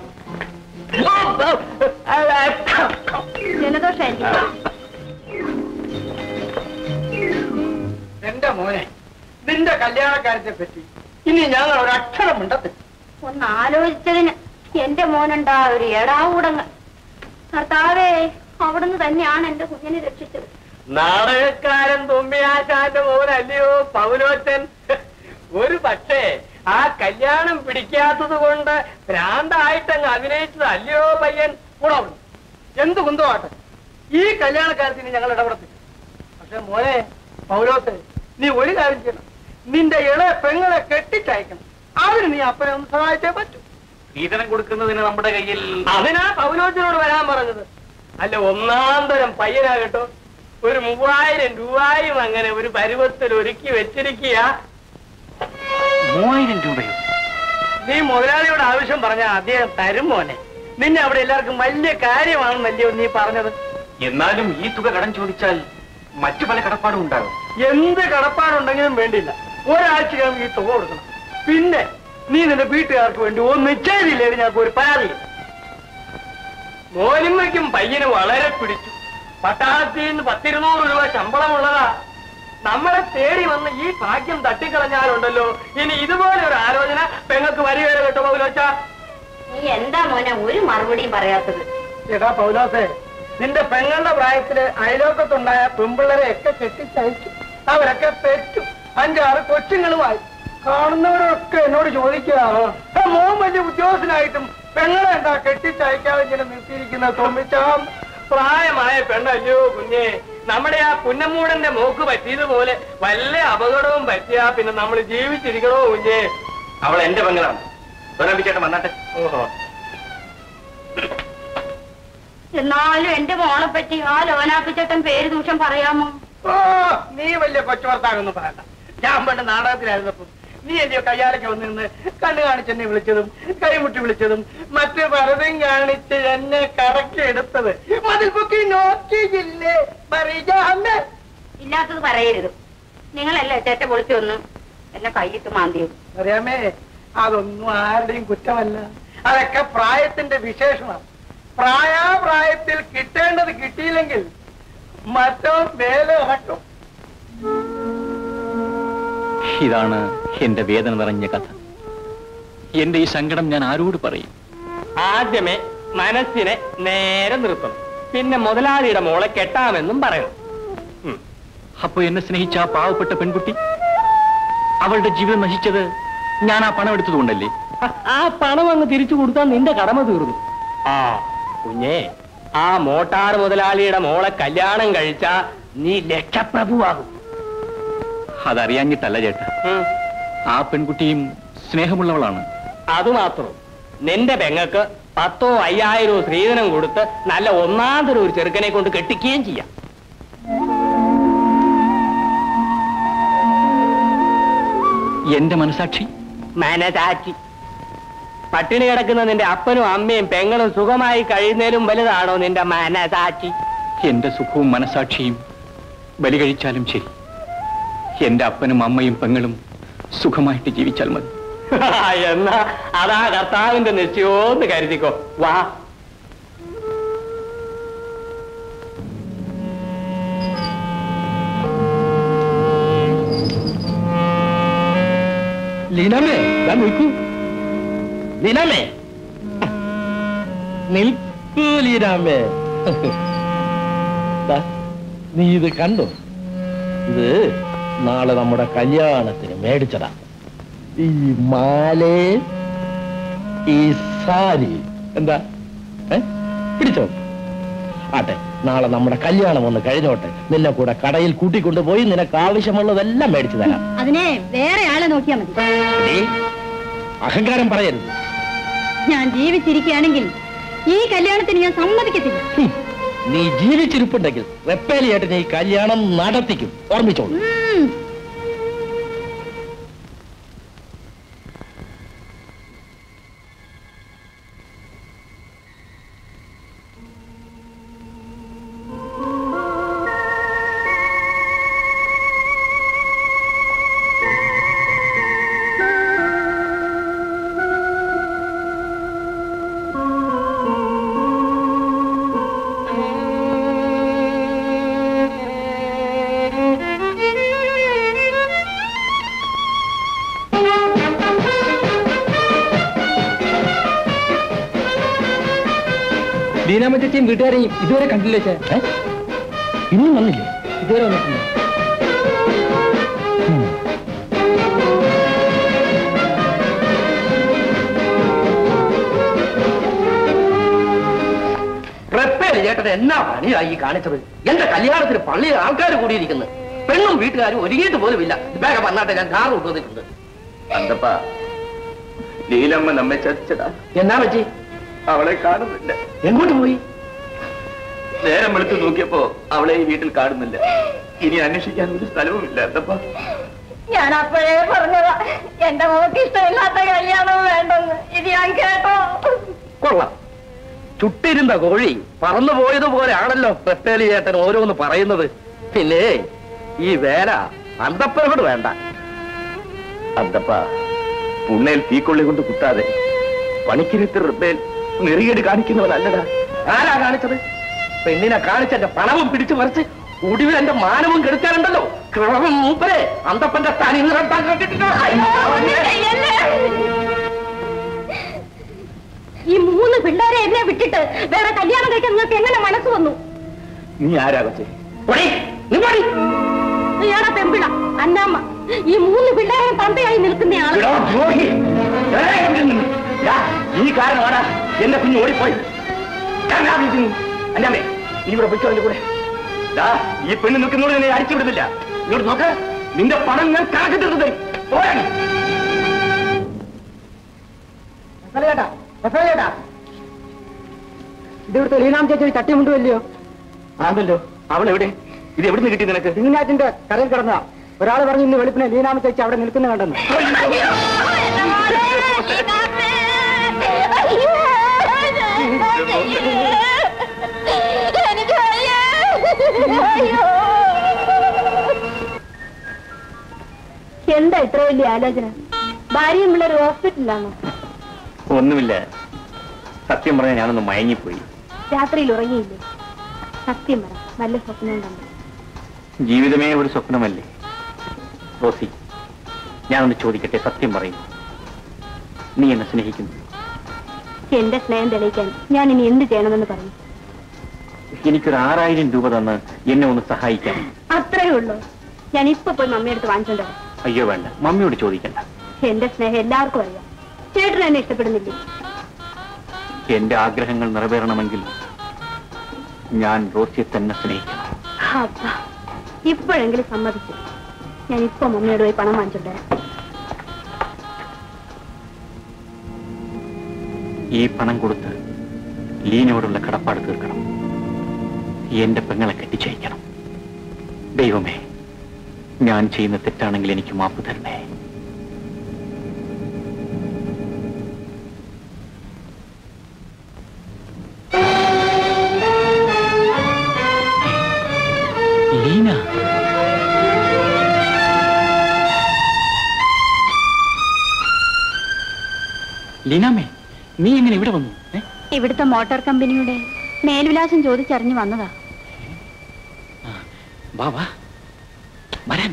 ജലദോഷമായിരിക്കും എന്റെ മോനെ നിന്റെ കല്യാണക്കാരത്തെ പറ്റി ഇനി ഞങ്ങൾ ഒരു അക്ഷരം ഉണ്ടത് ഒന്ന് ആലോചിച്ചതിന് എന്റെ മോനുണ്ടാ ഒരു എടാവൂടങ്ങ് കർത്താവേ അവിടുന്ന് തന്നെയാണ് എന്റെ കുഞ്ഞിനെ രക്ഷിച്ചത് നാടകക്കാരൻ തുമ്പിയാശാന്റെ മോനല്ലയോ പൗലോച്ചൻ ഒരു പക്ഷേ ആ കല്യാണം പിടിക്കാത്തത് കൊണ്ട് ഭ്രാന്തായിട്ടങ്ങ് അഭിനയിച്ചത് അല്ലയോ പയ്യൻ കൂടെ എന്ത് കുന്തമാട്ടെ ഈ കല്യാണക്കാരത്തിന് ഞങ്ങൾ ഇടപെടത്തില്ല പക്ഷെ മോനെ പൗലോത്തെ നീ ഒരു കാര്യം ചെയ്യണം നിന്റെ ഇളയ പെങ്ങളെ കെട്ടിച്ചയക്കണം അതിന് നീ അപ്പനെ ഒന്ന് സഹായിച്ചേ പറ്റൂ സ്ത്രീധനം കൊടുക്കുന്നതിന് നമ്മുടെ കയ്യിൽ അതിനാ പൗലോച്ചനോട് വരാൻ പറഞ്ഞത് അല്ല ഒന്നാം തരം പയ്യനാ കേട്ടോ ഒരു മൂവായിരം രൂപയും അങ്ങനെ ഒരു പരുവത്തിൽ ഒരുക്കി വെച്ചിരിക്കുക മൂവായിരം രൂപയോ നീ മുതലാളിയോട് ആവശ്യം പറഞ്ഞ അദ്ദേഹം തരും മോനെ നിന്നെ അവിടെ എല്ലാവർക്കും വലിയ കാര്യമാണെന്നല്ലയോ നീ പറഞ്ഞത് എന്നാലും ഈ തുക കടം ചോദിച്ചാൽ മറ്റു പല കടപ്പാടും ഉണ്ടാകും എന്ത് കടപ്പാടുണ്ടെങ്കിലും വേണ്ടില്ല ഒരാഴ്ചക്കകം ഈ തുക കൊടുക്കണം പിന്നെ നീ നിന്റെ വീട്ടുകാർക്ക് വേണ്ടി ഒന്ന് ചെയ്തില്ലേ ഞങ്ങൾക്ക് ഒരു പരാതി മോനിമ്മയ്ക്കും പയ്യന് വളരെ പിടിച്ചു പട്ടാളത്തിൽ നിന്ന് പത്തിരുന്നൂറ് രൂപ ശമ്പളമുള്ളതാ നമ്മളെ തേടി വന്ന് ഈ ഭാഗ്യം തട്ടിക്കളഞ്ഞാലുണ്ടല്ലോ ഇനി ഇതുപോലെ ഒരു ആലോചന പെങ്ങൾക്ക് വരികയോ കേട്ടോ പൗലോച്ച നീ എന്താ മോനെ ഒരു മറുപടിയും പറയാത്തത് എടാ പൗലോസേ നിന്റെ പെങ്ങളുടെ പ്രായത്തില് അയലോക്കത്തുണ്ടായ പെമ്പിള്ളരെ ഒക്കെ കെട്ടിച്ചയച്ചു അവരൊക്കെ പെറ്റു അഞ്ചാറ് കൊച്ചുങ്ങളുമായി കാണുന്നവരൊക്കെ എന്നോട് ചോദിക്കുകയാണ് "ആ, മോൻ വലിയ ഉദ്യോഗസ്ഥനായിട്ടും പെങ്ങളെ എന്താ കെട്ടിച്ചയക്കാതെ ഇങ്ങനെ നിർത്തിയിരിക്കുന്ന തോമ്പിച്ചാം പ്രായമായ പെണ്ണല്ലയോ കുഞ്ഞെ നമ്മുടെ ആ പുന്നമ്മൂടന്റെ മോക്ക് പറ്റിയതുപോലെ വല്ല അപകടവും പറ്റിയാ പിന്നെ നമ്മൾ ജീവിച്ചിരിക്കണോ കുഞ്ഞെ അവൾ എന്റെ പെങ്ങളാണ് ചേട്ടൻ വന്നാട്ടെ ഓഹോ എന്നാലും എന്റെ മോളെ പറ്റി ആ ലോനാപ്പിച്ചേട്ടൻ പേര് ദൂഷം പറയാമോ ഓ നീ വലിയ കൊച്ചുവർത്താകൊന്നും പറയണ്ട ഞാൻ പണ്ട് നാടകത്തിലായിരുന്നപ്പോ നീ അല്ലയോ കയ്യാലൊക്കെ വന്ന് നിന്ന് കണ്ണു കാണിച്ച് എന്നെ വിളിച്ചതും കൈമുട്ടി വിളിച്ചതും മറ്റു പലതും കാണിച്ച് എന്നെ കറക്കി എടുത്തത് മതിൽ പൊക്കി നോക്കിയില്ലേ പറയാമേ ഇല്ലാത്തത് പറയരുത് നിങ്ങളല്ലേ ചേട്ട പൊളിച്ചു വന്ന് എന്നെ കൈയിട്ട് മാന്തിയത് അറിയാമേ അതൊന്നും ആരുടെയും കുറ്റമല്ല അതൊക്കെ പ്രായത്തിന്റെ വിശേഷണം പ്രായാപ്രായത്തിൽ കിട്ടേണ്ടത് കിട്ടിയില്ലെങ്കിൽ മറ്റോ മേലെ ഇറക്കും ഇതാണ് എന്റെ വേദന നിറഞ്ഞ കഥ എന്റെ ഈ സങ്കടം ഞാൻ ആരോട് പറയും ആദ്യമേ മനസ്സിനെ നേരെ നിർത്തണം പിന്നെ മുതലാളിയുടെ മോളെ കെട്ടാമെന്നും പറയണം അപ്പൊ എന്നെ സ്നേഹിച്ച ആ പാവപ്പെട്ട പെൺകുട്ടി അവളുടെ ജീവിതം നശിച്ചത് ഞാൻ ആ പണം എടുത്തതുകൊണ്ടല്ലേ ആ പണം അങ്ങ് തിരിച്ചു കൊടുത്താൽ നിന്റെ കടമ തീർന്നു ആ കുഞ്ഞേ ആ മോട്ടാർ മുതലാളിയുടെ മോളെ കല്യാണം കഴിച്ചാ നീ ലക്ഷപ്രഭുവാകും അതറിയാഞ്ഞിട്ടല്ല ചേട്ടാ ഉം. ആ പെൺകുട്ടിയും സ്നേഹമുള്ളവളാണ് അത് മാത്രം നിന്റെ പെങ്ങക്ക് പത്തോ അയ്യായിരോ സ്ത്രീധനം കൊടുത്ത് നല്ല ഒന്നാം തരം ഒരു ചെറുക്കനെ കൊണ്ട് കെട്ടിക്കുകയും ചെയ്യാം എന്റെ മനസാക്ഷി മനസാക്ഷി പട്ടിണി കിടക്കുന്ന നിന്റെ അപ്പനും അമ്മയും പെങ്ങളും സുഖമായി കഴിയുന്നതിലും വലുതാണോ നിന്റെ മനസാക്ഷി എന്റെ സുഖവും മനസാക്ഷിയും ബലി കഴിച്ചാലും ശരി എന്റെ അപ്പനും അമ്മയും പെങ്ങളും സുഖമായിട്ട് ജീവിച്ചാൽ മതി എന്നാ അതാ കർത്താവിന്റെ നിശ്ചയോന്ന് കരുതിക്കോ വാ ലീനമേ ദാ നിൽക്കൂ ലീനമേ നിൽക്കൂ ലീനാമേ ദാ, നീ ഇത് കണ്ടോ ഇത് നാളെ നമ്മുടെ കല്യാണത്തിന് മേടിച്ചതാ ഈ മാലേ ഈ സാരി എന്താ ഏ പിടിച്ചോ ആട്ടെ നാളെ നമ്മുടെ കല്യാണം ഒന്ന് കഴിഞ്ഞോട്ടെ നിന്നെ കൂടെ കടയിൽ കൂട്ടിക്കൊണ്ടുപോയി നിനക്ക് ആവശ്യമുള്ളതെല്ലാം മേടിച്ചു തരാം അതിനെ വേറെ ആളെ നോക്കിയാ മതി എടീ, അഹങ്കാരം പറയരുത് ഞാൻ ജീവിച്ചിരിക്കുകയാണെങ്കിൽ ഈ കല്യാണത്തിന് ഞാൻ സമ്മതിക്കത്തില്ല ഹും, നീ ജീവിച്ചിരിപ്പുണ്ടെങ്കിൽ റെപ്പേലിയായിട്ട് നീ കല്യാണം നടത്തിക്കും ഓർമ്മിച്ചോളൂ ഉം. ലീനാമറ്റയും വീട്ടുകാരെയും ഇതുവരെ കണ്ടില്ലേ ചേ ഇന്നും വന്നില്ലേ ഇതുവരെ വന്നിട്ടില്ല പ്രപ്പേര് ചേട്ടൻ എന്നാ പണിയാ ഈ കാണിച്ചത് എന്റെ കല്യാണത്തിന് പള്ളിയിൽ ആൾക്കാർ കൂടിയിരിക്കുന്നു പെണ്ണും വീട്ടുകാരും ഒരുങ്ങിയിട്ട് പോലുമില്ല വേഗം വന്നാട്ടെ ഞാൻ കാർ കൊണ്ടുവന്നിട്ടുണ്ട് അന്തപ്പാ ലീലമ്മ നമ്മെ ചതിച്ചതാ എന്നാ പറ്റി അവളെ കാണുന്നില്ല എങ്ങോട്ട് പോയി നേരം വെളുത്ത് നോക്കിയപ്പോ അവളെ ഈ വീട്ടിൽ കാണുന്നില്ല ഇനി അന്വേഷിക്കാൻ ഒരു സ്ഥലവുമില്ല അന്തപ്പാ ഞാൻ അപ്പോഴേ പറഞ്ഞതാ എന്റെ മോക്ക് ഇഷ്ടമില്ലാത്ത കല്യാണം വേണ്ടെന്ന് ഇത് ഞാൻ കേട്ടോ കൊള്ളാം ചുട്ടിരുന്ന കോഴി പറന്നു പോയതുപോലെ ആണല്ലോ പെട്ടേലി ചേട്ടൻ ഓരോന്ന് പറയുന്നത് പിന്നെ ഈ വേല അന്തപ്പനോട് വേണ്ട അന്തപ്പാ പുണ്ണയിൽ തീക്കൊള്ളി കൊണ്ട് കുത്താതെ പണിക്കിരത്ത് റിബേൽ നെറികേട് കാണിക്കുന്നവനല്ലടാ ആരാ കാണിച്ചത് പെണ്ണിനെ കാണിച്ച് എന്റെ പണവും പിടിച്ചു മറിച്ച് ഒടുവിൽ എന്റെ മാനവും കെടുത്താനുണ്ടല്ലോ കിഴവൻ മൂപ്പരെ അന്തപ്പന്റെ തനി നിറത്താൻ ഈ മൂന്ന് പിള്ളേരെ എന്നെ വിട്ടിട്ട് വേറെ കല്യാണം കഴിക്കാൻ നിങ്ങൾക്ക് എങ്ങനെ മനസ്സ് വന്നു നീ ആരാ കൊച്ചേ ഇയാളെ പെമ്പിള അന്നാമ്മ ഈ മൂന്ന് പിള്ളേരെ തന്തയായി നിൽക്കുന്നയാള് എടാ, ദ്രോഹി. ഏയ്, ഇവിടെ നിന്ന്. ദാ, ഈ കാരണമാണ് എന്റെ കുഞ്ഞ് ഓടിപ്പോയി അല്ലാമേ നീ ഇവിടെ പൊയ്ക്കോ എന്റെ കൂടെ ദാ, ഈ പെണ്ണ് നിൽക്കുന്നോട് നിന്നെ അടിച്ചു വിടുന്നില്ല ഇങ്ങോട്ട് നോക്ക് നിന്റെ പണം ഞാൻ കണക്ക് തീർത്ത് തരും പോരാ നീ. ചേട്ടാ ചേട്ടാ ഇത് ഇവിടുത്തെ ലീനാം ചേച്ചി തട്ടിമുണ്ടുമല്ലയോ ആണല്ലോ അവൾ എവിടെ ഇത് എവിടുന്ന് കിട്ടി നിനക്ക് ലീനാറ്റിന്റെ കരയിൽ കിടന്ന ഒരാൾ പറഞ്ഞു ഇന്ന് വെളുപ്പിനെ ലീനാമ ചേച്ചി അവിടെ നിൽക്കുന്ന കണ്ടെന്ന് എന്താ ഇത്ര വലിയ ആലോചന ഭാര്യയും പിള്ളേർ ഹോസ്പിറ്റലിലാണോ ഒന്നുമില്ല സത്യം പറഞ്ഞാൽ ഞാനൊന്ന് മയങ്ങിപ്പോയി രാത്രിയിൽ ഉറങ്ങിയില്ലേ സത്യം പറ നല്ല സ്വപ്നം കണ്ടു ജീവിതമേ ഒരു സ്വപ്നമല്ലേ റോസി ഞാനൊന്ന് ചോദിക്കട്ടെ സത്യം പറയുന്നു നീ എന്നെ സ്നേഹിക്കുന്നു എന്റെ സ്നേഹം തെളിയിക്കാൻ ഞാൻ ഇനി എന്ത് ചെയ്യണമെന്ന് പറഞ്ഞു എനിക്കൊരു ആറായിരം രൂപ തന്ന് എന്നെ ഒന്ന് സഹായിക്കാൻ അത്രേ ഉള്ളൂ ഞാൻ ഇപ്പൊ പോയി മമ്മിയെടുത്ത് വാങ്ങിച്ചോണ്ട് വരാം അയ്യോ വേണ്ട മമ്മിയോട് ചോദിക്കണ്ട എന്റെ സ്നേഹം എല്ലാവർക്കും അറിയാം ചേട്ടൻ എന്നെ ഇഷ്ടപ്പെടുന്നില്ലേ എന്റെ ആഗ്രഹങ്ങൾ നിറവേറണമെങ്കിൽ ഞാൻ റോസിയെ തന്നെ സ്നേഹിക്കണം അപ്പാ ഇപ്പോഴെങ്കിലും സമ്മതിച്ചു ഞാൻ ഇപ്പൊ മമ്മിയോട് പോയി പണം വാങ്ങിച്ചോണ്ട് വരാം ഈ പണം കൊടുത്ത് ലീനയോടുള്ള കടപ്പാട് തീർക്കണം എന്റെ പെങ്ങളെ കെട്ടിച്ചയക്കണം ദൈവമേ ഞാൻ ചെയ്യുന്ന തെറ്റാണെങ്കിൽ എനിക്ക് മാപ്പ് തരണേ ലീന ലീനാമേ നീ എങ്ങനെ ഇവിടെ വന്നു ഏ? ഇവിടുത്തെ മോട്ടോർ കമ്പനിയുടെ മേൽവിലാസം ചോദിച്ചറിഞ്ഞു വന്നതാ വാ വാ വരാൻ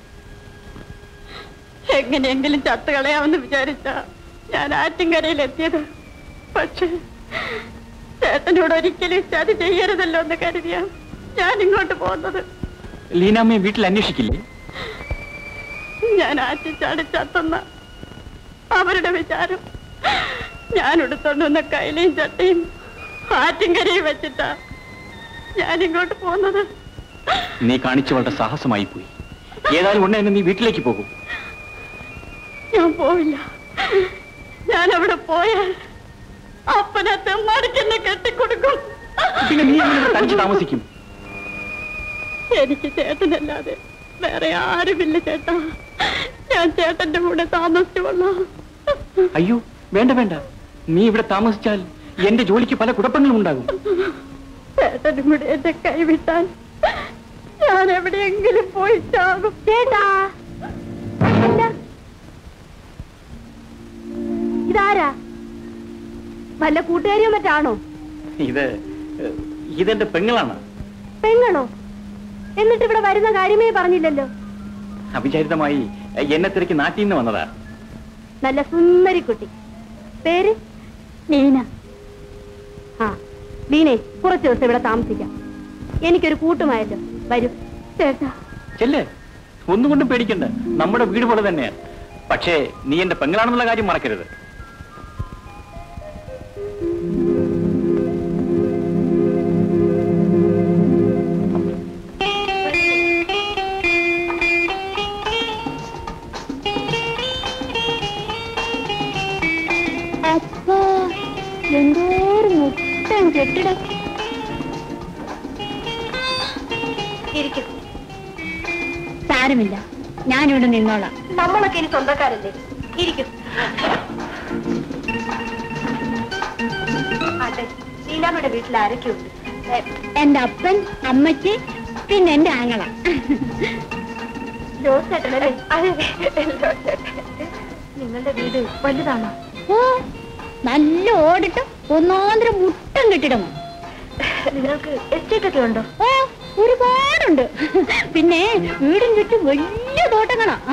എങ്ങനെയെങ്കിലും ചത്തു കളയാമെന്ന് വിചാരിച്ച ഞാൻ ആറ്റിൻകരയിൽ എത്തിയത് പക്ഷേ ചേട്ടനോട് ഒരിക്കലും ചതി ചെയ്യരുതല്ലോ എന്ന് കരുതിയാ ഞാൻ ഇങ്ങോട്ട് പോകുന്നത് ലീനാമ്മയെ വീട്ടിൽ അന്വേഷിക്കില്ലേ ഞാൻ ആറ്റിച്ചാടി ചത്തുന്ന അവരുടെ വിചാരം ഞാൻ എടുത്തോണ്ട് വന്ന കൈലയും ചട്ടയും ആറ്റിൻകരയും വെച്ചിട്ടാ ഞാൻ ഇങ്ങോട്ട് പോകുന്നത് നീ കാണിച്ചവളുടെ സാഹസമായി പോയി ഏതായാലും ഉടനെ തന്നെ നീ വീട്ടിലേക്ക് പോകും ഞാൻ പോവില്ല ഞാൻ അവിടെ പോയാൽ അപ്പനെ തെമ്മാടിക്കെന്നെ കെട്ടിക്കൊടുക്കും പിന്നെ നീ എങ്ങനെ ഇവിടെ തനിച്ച് താമസിക്കും എനിക്ക് ചേട്ടനല്ലാതെ വേറെ ആരുമില്ല ചേട്ടാ ഞാൻ ചേട്ടന്റെ കൂടെ താമസിച്ചുകൊള്ളാം അയ്യോ വേണ്ട വേണ്ട നീ ഇവിടെ താമസിച്ചാൽ എന്റെ ജോലിക്ക് പല കുഴപ്പങ്ങളും ഉണ്ടാകും ചേട്ടനും കൂടെ എന്നെ കൈവിട്ടാൽ ഞാൻ എവിടെയെങ്കിലും പോയി ചാകും ചേട്ടാ എന്താ? ഇതാരാ വല്ല കൂട്ടുകാരിയോ മറ്റാണോ ഇത് ഏഹ്, ഇതെന്റെ പെങ്ങളാണ് പെങ്ങളോ എന്നിട്ട് ഇവിടെ വരുന്ന കാര്യമേ പറഞ്ഞില്ലല്ലോ അവിചാരിതമായി എന്നെ തിരക്കി നാട്ടിൽ നിന്ന് വന്നതാ നല്ല സുന്ദരി കുട്ടി പേര് ലീന ആ ലീനെ കുറച്ച് ദിവസം ഇവിടെ താമസിക്കാം എനിക്കൊരു കൂട്ടുമായല്ലോ വരൂ ചേട്ടാ ചെല്ലേ ഒന്നുകൊണ്ടും പേടിക്കണ്ട നമ്മുടെ വീട് പോലെ തന്നെയാ പക്ഷേ നീ എന്റെ പെങ്ങളാണെന്നുള്ള കാര്യം മറക്കരുത് അപ്പോ എന്തോരം മുട്ടൻ കെട്ടിടം ഇരിക്കും സാരമില്ല ഞാനിവിടെ നിന്നോളാം നമ്മളൊക്കെ ഇനി സ്വന്തക്കാരല്ലേ ഇരിക്കും ആട്ടെ ശീലാമ്മയുടെ വീട്ടിൽ ആരൊക്കെയുണ്ട് എ- എന്റെ അപ്പൻ അമ്മച്ചി പിന്നെ എന്റെ ആങ്ങള ജോസേട്ടനല്ലേ അതെ ജോസേട്ടൻ നിങ്ങളുടെ വീട് വലുതാണോ ഓ നല്ല ഓടിട്ട് ഒന്നാന്തരം മുട്ടം കെട്ടിടമോ നിങ്ങൾക്ക് എസ്റ്റേറ്റ് ഒക്കെ ഉണ്ടോ ഓ ഒരുപാടുണ്ട് പിന്നെ വീടും ചുറ്റും വലിയ തോട്ടങ്ങളാ ആ.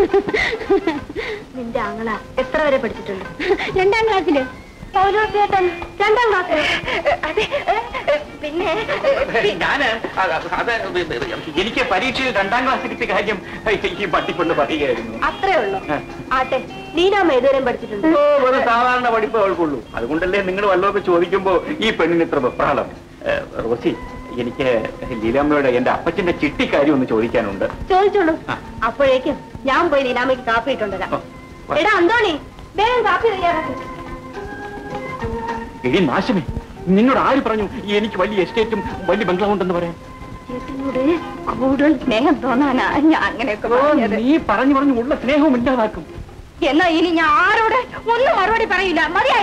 നിന്റെ ആങ്ങള എത്ര വരെ പഠിച്ചിട്ടുണ്ട് രണ്ടാം ക്ലാസ്സില് പൗലോസേട്ടൻ രണ്ടാം ക്ലാസ് അതെ പിന്നെ ഞാൻ അത് എനിക്ക് പരീക്ഷയിൽ രണ്ടാം ക്ലാസ് കിട്ടിയ കാര്യം ഈ പട്ടിക്കൊണ്ട് പറയുകയായിരുന്നു അത്രേ ഉള്ളൂ ആട്ടെ നീനാമ്മ ഏതുവരെയും പഠിച്ചിട്ടുണ്ട് ഓ ഒരു സാധാരണ പഠിപ്പ് അവൾക്കുള്ളൂ അതുകൊണ്ടല്ലേ നിങ്ങൾ വല്ലതൊക്കെ ചോദിക്കുമ്പോ ഈ പെണ്ണിന് ഇത്ര വെപ്രാളം ഏ, റോസി എനിക്ക് ലീലാമ്മയുടെ എന്റെ അപ്പച്ചന്റെ ചിട്ടിക്കാര്യം ഒന്ന് ചോദിക്കാനുണ്ട് ചോദിച്ചോളൂ ആ. അപ്പോഴേക്കും ഞാൻ പോയി നീനാമ്മയ്ക്ക് കാപ്പി ഇട്ടുണ്ടരാം ഓ, വാ. എടാ അന്തോണി വേഗം കാപ്പി തയ്യാറാക്കി എടി നാശമേ നിന്നോട് ആര് പറഞ്ഞു ഈ എനിക്ക് വലിയ എസ്റ്റേറ്റും വലിയ ബംഗ്ലാവ് ഉണ്ടെന്ന് പറയാൻ ചേട്ടനോട് കൂടുതൽ സ്നേഹം തോന്നാനാ ഞാൻ അങ്ങനെയൊക്കെ ഓ, പറഞ്ഞത് നീ പറഞ്ഞു പറഞ്ഞു ഉള്ള സ്നേഹവും ഇല്ലാതാക്കും എന്നാ ഇനി ഞാൻ ആരോട് ഒന്നും മറുപടി പറയില്ല മതിയായി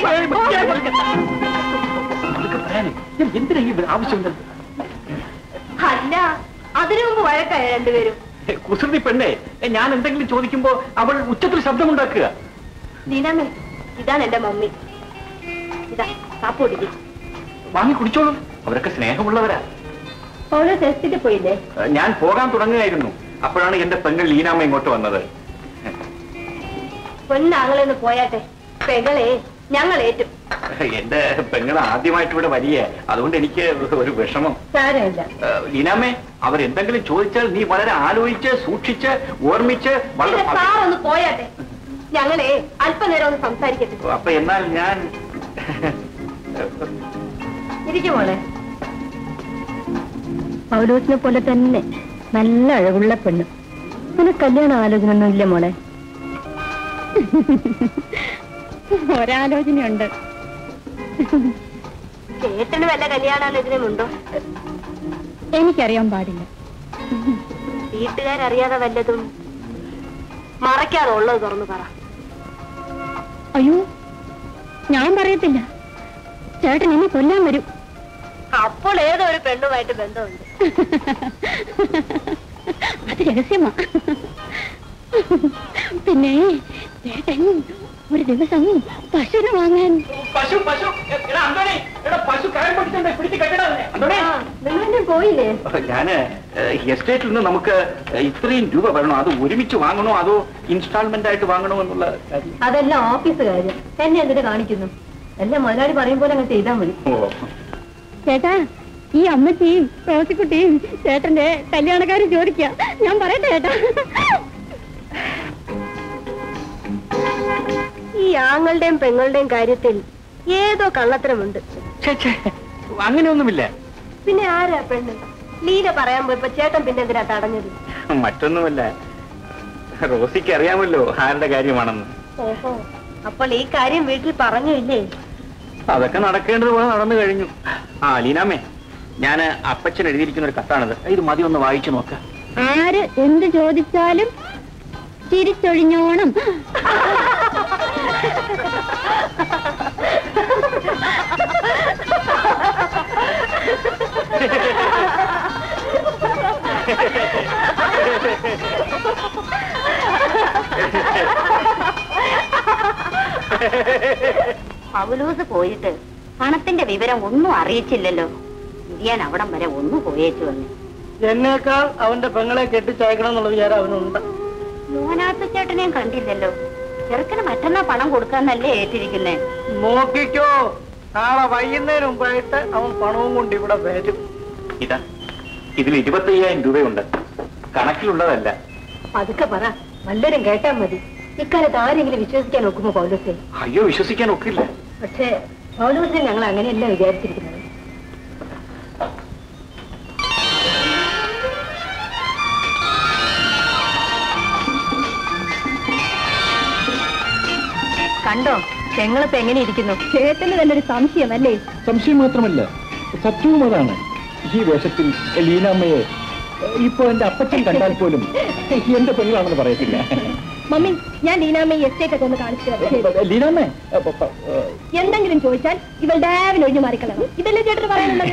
അതൊക്കെ പറയാനേ ഞാൻ എന്തിനാ ഈ ആവശ്യമുണ്ടത് അല്ല അതിനു മുമ്പ് വഴക്കായ രണ്ടുപേരും കുസൃതി പെണ്ണേ ഞാൻ എന്തെങ്കിലും ചോദിക്കുമ്പോ അവൾ ഉച്ചത്തിൽ ശബ്ദമുണ്ടാക്കുക നീനാമേ ഇതാണ് എന്റെ മമ്മി ഇതാ കാപ്പ് കുടിക്കും വാങ്ങി കുടിച്ചോളൂ അവരൊക്കെ സ്നേഹമുള്ളവരാ ഓരോ ടെസ്റ്റിട്ട് പോയില്ലേ ഞാൻ പോകാൻ തുടങ്ങുകയായിരുന്നു അപ്പോഴാണ് എന്റെ പെങ്ങൾ ലീനാമ്മ ഇങ്ങോട്ട് വന്നത് പൊന്നാങ്ങളെന്ന് പോയാട്ടെ പെങ്ങളെ ഞങ്ങൾ ഏറ്റും എന്റെ പെങ്ങൾ ആദ്യമായിട്ട് ഇവിടെ വരിക അതുകൊണ്ട് എനിക്ക് ഒരു വിഷമം സാരമില്ല ഏഹ്, ലീനാമ്മേ അവരെന്തെങ്കിലും ചോദിച്ചാൽ നീ വളരെ ആലോചിച്ച് സൂക്ഷിച്ച് ഓർമ്മിച്ച് വളരെ പിന്നെ സാർ ഒന്ന് പോയാട്ടെ ഞങ്ങളെ അല്പനേരം ഒന്ന് സംസാരിക്കട്ടെ അപ്പൊ എന്നാൽ ഞാൻ ഇരിക്കും മോളെ പൗലോസിനെ പോലെ തന്നെ നല്ല അഴകുള്ള പെണ്ണ് നിനക്ക് കല്യാണ ആലോചന ഒന്നും ഇല്ല മോളെ ഒരാലോചനയുണ്ട് ചേട്ടന് വല്ല കല്യാണാലോചനയുണ്ടോ എനിക്കറിയാൻ പാടില്ല വീട്ടുകാരറിയാതെ വല്ലതും മറയ്ക്കാതെ ഉള്ളത് തുറന്നു പറ അയ്യോ ഞാൻ പറയത്തില്ല ചേട്ടൻ എന്നെ കൊല്ലാൻ വരും അപ്പോൾ ഏതോ ഒരു പെണ്ണുമായിട്ട് ബന്ധമുണ്ട് അത് രഹസ്യമാ പിന്നെ ചേട്ടൻ ഒരു ദിവസം പശുവിനെ വാങ്ങാൻ പശു പശു എടാ അന്തോണി എടാ പശു കയർ പിടിച്ചിട്ടുണ്ട് പിടിച്ച് കെട്ടടാ അന്തോണി നിങ്ങളെന്നെ പോയില്ലേ ഞാന് എസ്റ്റേറ്റിൽ നിന്ന് നമുക്ക് ഇത്രയും രൂപ വരണോ അത് ഒരുമിച്ച് വാങ്ങണോ അതോ ഇൻസ്റ്റാൾമെന്റ് ആയിട്ട് വാങ്ങണോ എന്നുള്ള കാര്യം അതെല്ലാം ഓഫീസ് കാര്യം എന്നെ എന്തിനു കാണിക്കുന്നു എല്ലാം മുതലാളി പറയും പോലെ അങ്ങ് ചെയ്താൽ മതി ഓ ചേട്ടാ ഈ അമ്മച്ചിയും റോസിക്കുട്ടിയും ചേട്ടന്റെ കല്യാണക്കാരും ചോദിക്കുക ഞാൻ പറയട്ടെ ചേട്ടാ ഈ ആങ്ങളുടെയും പെങ്ങളുടെയും കാര്യത്തിൽ ഏതോ കള്ളത്തരമുണ്ട് ഛേ, ഛേ, അങ്ങനെയൊന്നുമില്ല പിന്നെ ആരാ പെണ്ണ് ലീല പറയാൻ പോയപ്പോ ചേട്ടൻ പിന്നെ എന്തിനാ തടഞ്ഞത് മറ്റൊന്നുമല്ല റോസിക്ക് അറിയാമല്ലോ ആരുടെ കാര്യമാണെന്ന് ഓഹോ അപ്പോൾ ഈ കാര്യം വീട്ടിൽ പറഞ്ഞു ഇല്ലേ അതൊക്കെ നടക്കേണ്ടതുപോലെ നടന്നു കഴിഞ്ഞു ആ ലീനാമേ ഞാൻ അപ്പച്ചൻ എഴുതിയിരിക്കുന്ന ഒരു കത്താണിത് ഇത് മതി ഒന്ന് വായിച്ചു നോക്ക ആര് എന്ത് ചോദിച്ചാലും ചിരിച്ചൊഴിഞ്ഞോണം പൗലൂസ് പോയിട്ട് പണത്തിന്റെ വിവരം ഒന്നും അറിയിച്ചില്ലല്ലോ ഇരിയാൻ അവിടം വരെ ഒന്നു പോയേച്ചു വന്നു എന്നേക്കാൾ അവന്റെ പെങ്ങളെ കെട്ടിച്ചയക്കണം എന്നുള്ള വിചാരം അവനുണ്ട് ലോനാത്ത ചേട്ടനെയും കണ്ടില്ലല്ലോ ചെറുക്കന് മറ്റന്നാ പണം കൊടുക്കാന്നല്ലേ ഏറ്റിരിക്കുന്നേ നോക്കിക്കോ നാളെ വൈകുന്നേരം മുമ്പായിട്ട് അവൻ പണവും കൊണ്ട് ഇവിടെ വരും ഇതാ ഇതിൽ ഇരുപത്തി അയ്യായിരം രൂപയുണ്ട് കണക്കിലുള്ളതല്ല പതുക്കെ പറ വല്ലരും കേട്ടാ മതി ഇക്കാലത്ത് ആരെങ്കിലും വിശ്വസിക്കാൻ ഒക്കുമോ പൗലോസെ അയ്യോ വിശ്വസിക്കാൻ ഒക്കില്ല പക്ഷേ പൗലോസിനെ ഞങ്ങൾ അങ്ങനെയല്ല വിചാരിച്ചിരിക്കുന്നത് കണ്ടോ ഞങ്ങളിപ്പോ എങ്ങനെ ഇരിക്കുന്നു ചേട്ടന് തന്നെ ഒരു സംശയം അല്ലേ സംശയം മാത്രമല്ല സത്യവും അതാണ് ഈ വേഷത്തിൽ ലീനാമ്മയെ ഇപ്പൊ എന്റെ അപ്പച്ചൻ കണ്ടാൽ പോലും എന്റെ പെങ്ങളാണെന്ന് പറയത്തില്ല മമ്മി ഞാൻ ലീനാമ്മയെ എസ്റ്റേറ്റ് ഒക്കെ ഒന്ന് കാണിച്ചു തരാം ശരി. ലീനാമ്മേ എന്തെങ്കിലും ചോദിച്ചാൽ ഇവൾ ഡാവിൽ ഒഴിഞ്ഞു മാറിക്കളണം ഇതല്ലേ ചേട്ടന് പറയാനുള്ളത്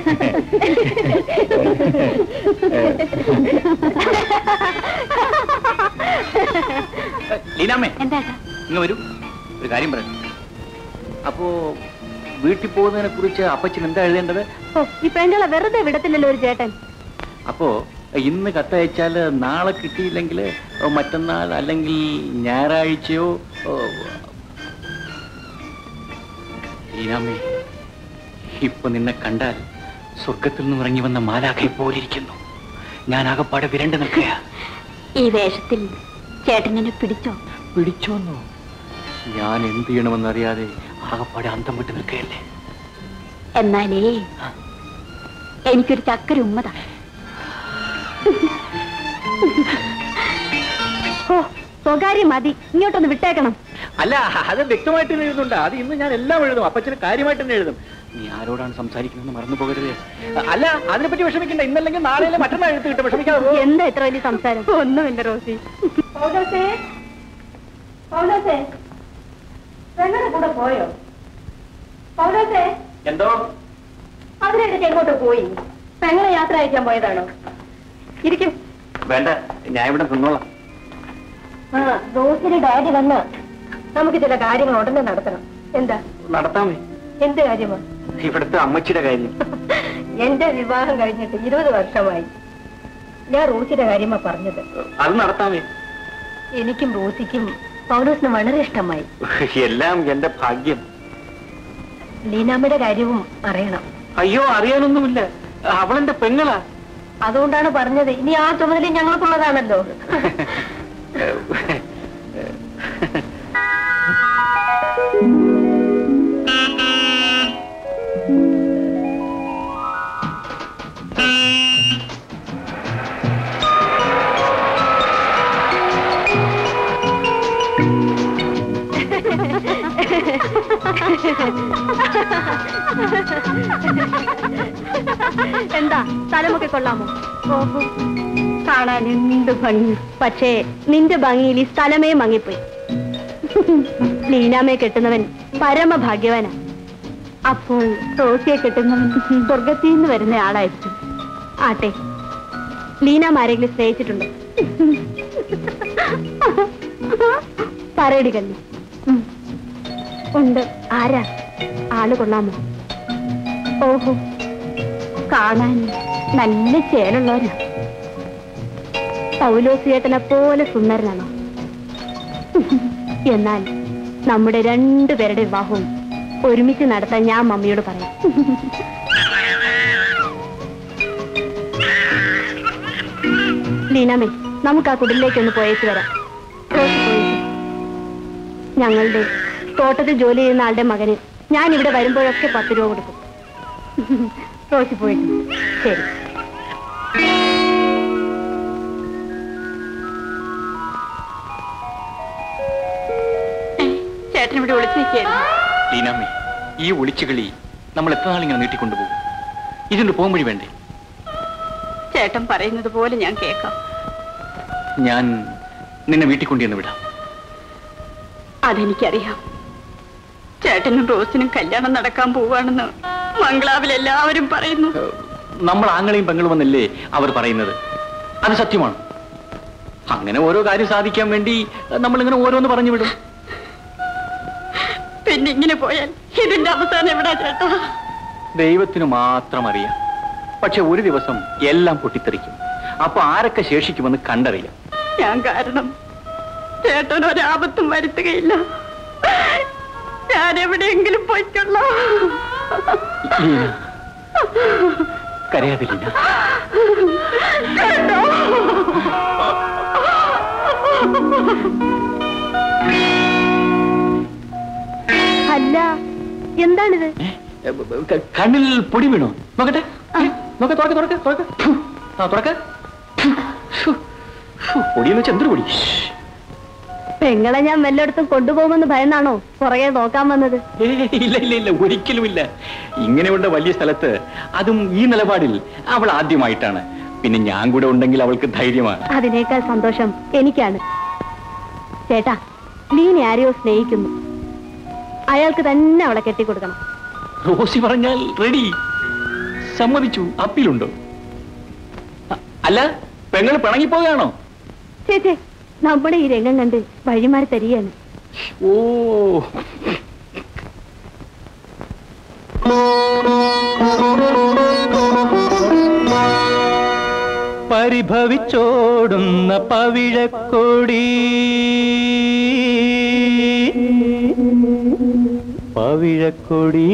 ലീനാമ്മേ എന്താ ഇങ്ങ് വരൂ ഒരു കാര്യം പറയാം അപ്പോ വീട്ടിൽ പോകുന്നതിനെ കുറിച്ച് അപ്പച്ചൻ എന്താ എഴുതേണ്ടത് ഓ ഈ പെണ്ണുകളെ വെറുതെ വിടത്തില്ലല്ലോ ഒരു ചേട്ടൻ അപ്പോ ഇന്ന് കത്തയച്ചാൽ നാളെ കിട്ടിയില്ലെങ്കിൽ മറ്റന്നാൾ അല്ലെങ്കിൽ ഞായറാഴ്ചയോ ഓ, ലീനാമ്മേ ഇപ്പൊ നിന്നെ കണ്ടാൽ സ്വർഗത്തിൽ നിന്ന് ഇറങ്ങി വന്ന മാലാഖയെ പോലിരിക്കുന്നു ഞാൻ ആകപ്പാടെ വിരണ്ടു നിൽക്കുക ഈ വേഷത്തിൽ ചേട്ടനെ പിടിച്ചോ പിടിച്ചോന്നോ ഞാൻ എന്ത് ചെയ്യണമെന്നറിയാതെ ആകപ്പാടെ അന്തം വിട്ട് നിൽക്കുകയല്ലേ എന്നാലേ എനിക്കൊരു ചക്കര ഉമ്മതാ ഓ സ്വകാര്യം മതി ഇങ്ങോട്ടൊന്ന് വിട്ടേക്കണം അല്ല അത് വ്യക്തമായിട്ട് തന്നെ എഴുതുന്നുണ്ട് അത് ഇന്ന് ഞാൻ എല്ലാം എഴുതും അപ്പച്ചന് കാര്യമായിട്ട് തന്നെ എഴുതും നീ ആരോടാണ് സംസാരിക്കുന്നതെന്ന് മറന്നു പോകരുത് അല്ല അതിനെപ്പറ്റി വിഷമിക്കണ്ട ഇന്നല്ലെങ്കിൽ നാളെ മറ്റന്നാൾ എഴുത്ത് കിട്ടും വിഷമിക്കാതെ പോ. എന്താ ഇത്ര വലിയ സംസാരം ഒന്നുമില്ല റോസി പൗലോസേ പൗലോസേ പെങ്ങളുടെ കൂടെ പോയോ പൗലോസേ എന്തോ അതിനിടയ്ക്ക് എങ്ങോട്ട് പോയി പെങ്ങളെ യാത്ര അയക്കാൻ പോയതാണോ ഇരിക്കും വേണ്ട ഞാൻ ഇവിടെ നിന്നോളാം ആ റോസിയുടെ ഡാഡി വന്ന നമുക്ക് ചില കാര്യങ്ങൾ ഉടനെ നടത്തണം എന്താ നടത്താമേ എന്ത് കാര്യമാ ഇവിടുത്തെ അമ്മച്ചിയുടെ കാര്യം എന്റെ വിവാഹം കഴിഞ്ഞിട്ട് ഇരുപത് വർഷമായി ഞാൻ റോസിയുടെ കാര്യമാ പറഞ്ഞത് അത് നടത്താമേ എനിക്കും റോസിക്കും പൗലോസിനും വളരെ ഇഷ്ടമായി എല്ലാം എന്റെ ഭാഗ്യം ലീനാമ്മയുടെ കാര്യവും അറിയണം അയ്യോ അറിയാനൊന്നുമില്ല അവളെന്റെ പെങ്ങളാ അതുകൊണ്ടാണ് പറഞ്ഞത് ഇനി ആ ചുമതല ഞങ്ങൾക്കുള്ളതാണല്ലോ എന്താ സ്ഥലമൊക്കെ കൊള്ളാമോ ഓഹോ കാണാൻ എന്ത് ഭംഗി പക്ഷേ നിന്റെ ഭംഗിയിൽ ഈ സ്ഥലമേ മങ്ങിപ്പോയി ലീനാമയെ കെട്ടുന്നവൻ പരമഭാഗ്യവാനാ അപ്പോൾ റോസിയെ കെട്ടുന്നവൻ സ്വർഗത്തിൽ നിന്ന് വരുന്ന ആളായിരിക്കും ആട്ടെ ലീനാമ ആരെങ്കിലും സ്നേഹിച്ചിട്ടുണ്ടോ പറയടി കല്ലി ഉം. ഉണ്ട് ആരാ ആള് കൊള്ളാമോ ഓഹോ കാണാൻ നല്ല ചേലുള്ളവരാ പൗലോസിയേട്ടനെ പോലെ സുന്ദരനാണോ എന്നാൽ നമ്മുടെ രണ്ടുപേരുടെ വിവാഹവും ഒരുമിച്ച് നടത്താൻ ഞാൻ മമ്മിയോട് പറയാം ലീനാമേ നമുക്ക് ആ കുടിലേക്ക് ഒന്ന് പോയേച്ച് വരാം റോസ് പോയേച്ച്. ഞങ്ങളുടെ തോട്ടത്തിൽ ജോലി ചെയ്യുന്ന ആളുടെ മകന് ഞാൻ ഇവിടെ വരുമ്പോഴൊക്കെ പത്ത് രൂപ കൊടുക്കും റോസി പോയിട്ട് ശരി ചേട്ടൻ ഇവിടെ വിളിച്ചു നിൽക്കുകയായിരുന്നു ലീനാമ്മേ ഈ ഒളിച്ചുകളി നമ്മൾ എത്ര നാളിങ്ങനെ നീട്ടിക്കൊണ്ടുപോകും ഇതിന് പോകുമ്പഴി വേണ്ടേ ചേട്ടൻ പറയുന്നത് പോലെ ഞാൻ കേൾക്കാം ഞാൻ നിന്നെ വീട്ടിൽ കൊണ്ടുവന്ന് വിടാം അതെനിക്കറിയാം ചേട്ടനും റോസിനും കല്യാണം നടക്കാൻ പോവാണെന്ന് മംഗളാവിൽ എല്ലാവരും പറയുന്നു നമ്മൾ ആങ്ങളെയും പെങ്ങളും വന്നല്ലേ അവർ പറയുന്നത് അത് സത്യമാണ് അങ്ങനെ ഓരോ കാര്യം സാധിക്കാൻ വേണ്ടി നമ്മളിങ്ങനെ ഓരോന്ന് പറഞ്ഞു വിടും പിന്നെ ഇങ്ങനെ പോയാൽ ഇതിന്റെ അവസാനം എവിടാ ചേട്ടാ ദൈവത്തിന് മാത്രം അറിയാം പക്ഷെ ഒരു ദിവസം എല്ലാം പൊട്ടിത്തെറിക്കും അപ്പൊ ആരൊക്കെ ശേഷിക്കുമെന്ന് കണ്ടറിയാം ഞാൻ കാരണം ചേട്ടൻ ഒരാപത്തും വരുത്തുകയില്ല ഞാൻ എവിടെയെങ്കിലും പോയിക്കൊള്ളാം ലീന കരയാതെ ലീന ചേട്ടാ അല്ല എന്താണിത് ക- കണ്ണിൽ പൊടി വീണോ നോക്കട്ടെ നോക്ക തുറക്ക തുറക്ക തുറക്ക ആ തുറക്ക പൊടിയെന്ന് വെച്ചാൽ എന്തൊരു പൊടി പെങ്ങളെ ഞാൻ വല്ലയിടത്തും കൊണ്ടുപോകുമെന്ന് ഭയന്നാണോ പുറകെ നോക്കാൻ വന്നത് ഏയ്, ഇല്ല ഇല്ല ഇല്ല ഒരിക്കലും ഇല്ല ഇങ്ങനെയുള്ള വലിയ സ്ഥലത്ത് അതും ഈ നിലപാടിൽ അവൾ ആദ്യമായിട്ടാണ് പിന്നെ ഞാൻ കൂടെ ഉണ്ടെങ്കിൽ അവൾക്ക് ധൈര്യമാണ് അതിനേക്കാൾ സന്തോഷം എനിക്കാണ് ചേട്ടാ ലീനെ ആരെയോ സ്നേഹിക്കുന്നു അയാൾക്ക് തന്നെ അവളെ കെട്ടിക്കൊടുക്കണം റോസി പറഞ്ഞാൽ റെഡി സമ്മതിച്ചു അപ്പീലുണ്ടോ അ- അല്ല പെങ്ങൾ പിണങ്ങിപ്പോവുകയാണോ ചേച്ചേ നമ്മുടെ ഈ രംഗം കണ്ട് വഴിമാറി തരികയാണ് ഓ പരിഭവിച്ചോടുന്ന പവിഴക്കൊടി പവിഴക്കൊടി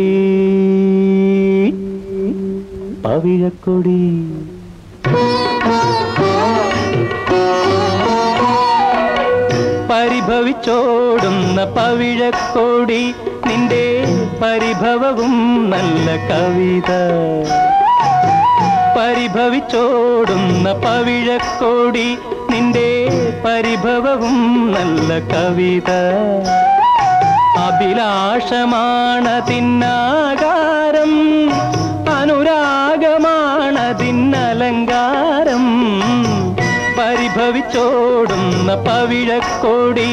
പവിഴക്കൊടി പരിഭവിച്ചോടുന്ന പവിഴക്കൊടി നിന്റെ പരിഭവവും നല്ല കവിത പരിഭവിച്ചോടുന്ന പവിഴക്കോടി നിന്റെ പരിഭവവും നല്ല കവിത അഭിലാഷമാണതിന്നാകാരം അനുരാഗമാണതിന്നലങ്കാരം പരിഭവിച്ചോടുന്ന പവിഴക്കോടി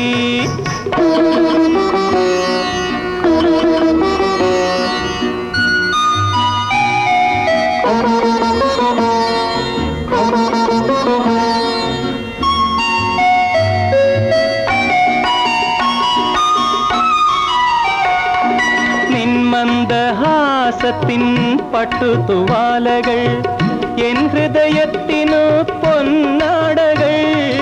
നിന്മന്ദഹാസത്തിൻ പട്ടുതുവാലകൾ എൻ ഹൃദയത്തിനു പൊന്നാടകൾ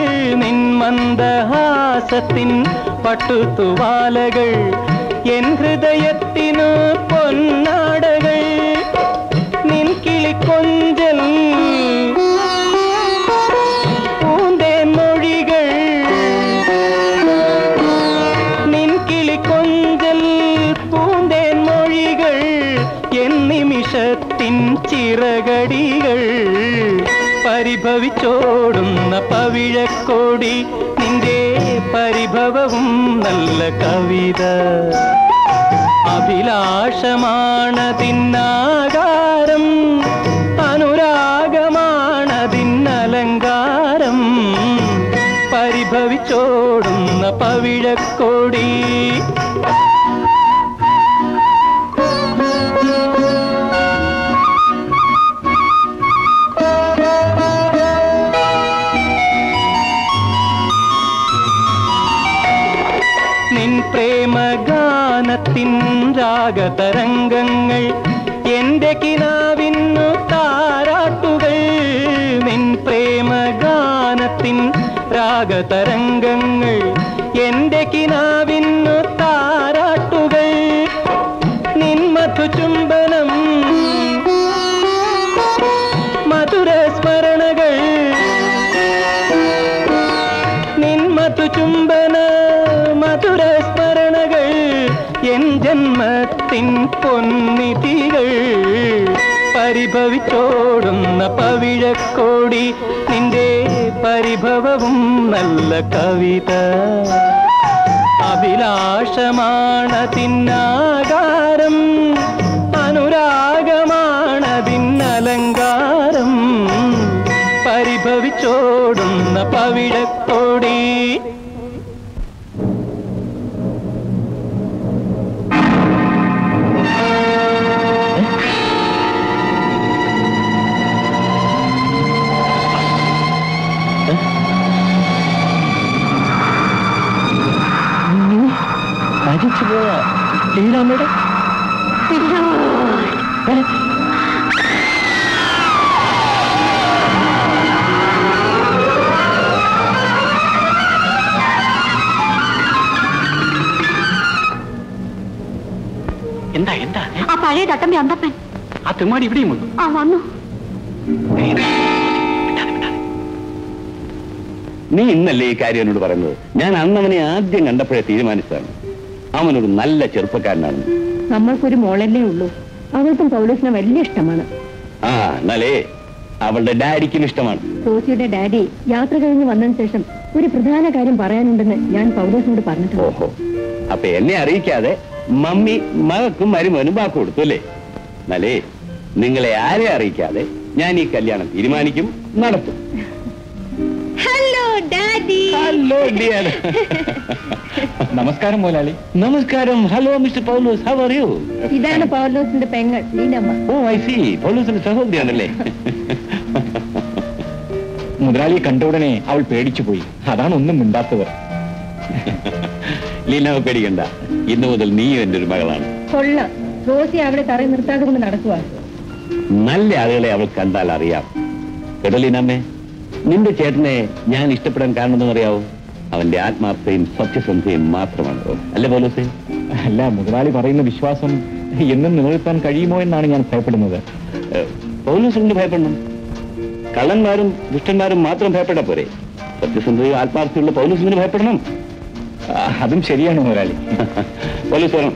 നിന്മന്ദഹാസത്തിൻ പട്ടുതുവാലകൾ എൻ ഹൃദയത്തിനു പൊന്നാടകൾ നിൻ കിളിക്കൊഞ്ചൽ പൂന്തേ മൊഴികൾ നിൻ കിളിക്കൊഞ്ചൽ പൂന്തേൻ മൊഴികൾ എൻ നിമിഷത്തിൻ ചിറകടികൾ പരിഭവിച്ചോടുന്ന പവിഴക്കോടി നിന്റെ പരിഭവവും നല്ല കവിത അഭിലാഷമാണതിന്നാകാരം അനുരാഗമാണതിന്നലങ്കാരം പരിഭവിച്ചോടുന്ന പവിഴക്കോടി നിൻ പ്രേമഗാനത്തിൻ രാഗതരംഗങ്ങൾ എന്റെ കിനാവിന്നു താരാട്ടുകൾ നിൻ പ്രേമഗാനത്തിൻ രാഗതരംഗങ്ങൾ എന്റെ കിനാവിന്നു താരാട്ടുകൾ നിൻ മധുചുംബനം മധുര സ്മരണകൾ നിൻ മധുചുംബന മധുര സ്മരണകൾ എൻ ജന്മത്തിൻ പൊന്നിധികൾ പരിഭവിച്ചോടുന്ന പവിഴക്കോടി നിന്റെ പരിഭവവും നല്ല കവിത അഭിലാഷമാണതിന്നാകാരം അനുരാഗമാണതിന്നലങ്കാരം പരിഭവിച്ചോടുന്ന പവിഴക്കോടി മരിച്ചുപോയ ലീലാമ്മയുടെ എന്താ എന്താ ആ പഴയ തട്ടമ്പി അന്തപ്പൻ ആ തെമ്മാടി ഇവിടെയും വന്നു ആ വന്നു നീ ഇന്നല്ലേ ഈ കാര്യം എന്നോട് പറയുന്നത് ഞാൻ അന്ന് അവനെ ആദ്യം കണ്ടപ്പോഴേ തീരുമാനിച്ചതാണ് അവനൊരു നല്ല ചെറുപ്പക്കാരനാണ് നമ്മൾക്കൊരു മോളല്ലേ ഉള്ളൂ അവൾക്കും പൗലോസിനെ വലിയ ഇഷ്ടമാണ് ആ എന്നാലേ അവളുടെ ഡാഡിക്കും ഇഷ്ടമാണ് റോസിയുടെ ഡാഡി യാത്ര കഴിഞ്ഞ് വന്നതിന് ശേഷം ഒരു പ്രധാന കാര്യം പറയാനുണ്ടെന്ന് ഞാൻ പൗലോസിനോട് പറഞ്ഞിട്ടുണ്ട് ഓഹോ അപ്പൊ എന്നെ അറിയിക്കാതെ മമ്മി മകക്കും മരുമോനും വാക്ക് കൊടുത്തു അല്ലേ എന്നാലേ നിങ്ങളെ ആരെ അറിയിക്കാതെ ഞാൻ ഈ കല്യാണം തീരുമാനിക്കും നടത്തും ഹലോ ഡാഡി ഹലോ ഡിയർ നമസ്കാരം മുതലാളി നമസ്കാരം hello mister Paulose how are you ഇതാണ് പൗലോസിന്റെ പെങ്ങൾ നീനമ്മ ഓ ഐ സി പൗലോസിന്റെ സഹോദരിയാണല്ലേ മുതലാളിയെ കണ്ട ഉടനെ അവൾ പേടിച്ചു പോയി അതാണ് ഒന്നും മിണ്ടാത്തത് ലീലാവ് പേടിക്കണ്ട ഇന്നു മുതൽ നീയും എന്റെ ഒരു മകളാണ് കൊള്ളാം റോസി അവിടെ തറയിൽ നിർത്താതെ കൊണ്ട് നടക്കുക നല്ല ആളുകളെ അവൾ കണ്ടാൽ അറിയാം കേട്ടോ ലീനാമ്മേ നിന്റെ ചേട്ടനെ ഞാൻ ഇഷ്ടപ്പെടാൻ കാരണം എന്താണെന്നറിയാവോ അവന്റെ ആത്മാർത്ഥയും സത്യസന്ധയും മാത്രമാണ് അല്ലേ പോലീസേ അല്ല മുതലാളി പറയുന്ന വിശ്വാസം എന്നും നിലനിർത്താൻ കഴിയുമോ എന്നാണ് ഞാൻ ഭയപ്പെടുന്നത് പൗലോസിന് ഭയപ്പെടണം കള്ളന്മാരും ദുഷ്ടന്മാരും മാത്രം ഭയപ്പെട്ടാ പോരെ സത്യസന്ധയും ആത്മാർത്ഥയുള്ള പൗലോസിന് ഭയപ്പെടണം ആ, അതും ശരിയാണ് മുതലാളി പോലീസ് വരണം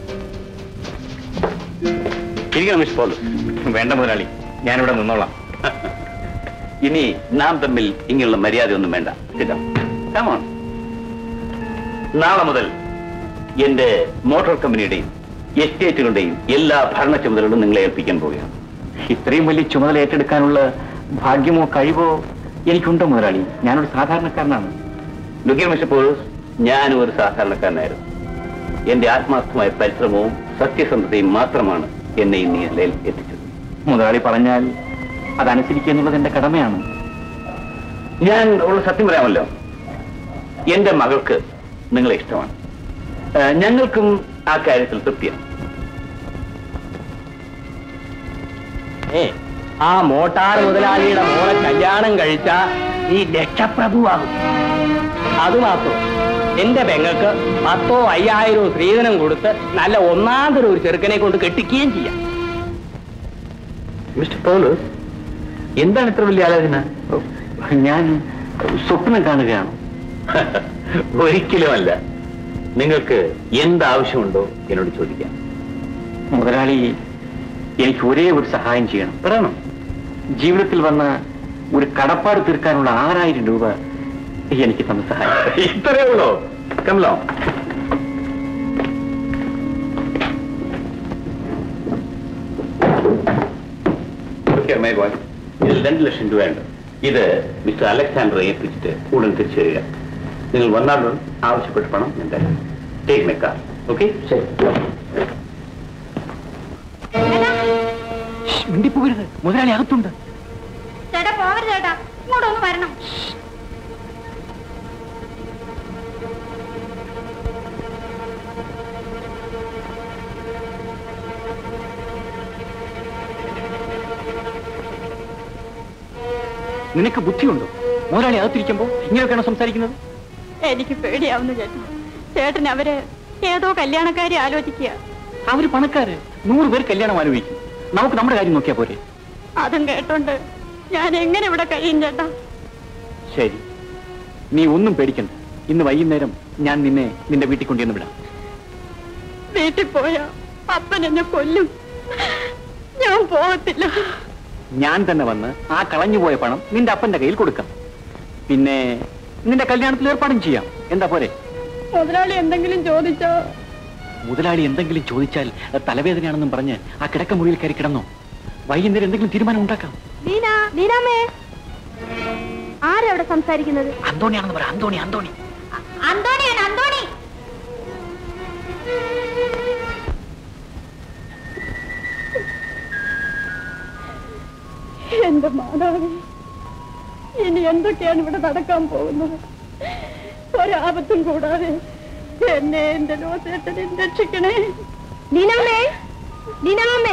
ഇരിക്കണം മിസ് പോലീസ് വേണ്ട മുതലാളി ഞാനിവിടെ നിന്നോളാം ഇനി നാം തമ്മിൽ ഇങ്ങനെയുള്ള മര്യാദയൊന്നും വേണ്ട ഇതാ കമോൺ നാളെ മുതൽ എന്റെ മോട്ടോർ കമ്പനിയുടെയും എസ്റ്റേറ്റുകളുടെയും എല്ലാ ഭരണ ചുമതലകളും നിങ്ങളെ ഏൽപ്പിക്കാൻ പോവുകയാണ് ഇത്രയും വലിയ ചുമതല ഏറ്റെടുക്കാനുള്ള ഭാഗ്യമോ കഴിവോ എനിക്കുണ്ടോ മുതലാളി ഞാനൊരു സാധാരണക്കാരനാണ് ലുക്കിയ മിസ്റ്റർ പോലീസ് ഞാനും ഒരു സാധാരണക്കാരനായിരുന്നു എന്റെ ആത്മാർത്ഥമായ പരിശ്രമവും സത്യസന്ധതയും മാത്രമാണ് എന്നെ ഈ നിലയിൽ എത്തിച്ചത് മുതലാളി പറഞ്ഞാൽ അതനുസരിക്കുക എന്നുള്ളത് എന്റെ കടമയാണ് ഞാൻ ഉള്ള സത്യം പറയാമല്ലോ എന്റെ മകൾക്ക് നിങ്ങളെ ഇഷ്ടമാണ് ഏ, ഞങ്ങൾക്കും ആ കാര്യത്തിൽ തൃപ്തിയാണ് ഏ ആ മോട്ടാർ മുതലാളിയുടെ മോളെ കല്യാണം കഴിച്ച ഈ ലക്ഷപ്രഭുവാകും അതുമാത്രം എന്റെ പെങ്ങൾക്ക് പത്തോ അയ്യായിരവും സ്ത്രീധനം കൊടുത്ത് നല്ല ഒന്നാം തരം ഒരു ചെറുക്കനെ കൊണ്ട് കെട്ടിക്കുകയും ചെയ്യാം മിസ്റ്റർ പൗലോസ് എന്താണ് ഇത്ര വലിയ ആലോചന ഞാൻ സ്വപ്നം കാണുകയാണ് ഒരിക്കലുമല്ല നിങ്ങൾക്ക് എന്താവശ്യമുണ്ടോ എന്നോട് ചോദിക്കാം മുതലാളി എനിക്ക് ഒരേ ഒരു സഹായം ചെയ്യണം പറയണം ജീവിതത്തിൽ വന്ന ഒരു കടപ്പാട് തീർക്കാനുള്ള ആറായിരം രൂപ എനിക്ക് തന്ന സഹായം ഇത്രയേ ഉള്ളൂ കമലോ ഇതിൽ രണ്ട് ലക്ഷം രൂപയുണ്ട് ഇത് മിസ്റ്റർ അലക്സാണ്ടറെ ഏൽപ്പിച്ചിട്ട് ഉടൻ തിരിച്ചു തരിക നിങ്ങൾ വന്നാലും ആവശ്യപ്പെട്ട പണം ഞാൻ തരാം ടേക്ക് മൈ കാർ ഓക്കെ ശരി മിണ്ടിപ്പോകരുത് മുതലാളി അകത്തുണ്ട് ചേട്ടാ പോവരുത് ചേട്ടാ ഇങ്ങോട്ടൊന്ന് വരണം നിനക്ക് ബുദ്ധിയുണ്ടോ മുതലാളി അകത്തിരിക്കുമ്പോ ഇങ്ങനെയൊക്കെയാണ് സംസാരിക്കുന്നത് എനിക്ക് പേടിയാവുന്നു ചേട്ടൻ ചേട്ടൻ അവര് ഏതോ കല്യാണക്കാരി ആലോചിക്കുക അവര് പണക്കാര് നൂറ് പേർ കല്യാണം ആലോചിക്കും നമുക്ക് നമ്മുടെ കാര്യം നോക്കിയാ പോരെ അതും കേട്ടോണ്ട് ഞാൻ എങ്ങനെ ഇവിടെ കഴിയും ചേട്ടാ ശരി നീ ഒന്നും പേടിക്കണ്ട ഇന്ന് വൈകുന്നേരം ഞാൻ നിന്നെ നിന്റെ വീട്ടിൽ കൊണ്ടുവന്ന് വിടാം വീട്ടിൽ പോയാ അപ്പൻ എന്നെ കൊല്ലും ഞാൻ പോകത്തില്ല ഞാൻ തന്നെ വന്ന് ആ കളഞ്ഞുപോയ പണം നിന്റെ അപ്പന്റെ കയ്യിൽ കൊടുക്കാം പിന്നെ നിന്റെ കല്യാണത്തിൽ ഏർപ്പാടും ചെയ്യാം എന്താ പോരെ മുതലാളി എന്തെങ്കിലും ചോദിച്ചോ മുതലാളി എന്തെങ്കിലും ചോദിച്ചാൽ അത് തലവേദനയാണെന്നും പറഞ്ഞ് ആ കിടക്കമുറിയിൽ കയറി കിടന്നോ വൈകുന്നേരം എന്തെങ്കിലും തീരുമാനം ഉണ്ടാക്കാം നീന നീനാമേ ആരവിടെ സംസാരിക്കുന്നത് അന്തോണിയാണെന്ന് പറ അന്തോണി അന്തോണി അന്തോണിയാണ് അന്തോണി എന്റെ മാതാവേ ഇനി എന്തൊക്കെയാണ് ഇവിടെ നടക്കാൻ പോകുന്നത് ഒരാപത്തും കൂടാതെ എന്നെ എന്റെ ലോകത്തേട്ടനെ രക്ഷിക്കണേ നീനാമേ നീനാമേ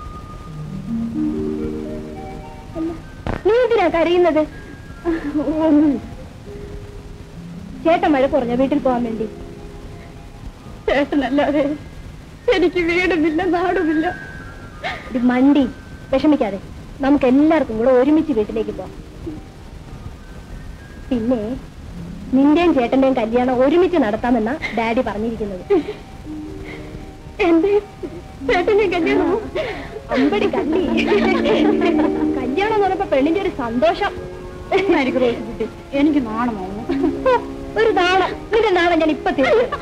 നീ എന്തിനാ കരയുന്നത് ഒന്നും ചേട്ടൻ മഴ കുറഞ്ഞ വീട്ടിൽ പോകാൻ വേണ്ടി ചേട്ടനല്ലാതെ എനിക്ക് വീടുമില്ല നാടുമില്ല ഇത് മണ്ടി വിഷമിക്കാതെ നമുക്ക് എല്ലാവർക്കും കൂടെ ഒരുമിച്ച് വീട്ടിലേക്ക് പോവാം പിന്നെ നിന്റെയും ചേട്ടന്റെയും കല്യാണം ഒരുമിച്ച് നടത്താമെന്നാ ഡാഡി പറഞ്ഞിരിക്കുന്നത് എന്റെ ചേട്ടന്റെ കല്യാണം അമ്പടി കല്ലി കല്യാണം എന്ന് പറഞ്ഞപ്പോ പെണ്ണിന്റെ ഒരു സന്തോഷം എനിക്ക് നാണമോ ഒരു നാണം നിന്റെ നാണം ഞാൻ ഇപ്പൊ തീർക്കും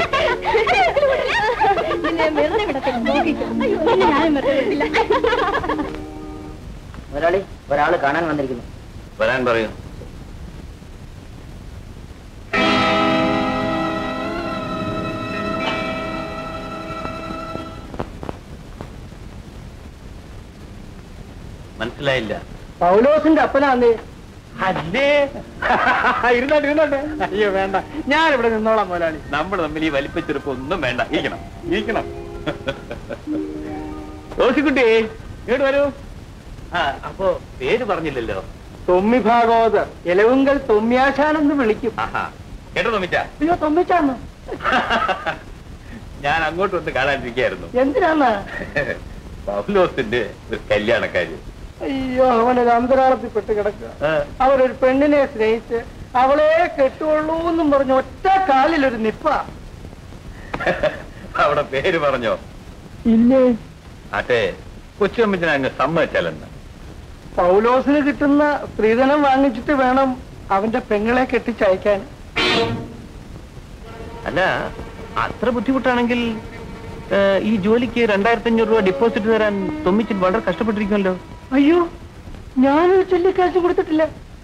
നിന്നെ വെറുതെ വിടത്തില്ല നോക്കിക്കോ നിന്നെ ഞാനും വെറുതെ വിടില്ല മുതലാളി ഒരാള് കാണാൻ വന്നിരിക്കുന്നു വരാൻ പറയൂ മനസ്സിലായില്ല പൗലോസിന്റെ അപ്പനാന്ന് അല്ലേ ഇരുന്നോട്ടെ ഇരുന്നോട്ടെ അയ്യോ വേണ്ട ഞാൻ ഇവിടെ നിന്നോളാം മുതലാളി നമ്മൾ തമ്മിൽ ഈ വലിപ്പച്ചെറുപ്പം ഒന്നും വേണ്ട ഇരിക്കണം ഇരിക്കണം റോസിക്കുട്ടി ഇങ്ങോട്ട് വരൂ ആ അപ്പോ പേര് പറഞ്ഞില്ലല്ലോ തൊമ്മി ഭാഗവതർ ഇലവുങ്കൽ തൊമ്യാശാനെന്ന് വിളിക്കും ആഹാ കേട്ടോ തോമിച്ച അയ്യോ തൊമ്മിച്ചാന്ന് ഞാൻ അങ്ങോട്ട് വന്ന് കാണാനിരിക്കായിരുന്നു എന്തിനാന്ന് പൗലോസിന്റെ ഒരു കല്യാണക്കാരി അയ്യോ അവനൊരു അന്തരാളത്തിൽപ്പെട്ട് കിടക്കുക അവരൊരു പെണ്ണിനെ സ്നേഹിച്ച് അവളെ കെട്ടുള്ളൂ എന്നും പറഞ്ഞ് ഒറ്റ കാലിൽ ഒരു നിപ്പ അവിടെ പേര് പറഞ്ഞോ ഇല്ലേ അതെ കൊച്ചുമ്മച്ചനെ അങ്ങ് സമ്മതിച്ചാലെന്ന് പൗലോസിന് കിട്ടുന്ന സ്ത്രീധനം വാങ്ങിച്ചിട്ട് വേണം അവന്റെ പെങ്ങളെ കെട്ടിച്ചയക്കാൻ അല്ല അത്ര ബുദ്ധിമുട്ടാണെങ്കിൽ ഏ, ഈ ജോലിക്ക് രണ്ടായിരത്തി അഞ്ഞൂറ് രൂപ ഡിപ്പോസിറ്റ് തരാൻ തൊമ്മിച്ചിട്ട് വളരെ കഷ്ടപ്പെട്ടിരിക്കുമല്ലോ അയ്യോ ഞാനൊരു ചൊല്ലിക്കാശ് കൊടുത്തിട്ടില്ല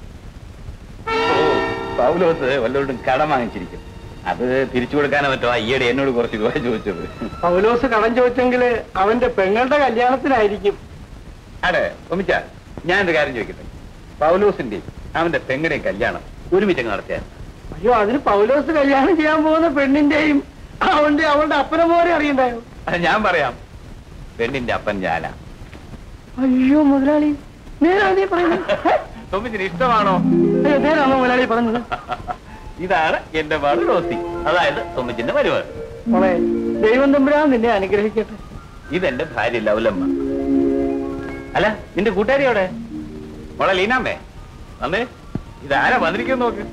പൗലോസ് വല്ലവരോടും കടം വാങ്ങിച്ചിരിക്കും അത് തിരിച്ചു കൊടുക്കാനോ മറ്റോ ഈയിടെ എന്നോട് കുറച്ച് രൂപ ചോദിച്ചത് പൗലോസ് കടം ചോദിച്ചെങ്കിൽ അവന്റെ പെങ്ങളുടെ കല്യാണത്തിനായിരിക്കും അതെ ഒമിച്ച ഞാൻ ഒരു കാര്യം ചോദിക്കട്ടെ പൗലോസിന്റെ അവന്റെ പെങ്ങളുടെയും കല്യാണം ഒരുമിച്ച് നടത്തിയാൽ അയ്യോ അതിന് പൗലോസ് കല്യാണം ചെയ്യാൻ പോകുന്ന പെണ്ണിന്റെയും അവന്റെ അവളുടെ അപ്പനെ മോരെ അറിയണ്ടായോ അത് ഞാൻ പറയാം പെണ്ണിന്റെ അപ്പൻ ഞാനാ അയ്യോ മുതലാളി നേരാ നീ പറയുന്നത് ഹേ? തൊമ്മിച്ചിന് ഇഷ്ടമാണോ അയ്യോ നേരാണോ മുതലാളി പറഞ്ഞത് ഇതാണ് എന്റെ മകൾ റോസി അതായത് തൊമ്മിച്ചിന്റെ വരുവാൻ മോളെ ദൈവം തമ്പുരാൻ നിന്നെ അനുഗ്രഹിക്കട്ടെ ഇതെന്റെ ഭാര്യ ലവലമ്മ അല്ല നിന്റെ കൂട്ടുകാരി അവിടെ മോളെ ലീനാമ്മേ വന്നേ ഇതാരാ വന്നിരിക്കുന്നു നോക്ക്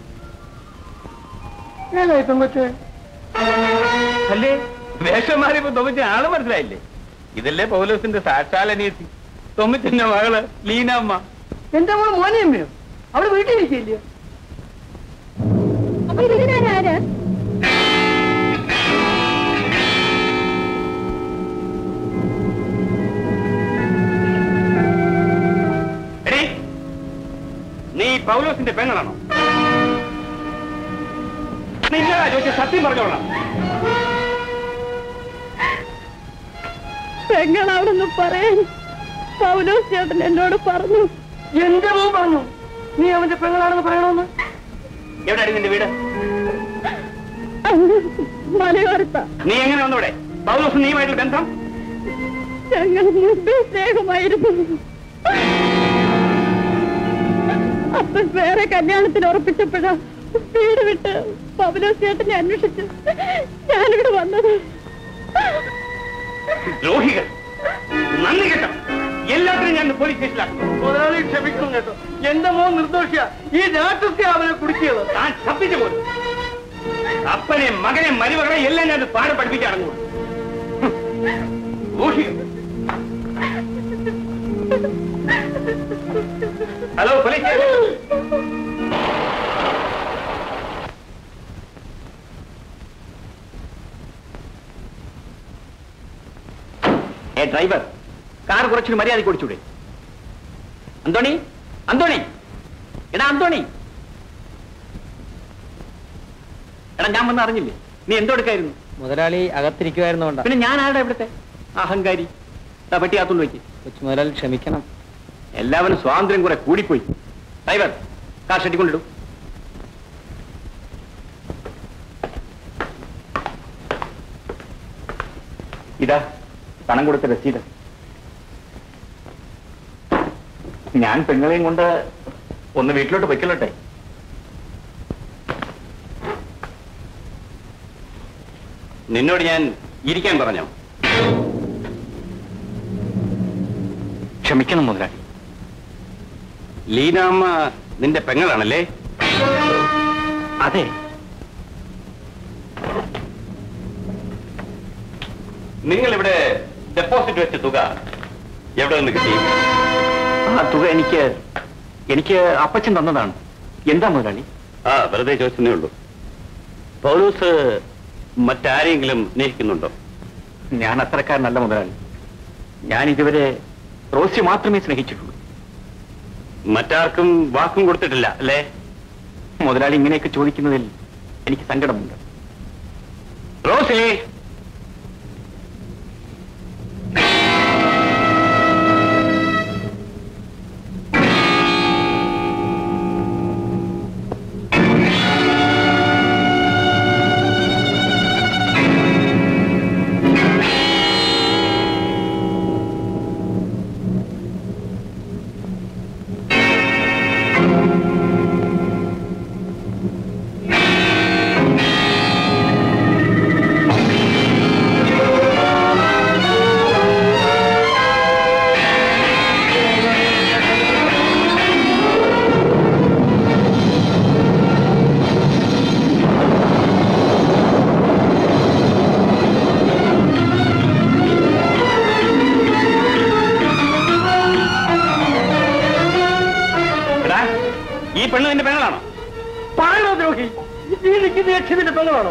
ഏതായി പെങ്കൊച്ചേ അല്ലേ വേഷം മാറിയപ്പോ തൊമ്മിച്ച ആള് മനസ്സിലായില്ലേ ഇതല്ലേ പൗലോസിന്റെ സാക്ഷാലനീതി തൊമ്മിച്ചിന്റെ മകള് ലീനാമ്മ എന്റെ മോള് മോനെയമ്മയോ അവള് വീട്ടിലിരിക്കില്ലയോ അപ്പൊ ഇതിനാരാ എടീ, നീ പൗലോസിന്റെ പെങ്ങളാണോ നിന്നതാ ചോദിച്ച സത്യം പറഞ്ഞോളാം പെങ്ങളാണെന്ന് പറയാൻ പൗലോസ് ചേട്ടൻ എന്നോട് പറഞ്ഞു എന്റെ മോൻ പറഞ്ഞു നീ അവന്റെ പെങ്ങളാണെന്ന് പറയണമെന്ന് എവിടെയാണ് നിന്റെ വീട് അങ്ങ് മലയോരത്ത നീ എങ്ങനെ വന്നൂടെ പൗലോസ് നീയുമായിട്ടുള്ള ബന്ധം ഞങ്ങൾ മുമ്പേ സ്നേഹമായിരുന്നു അപ്പൻ വേറെ കല്യാണത്തിന് ഉറപ്പിച്ചപ്പോഴാ വീട് വിട്ട് പൗലോസ് ചേട്ടനെ അന്വേഷിച്ച് ഞാനിവിടെ വന്നത് ദ്രോഹികൾ നന്ദി കേട്ടോ എല്ലാത്തിനും ഞാൻ പോലീസ് സ്റ്റേഷനിലാക്കും മുതലാളി ക്ഷമിക്കും കേട്ടോ എന്റെ മോൻ നിർദോഷിയാ ഈ രാക്ഷസി അവനെ കുടിക്കിയത് താൻ തപ്പിച്ചു പോലും അപ്പനെ മകനെ മരുമകളെ എല്ലാം ഞാൻ പാഠം പഠിപ്പിച്ചാണങ്ങൂ ഹലോ പോലീസ് സ്റ്റേഷൻ ഏ ഡ്രൈവർ കാർ കുറച്ചൊരു മര്യാദ കൊടുത്തൂടെ അന്തോണി അന്തോണി എടാ അന്തോണി എടാ ഞാൻ വന്ന് അറിഞ്ഞില്ലേ നീ എന്തെടുക്കായിരുന്നു മുതലാളി അകത്തിരിക്കുമായിരുന്നോണ്ടാ പിന്നെ ഞാൻ ആരുടെ ഇവിടുത്തെ അഹങ്കാരി ദാ പെട്ടി അകത്തുള്ള വെക്ക് കൊച്ചു മുതലാളി ക്ഷമിക്കണം എല്ലാവരും സ്വാതന്ത്ര്യം കുറെ കൂടിപ്പോയി ഡ്രൈവർ കാർ ഷെട്ടിക്കൊണ്ടിടും ഇതാ പണം കൊടുത്ത രസീത് ഞാൻ പെങ്ങളെയും കൊണ്ട് ഒന്ന് വീട്ടിലോട്ട് പൊയ്ക്കൊള്ളട്ടെ നിന്നോട് ഞാൻ ഇരിക്കാൻ പറഞ്ഞോ ക്ഷമിക്കണം മുതലാളി ലീനാമ്മ നിന്റെ പെങ്ങളാണല്ലേ അതെ നിങ്ങൾ ഇവിടെ ഡെപ്പോസിറ്റ് വെച്ച തുക എവിടെ നിന്ന് കിട്ടി ആ തുക എനിക്ക് എനിക്ക് അപ്പച്ചൻ തന്നതാണ് എന്താ മുതലാളി ആ വെറുതെ ചോദിച്ചതേ ഉള്ളൂ പൗലൂസ് മറ്റാരെങ്കിലും സ്നേഹിക്കുന്നുണ്ടോ ഞാൻ അത്രക്കാരനല്ല മുതലാളി ഞാൻ ഇതുവരെ റോസി മാത്രമേ സ്നേഹിച്ചിട്ടുള്ളൂ മറ്റാർക്കും വാക്കും കൊടുത്തിട്ടില്ല അല്ലേ മുതലാളി ഇങ്ങനെയൊക്കെ ചോദിക്കുന്നതിൽ എനിക്ക് സങ്കടമുണ്ട് റോസി എടാ ഈ പെണ്ണ് നിന്റെ പെങ്ങളാണോ പാഴദ്രോഹി ഈ നിൽക്കുന്ന യക്ഷത്തിന്റെ പെങ്ങളാണോ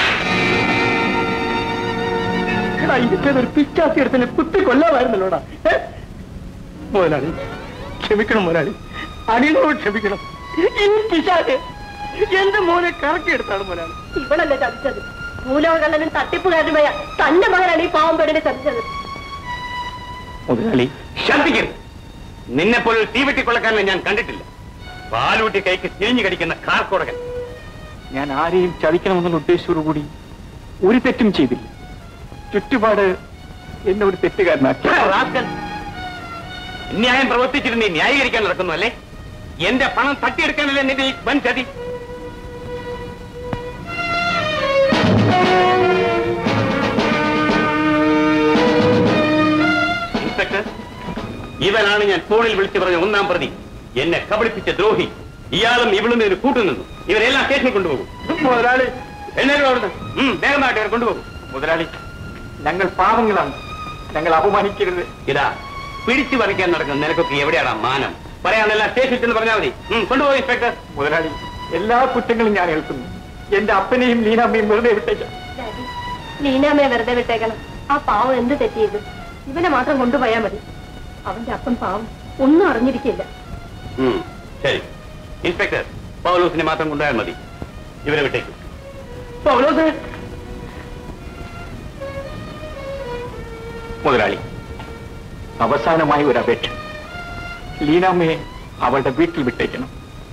എടാ ഇതിന്റെ ഒരു പിച്ചാത്തി എടുത്തിന് കുത്തി കൊല്ലാമായിരുന്നല്ലോടാ ഏ? മുതലാളി ക്ഷമിക്കണം മുതലാളി അടിയനോട് ക്ഷമിക്കണം ഈ പിശാച് എന്റെ മോനെ കറക്കിയെടുത്താണ് മുതലാളി ഇവളല്ലേ ചതിച്ചത് മൂലകള്ളനും തട്ടിപ്പുകാരനുമായ തന്റെ മകനാണ് ഈ പാവം പെണ്ണിനെ ചതിച്ചത് മുതലാളി ശാന്തിക്കരുത് നിന്നെ പോലെ ഒരു തീവെട്ടിക്കൊള്ളക്കാരനെ ഞാൻ കണ്ടിട്ടില്ല പാലൂട്ടി കൈക്ക് തിരിഞ്ഞു കടിക്കുന്ന കാർക്കോടകൻ ഞാൻ ആരെയും ചതിക്കണമെന്നുള്ള ഉദ്ദേശത്തോടുകൂടി ഒരു തെറ്റും ചെയ്തില്ല ചുറ്റുപാട് എന്നെ ഒരു തെറ്റുകാരനാക്കി റാസ്കൽ. ന്യായം പ്രവർത്തിച്ചിട്ട് നീ ന്യായീകരിക്കാൻ നടക്കുന്നു അല്ലേ എന്റെ പണം തട്ടിയെടുക്കാനല്ലേ നിന്റെ ഈ വൻ ചതി ഇൻസ്പെക്ടർ ഇവനാണ് ഞാൻ ഫോണിൽ വിളിച്ചു പറഞ്ഞ ഒന്നാം പ്രതി എന്നെ കബളിപ്പിച്ച ദ്രോഹി ഇയാളും ഇവളും ഇതിന് കൂട്ടുനിന്നു ഇവരെല്ലാം സ്റ്റേഷനിൽ കൊണ്ടുപോകും മുതലാളി എല്ലാവരും അവിടുന്ന് ഉം, വേഗമായിട്ട് ഇവരെ കൊണ്ടുപോകും മുതലാളി ഞങ്ങൾ പാവങ്ങളാണ് ഞങ്ങൾ അപമാനിക്കരുത് ഇതാ പിടിച്ചു പറിക്കാൻ നടക്കുന്ന നിനക്കൊക്കെ എവിടെയാണ് മാനം പറയാനെല്ലാം സ്റ്റേഷനിൽ ചെന്ന് പറഞ്ഞാൽ മതി ഉം, കൊണ്ടുപോയി ഇൻസ്പെക്ടർ മുതലാളി എല്ലാ കുറ്റങ്ങളും ഞാൻ ഏൽക്കുന്നു എന്റെ അപ്പനെയും ലീനാമ്മയും വെറുതെ വിട്ടേക്കാം ലീനാമ്മയെ വെറുതെ വിട്ടേക്കണം ആ പാവം എന്ത് തെറ്റ് ചെയ്തു ഇവനെ മാത്രം കൊണ്ടുപോയാൽ മതി അവന്റെ അപ്പൻ പാവം ഒന്നും അറിഞ്ഞിരിക്കില്ല ഉം, ശരി ഇൻസ്പെക്ടർ പൗലൂസിനെ മാത്രം കൊണ്ടുപോയാൽ മതി ഇവരെ വിട്ടേക്കും പൗലോസേ മുതലാളി അവസാനമായി ഒരു അപേക്ഷ ലീനാമ്മയെ അവളുടെ വീട്ടിൽ വിട്ടേക്കണം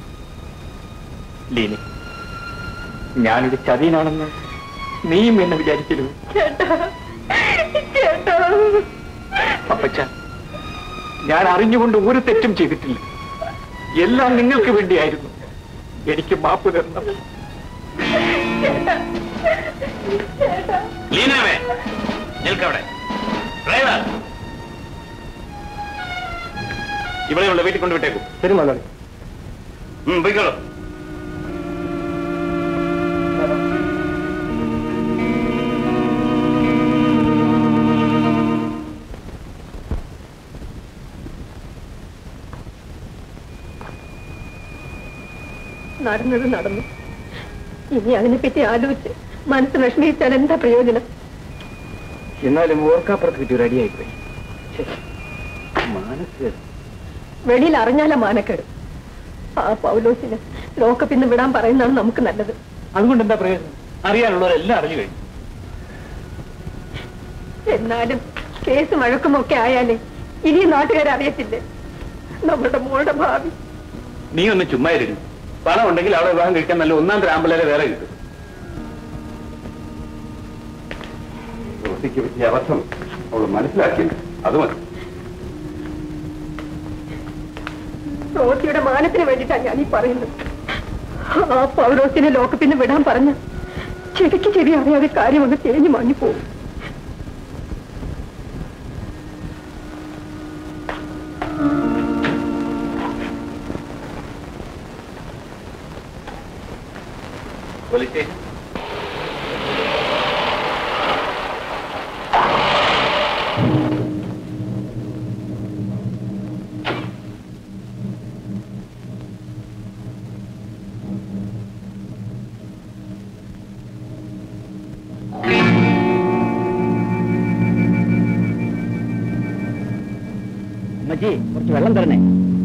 ലീനി ഞാനൊരു ചതിയനാണെന്ന് നീയും എന്നെ വിചാരിക്കരുത് ചേട്ടാ ചേട്ടാ അപ്പച്ച ഞാൻ അറിഞ്ഞുകൊണ്ട് ഒരു തെറ്റും ചെയ്തിട്ടില്ല എല്ലാം നിങ്ങൾക്ക് വേണ്ടിയായിരുന്നു എനിക്ക് മാപ്പ് തരണം ലീനാവേ നിൽക്കവിടെ ഡ്രൈവർ ഇവിടെ ഉള്ള വീട്ടിൽ കൊണ്ട് വിട്ടേക്കും ശരി മുതലാളി ഉം, പോയിക്കോളൂ നടന്നത് നടന്നു ഇനി അതിനെപ്പറ്റി ആലോചിച്ച് മനസ്സ് വിഷമിച്ചാൽ എന്താ പ്രയോജനം എന്നാലും ഓർക്കാപ്പുറത്ത് കിട്ടി റെഡിയായിപ്പോയി മനസ്സ് വെളിയിൽ അറിഞ്ഞാല മാനക്കേട് ആ പൗലോസിന് ലോക്കപ്പിന്ന് വിടാൻ പറയുന്നതാണ് നമുക്ക് നല്ലത് അതുകൊണ്ട് എന്താ പ്രയോജനം അറിയാനുള്ളവരെല്ലാം അറിഞ്ഞു കഴിഞ്ഞു എന്നാലും കേസ് മഴക്കുമൊക്കെ ആയാലേ ഇനി നാട്ടുകാരെ അറിയത്തില്ലേ നമ്മുടെ മോളുടെ ഭാവി നീ ഒന്ന് ചുമ്മാ ഇരുന്നു പണം ഉണ്ടെങ്കിൽ അവിടെ വിവാഹം കഴിക്കാൻ നല്ല ഒന്നാം തരം ആമ്പിള്ളേരെ വേറെ കിട്ടും റോസിക്ക് പറ്റിയ അബദ്ധം അവൾ മനസ്സിലാക്കിയില്ല അത് മതി റോസിയുടെ മാനത്തിന് വേണ്ടിയിട്ടാണ് ഞാൻ ഈ പറയുന്നത് ആ പൗരോസിനെ ലോക്കപ്പിന്ന് വിടാൻ പറഞ്ഞ ചെവിക്ക് ചെവി അറിയാതെ കാര്യം ഒന്ന് തേഞ്ഞു മാഞ്ഞു പോകും പോലീസ് സ്റ്റേഷൻ അമ്മച്ചി കുറച്ച് വെള്ളം തരണേ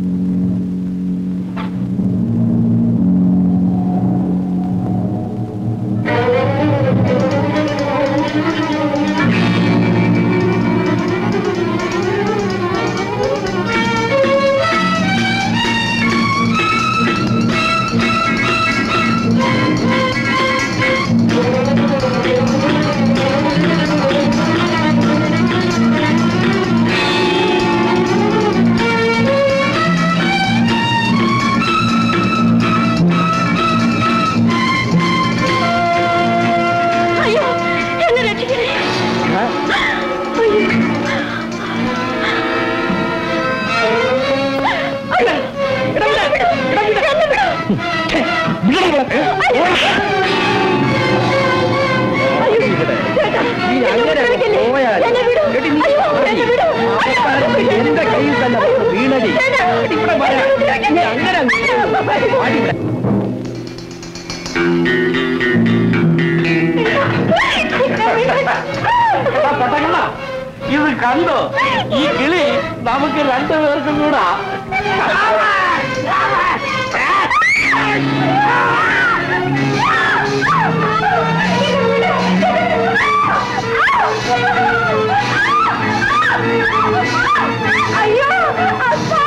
അയ്യോ എന്നെ രക്ഷിക്കണേ അയ്യോ. അയ്യോ. എന്നെ വിടൂ. എന്നെ വിടൂ. അയ്യോ. അയ്യോ. ചേട്ടാ, എന്നെ ഉപദ്രവിക്കല്ലേ? എന്നെ വിടൂ. അയ്യോ, എന്നെ വിടൂ. അയ്യോ. എന്റെ കയ്യിൽ തന്നെ വീണടി ചേട്ടാ, ഇവിടെ വരാ. എന്നെ നീ അങ്ങനെ അങ്ങ് ആടി ഇവിടെ. എടാ പൊട്ടക്കണ്ണ ഇത് കണ്ടോ ഈ കിളി നമുക്ക് രണ്ടുപേർക്കും കൂടാ അയ്യോ അപ്പാ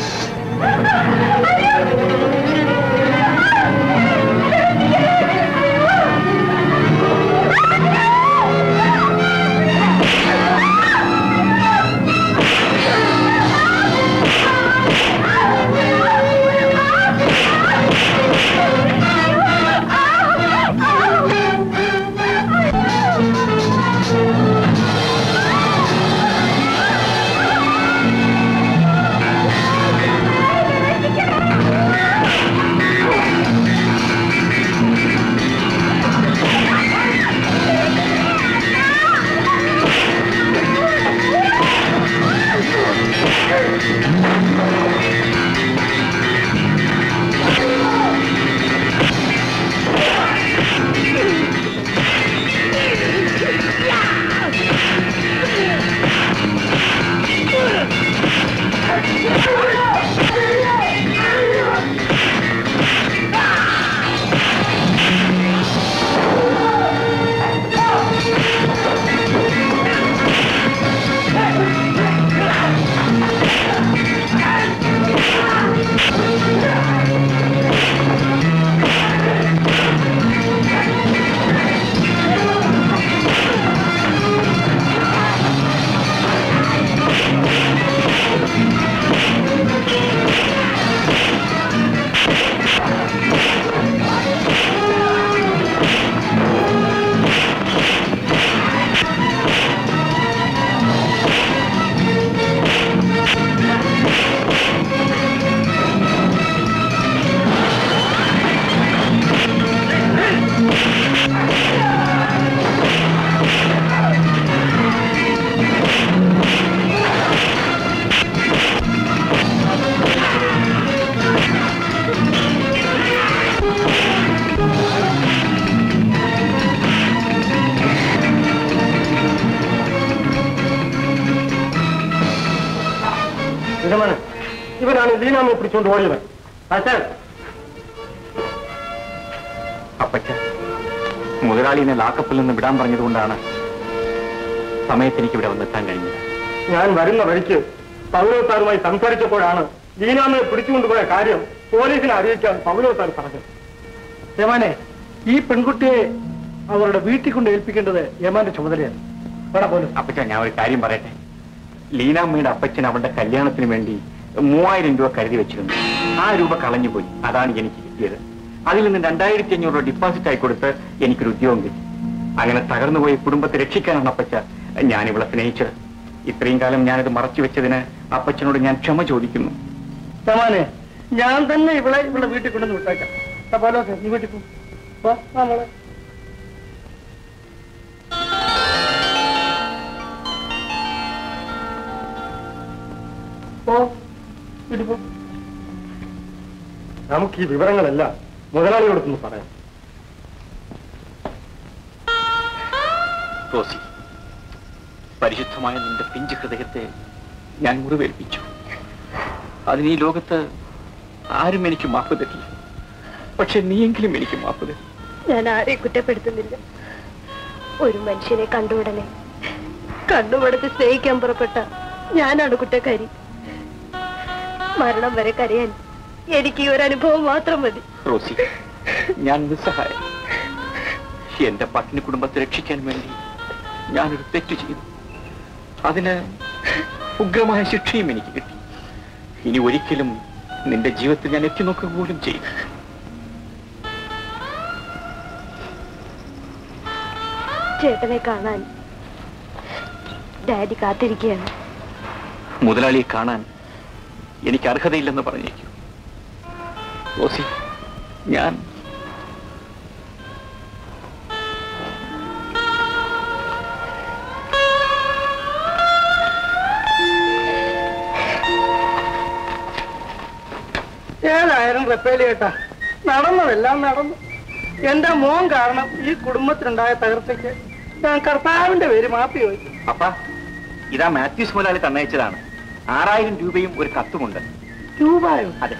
യജമാനൻ ഇവനാണ് ലീനാമയെ പിടിച്ചുകൊണ്ട് ഓടിയത് അച്ഛൻ അപ്പച്ച മുതലാളിനെ ലാക്കപ്പിൽ നിന്ന് വിടാൻ പറഞ്ഞതുകൊണ്ടാണ് സമയത്ത് എനിക്ക് ഇവിടെ വന്നെത്താൻ കഴിഞ്ഞത് ഞാൻ വരുന്ന വഴിക്ക് പൗലോസാറുമായി സംസാരിച്ചപ്പോഴാണ് ലീനാമയെ പിടിച്ചുകൊണ്ടുപോയ കാര്യം പോലീസിനെ അറിയിക്കാൻ പൗലോസാർ പറഞ്ഞത് യമാനെ ഈ പെൺകുട്ടിയെ അവരുടെ വീട്ടിൽ കൊണ്ട് ഏൽപ്പിക്കേണ്ടത് യമാന്റെ ചുമതലയാണ് വേണം പോലും അപ്പച്ച ഞാൻ ഒരു കാര്യം പറയട്ടെ ലീനാമ്മയുടെ അപ്പച്ചൻ അവളുടെ കല്യാണത്തിന് വേണ്ടി മൂവായിരം രൂപ കരുതി വെച്ചിരുന്നു ആ രൂപ കളഞ്ഞുപോയി അതാണ് എനിക്ക് കിട്ടിയത് അതിൽ നിന്ന് രണ്ടായിരത്തി അഞ്ഞൂറ് രൂപ ഡിപ്പോസിറ്റ് ആയി കൊടുത്ത് എനിക്കൊരു ഉദ്യോഗം കിട്ടി അങ്ങനെ തകർന്നുപോയി കുടുംബത്തെ രക്ഷിക്കാനാണ് അപ്പച്ച ഞാൻ ഇവളെ സ്നേഹിച്ചത് ഇത്രയും കാലം ഞാനത് മറച്ചു വെച്ചതിന് അപ്പച്ചനോട് ഞാൻ ക്ഷമ ചോദിക്കുന്നു യമാനെ ഞാൻ തന്നെ ഇവളെ ഇവിടെ വീട്ടിൽ കൊണ്ടുവന്ന് വിട്ടേക്കാം പോലോസെ നീ വീട്ടിൽ പോ വാ, നമ്മളെ പോ വീട്ടിൽ പോ നമുക്ക് ഈ വിവരങ്ങളെല്ലാം മുതലാളിയോടൊന്ന് പറയാം റോസി പരിശുദ്ധമായ നിന്റെ പിഞ്ച് ഹൃദയത്തെ ഞാൻ മുറിവേൽപ്പിച്ചു അതിന് ഈ ലോകത്ത് ആരും എനിക്ക് മാപ്പ് തരില്ല പക്ഷെ നീയെങ്കിലും എനിക്ക് മാപ്പ് തരും ഞാൻ ആരെയും കുറ്റപ്പെടുത്തുന്നില്ല ഒരു മനുഷ്യനെ കണ്ടുടനെ കണ്ണുപടച്ച് സ്നേഹിക്കാൻ പുറപ്പെട്ട ഞാനാണ് കുറ്റക്കാരി മരണം വരെ കരയാൻ എനിക്ക് ഈ ഒരു അനുഭവം മാത്രം മതി റോസി ഞാൻ നിസ്സഹായം എന്റെ പട്ടിണി കുടുംബത്തെ രക്ഷിക്കാൻ വേണ്ടി ഞാനൊരു തെറ്റ് ചെയ്തു അതിന് ഉഗ്രമായ ശിക്ഷയും എനിക്ക് കിട്ടി ഇനി ഒരിക്കലും നിന്റെ ജീവിതത്തിൽ ഞാൻ എത്തി നോക്കുക പോലും ചെയ്യും ചേട്ടനെ കാണാൻ ഡാഡി കാത്തിരിക്കുകയാണ് മുതലാളിയെ കാണാൻ എനിക്ക് അർഹതയില്ലെന്ന് പറഞ്ഞേക്കൂ റോസി ഞാൻ ഏതായാലും റെപ്പേലി കേട്ടാ നടന്നതെല്ലാം നടന്നു എന്റെ മോൻ കാരണം ഈ കുടുംബത്തിനുണ്ടായ തകർച്ചയ്ക്ക് ഞാൻ കർത്താവിന്റെ പേര് മാപ്പി ചോദിച്ചു അപ്പ ഇതാ മാത്യൂസ് മുതലാളി തന്നയച്ചതാണ് ആറായിരം രൂപയും ഒരു കത്തുമുണ്ട് രൂപയോ അതെ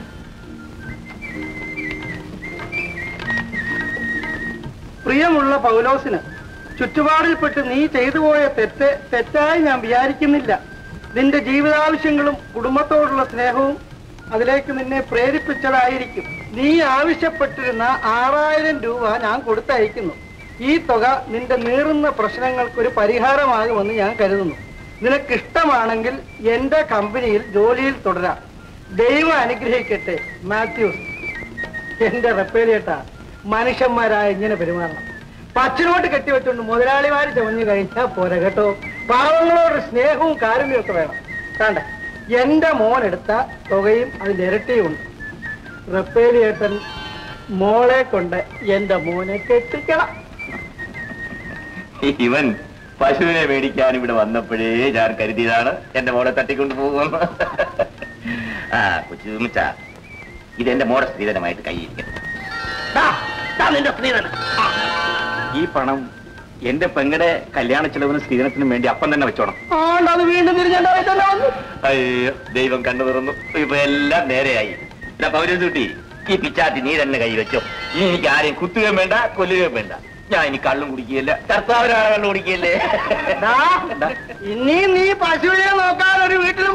പ്രിയമുള്ള പൗലോസിന് ചുറ്റുപാടിൽപ്പെട്ട് നീ ചെയ്തു പോയ തെറ്റ് തെറ്റായി ഞാൻ വിചാരിക്കുന്നില്ല നിന്റെ ജീവിതാവശ്യങ്ങളും കുടുംബത്തോടുള്ള സ്നേഹവും അതിലേക്ക് നിന്നെ പ്രേരിപ്പിച്ചതായിരിക്കും നീ ആവശ്യപ്പെട്ടിരുന്ന ആറായിരം രൂപ ഞാൻ കൊടുത്തയക്കുന്നു ഈ തുക നിന്റെ നീറുന്ന പ്രശ്നങ്ങൾക്കൊരു പരിഹാരമാകുമെന്ന് ഞാൻ കരുതുന്നു നിനക്കിഷ്ടമാണെങ്കിൽ എന്റെ കമ്പനിയിൽ ജോലിയിൽ തുടരാം ദൈവം അനുഗ്രഹിക്കട്ടെ മാത്യൂസ് എന്റെ റപ്പേലിയേട്ടാ മനുഷ്യന്മാരായ ഇങ്ങനെ പെരുമാറണം പച്ചിനോട്ട് കെട്ടിവെച്ചുകൊണ്ട് മുതലാളിമാര് ചമഞ്ഞു കഴിഞ്ഞാൽ പോരാ കേട്ടോ പാവങ്ങളോട് സ്നേഹവും കാരുണ്യവും ഒക്കെ വേണം കണ്ട എന്റെ മോൻ എടുത്ത തുകയും അതിന്റെ ഇരട്ടിയും ഉണ്ട് റപ്പേലിയേട്ടൻ മോളെ കൊണ്ട് എന്റെ മോനെ കെട്ടിക്കണം ഇവൻ പശുവിനെ മേടിക്കാൻ ഇവിടെ വന്നപ്പോഴേ ഞാൻ കരുതിയതാണ് എന്റെ മോളെ തട്ടിക്കൊണ്ടു പോകുമെന്ന് ആ കൊച്ചുമിച്ച ഇതെന്റെ മോടെ സ്ത്രീധനമായിട്ട് കൈയിരിക്കണം നിന്റെ സ്ത്രീധനം ഈ പണം എന്റെ പെങ്ങടെ കല്യാണ ചെലവിനും സ്ത്രീധനത്തിനും വേണ്ടി അപ്പം തന്നെ വെച്ചോണം ആണ്ട് അത് വീണ്ടും തിരിഞ്ഞെന്റെ വയറ്റ് തന്നെ വന്നു അയ്യോ ദൈവം കണ്ണു തുറന്നു ഇപ്പൊ എല്ലാം നേരെയായി ഇല്ല പൗരസൂട്ടി ഈ പിച്ചാത്തി നീ തന്നെ കൈവച്ചോ ഇനി എനിക്ക് ആരെയും കുത്തുകയും വേണ്ട കൊല്ലുകയും വേണ്ട ഞാൻ ഇനി കള്ളും കുടിക്കുകയില്ല കർത്താവിനാണ് കള്ളു കുടിക്കുകയല്ലേ ഇനി നീ പശുവിനെ നോക്കാൻ ഒരു വീട്ടിൽ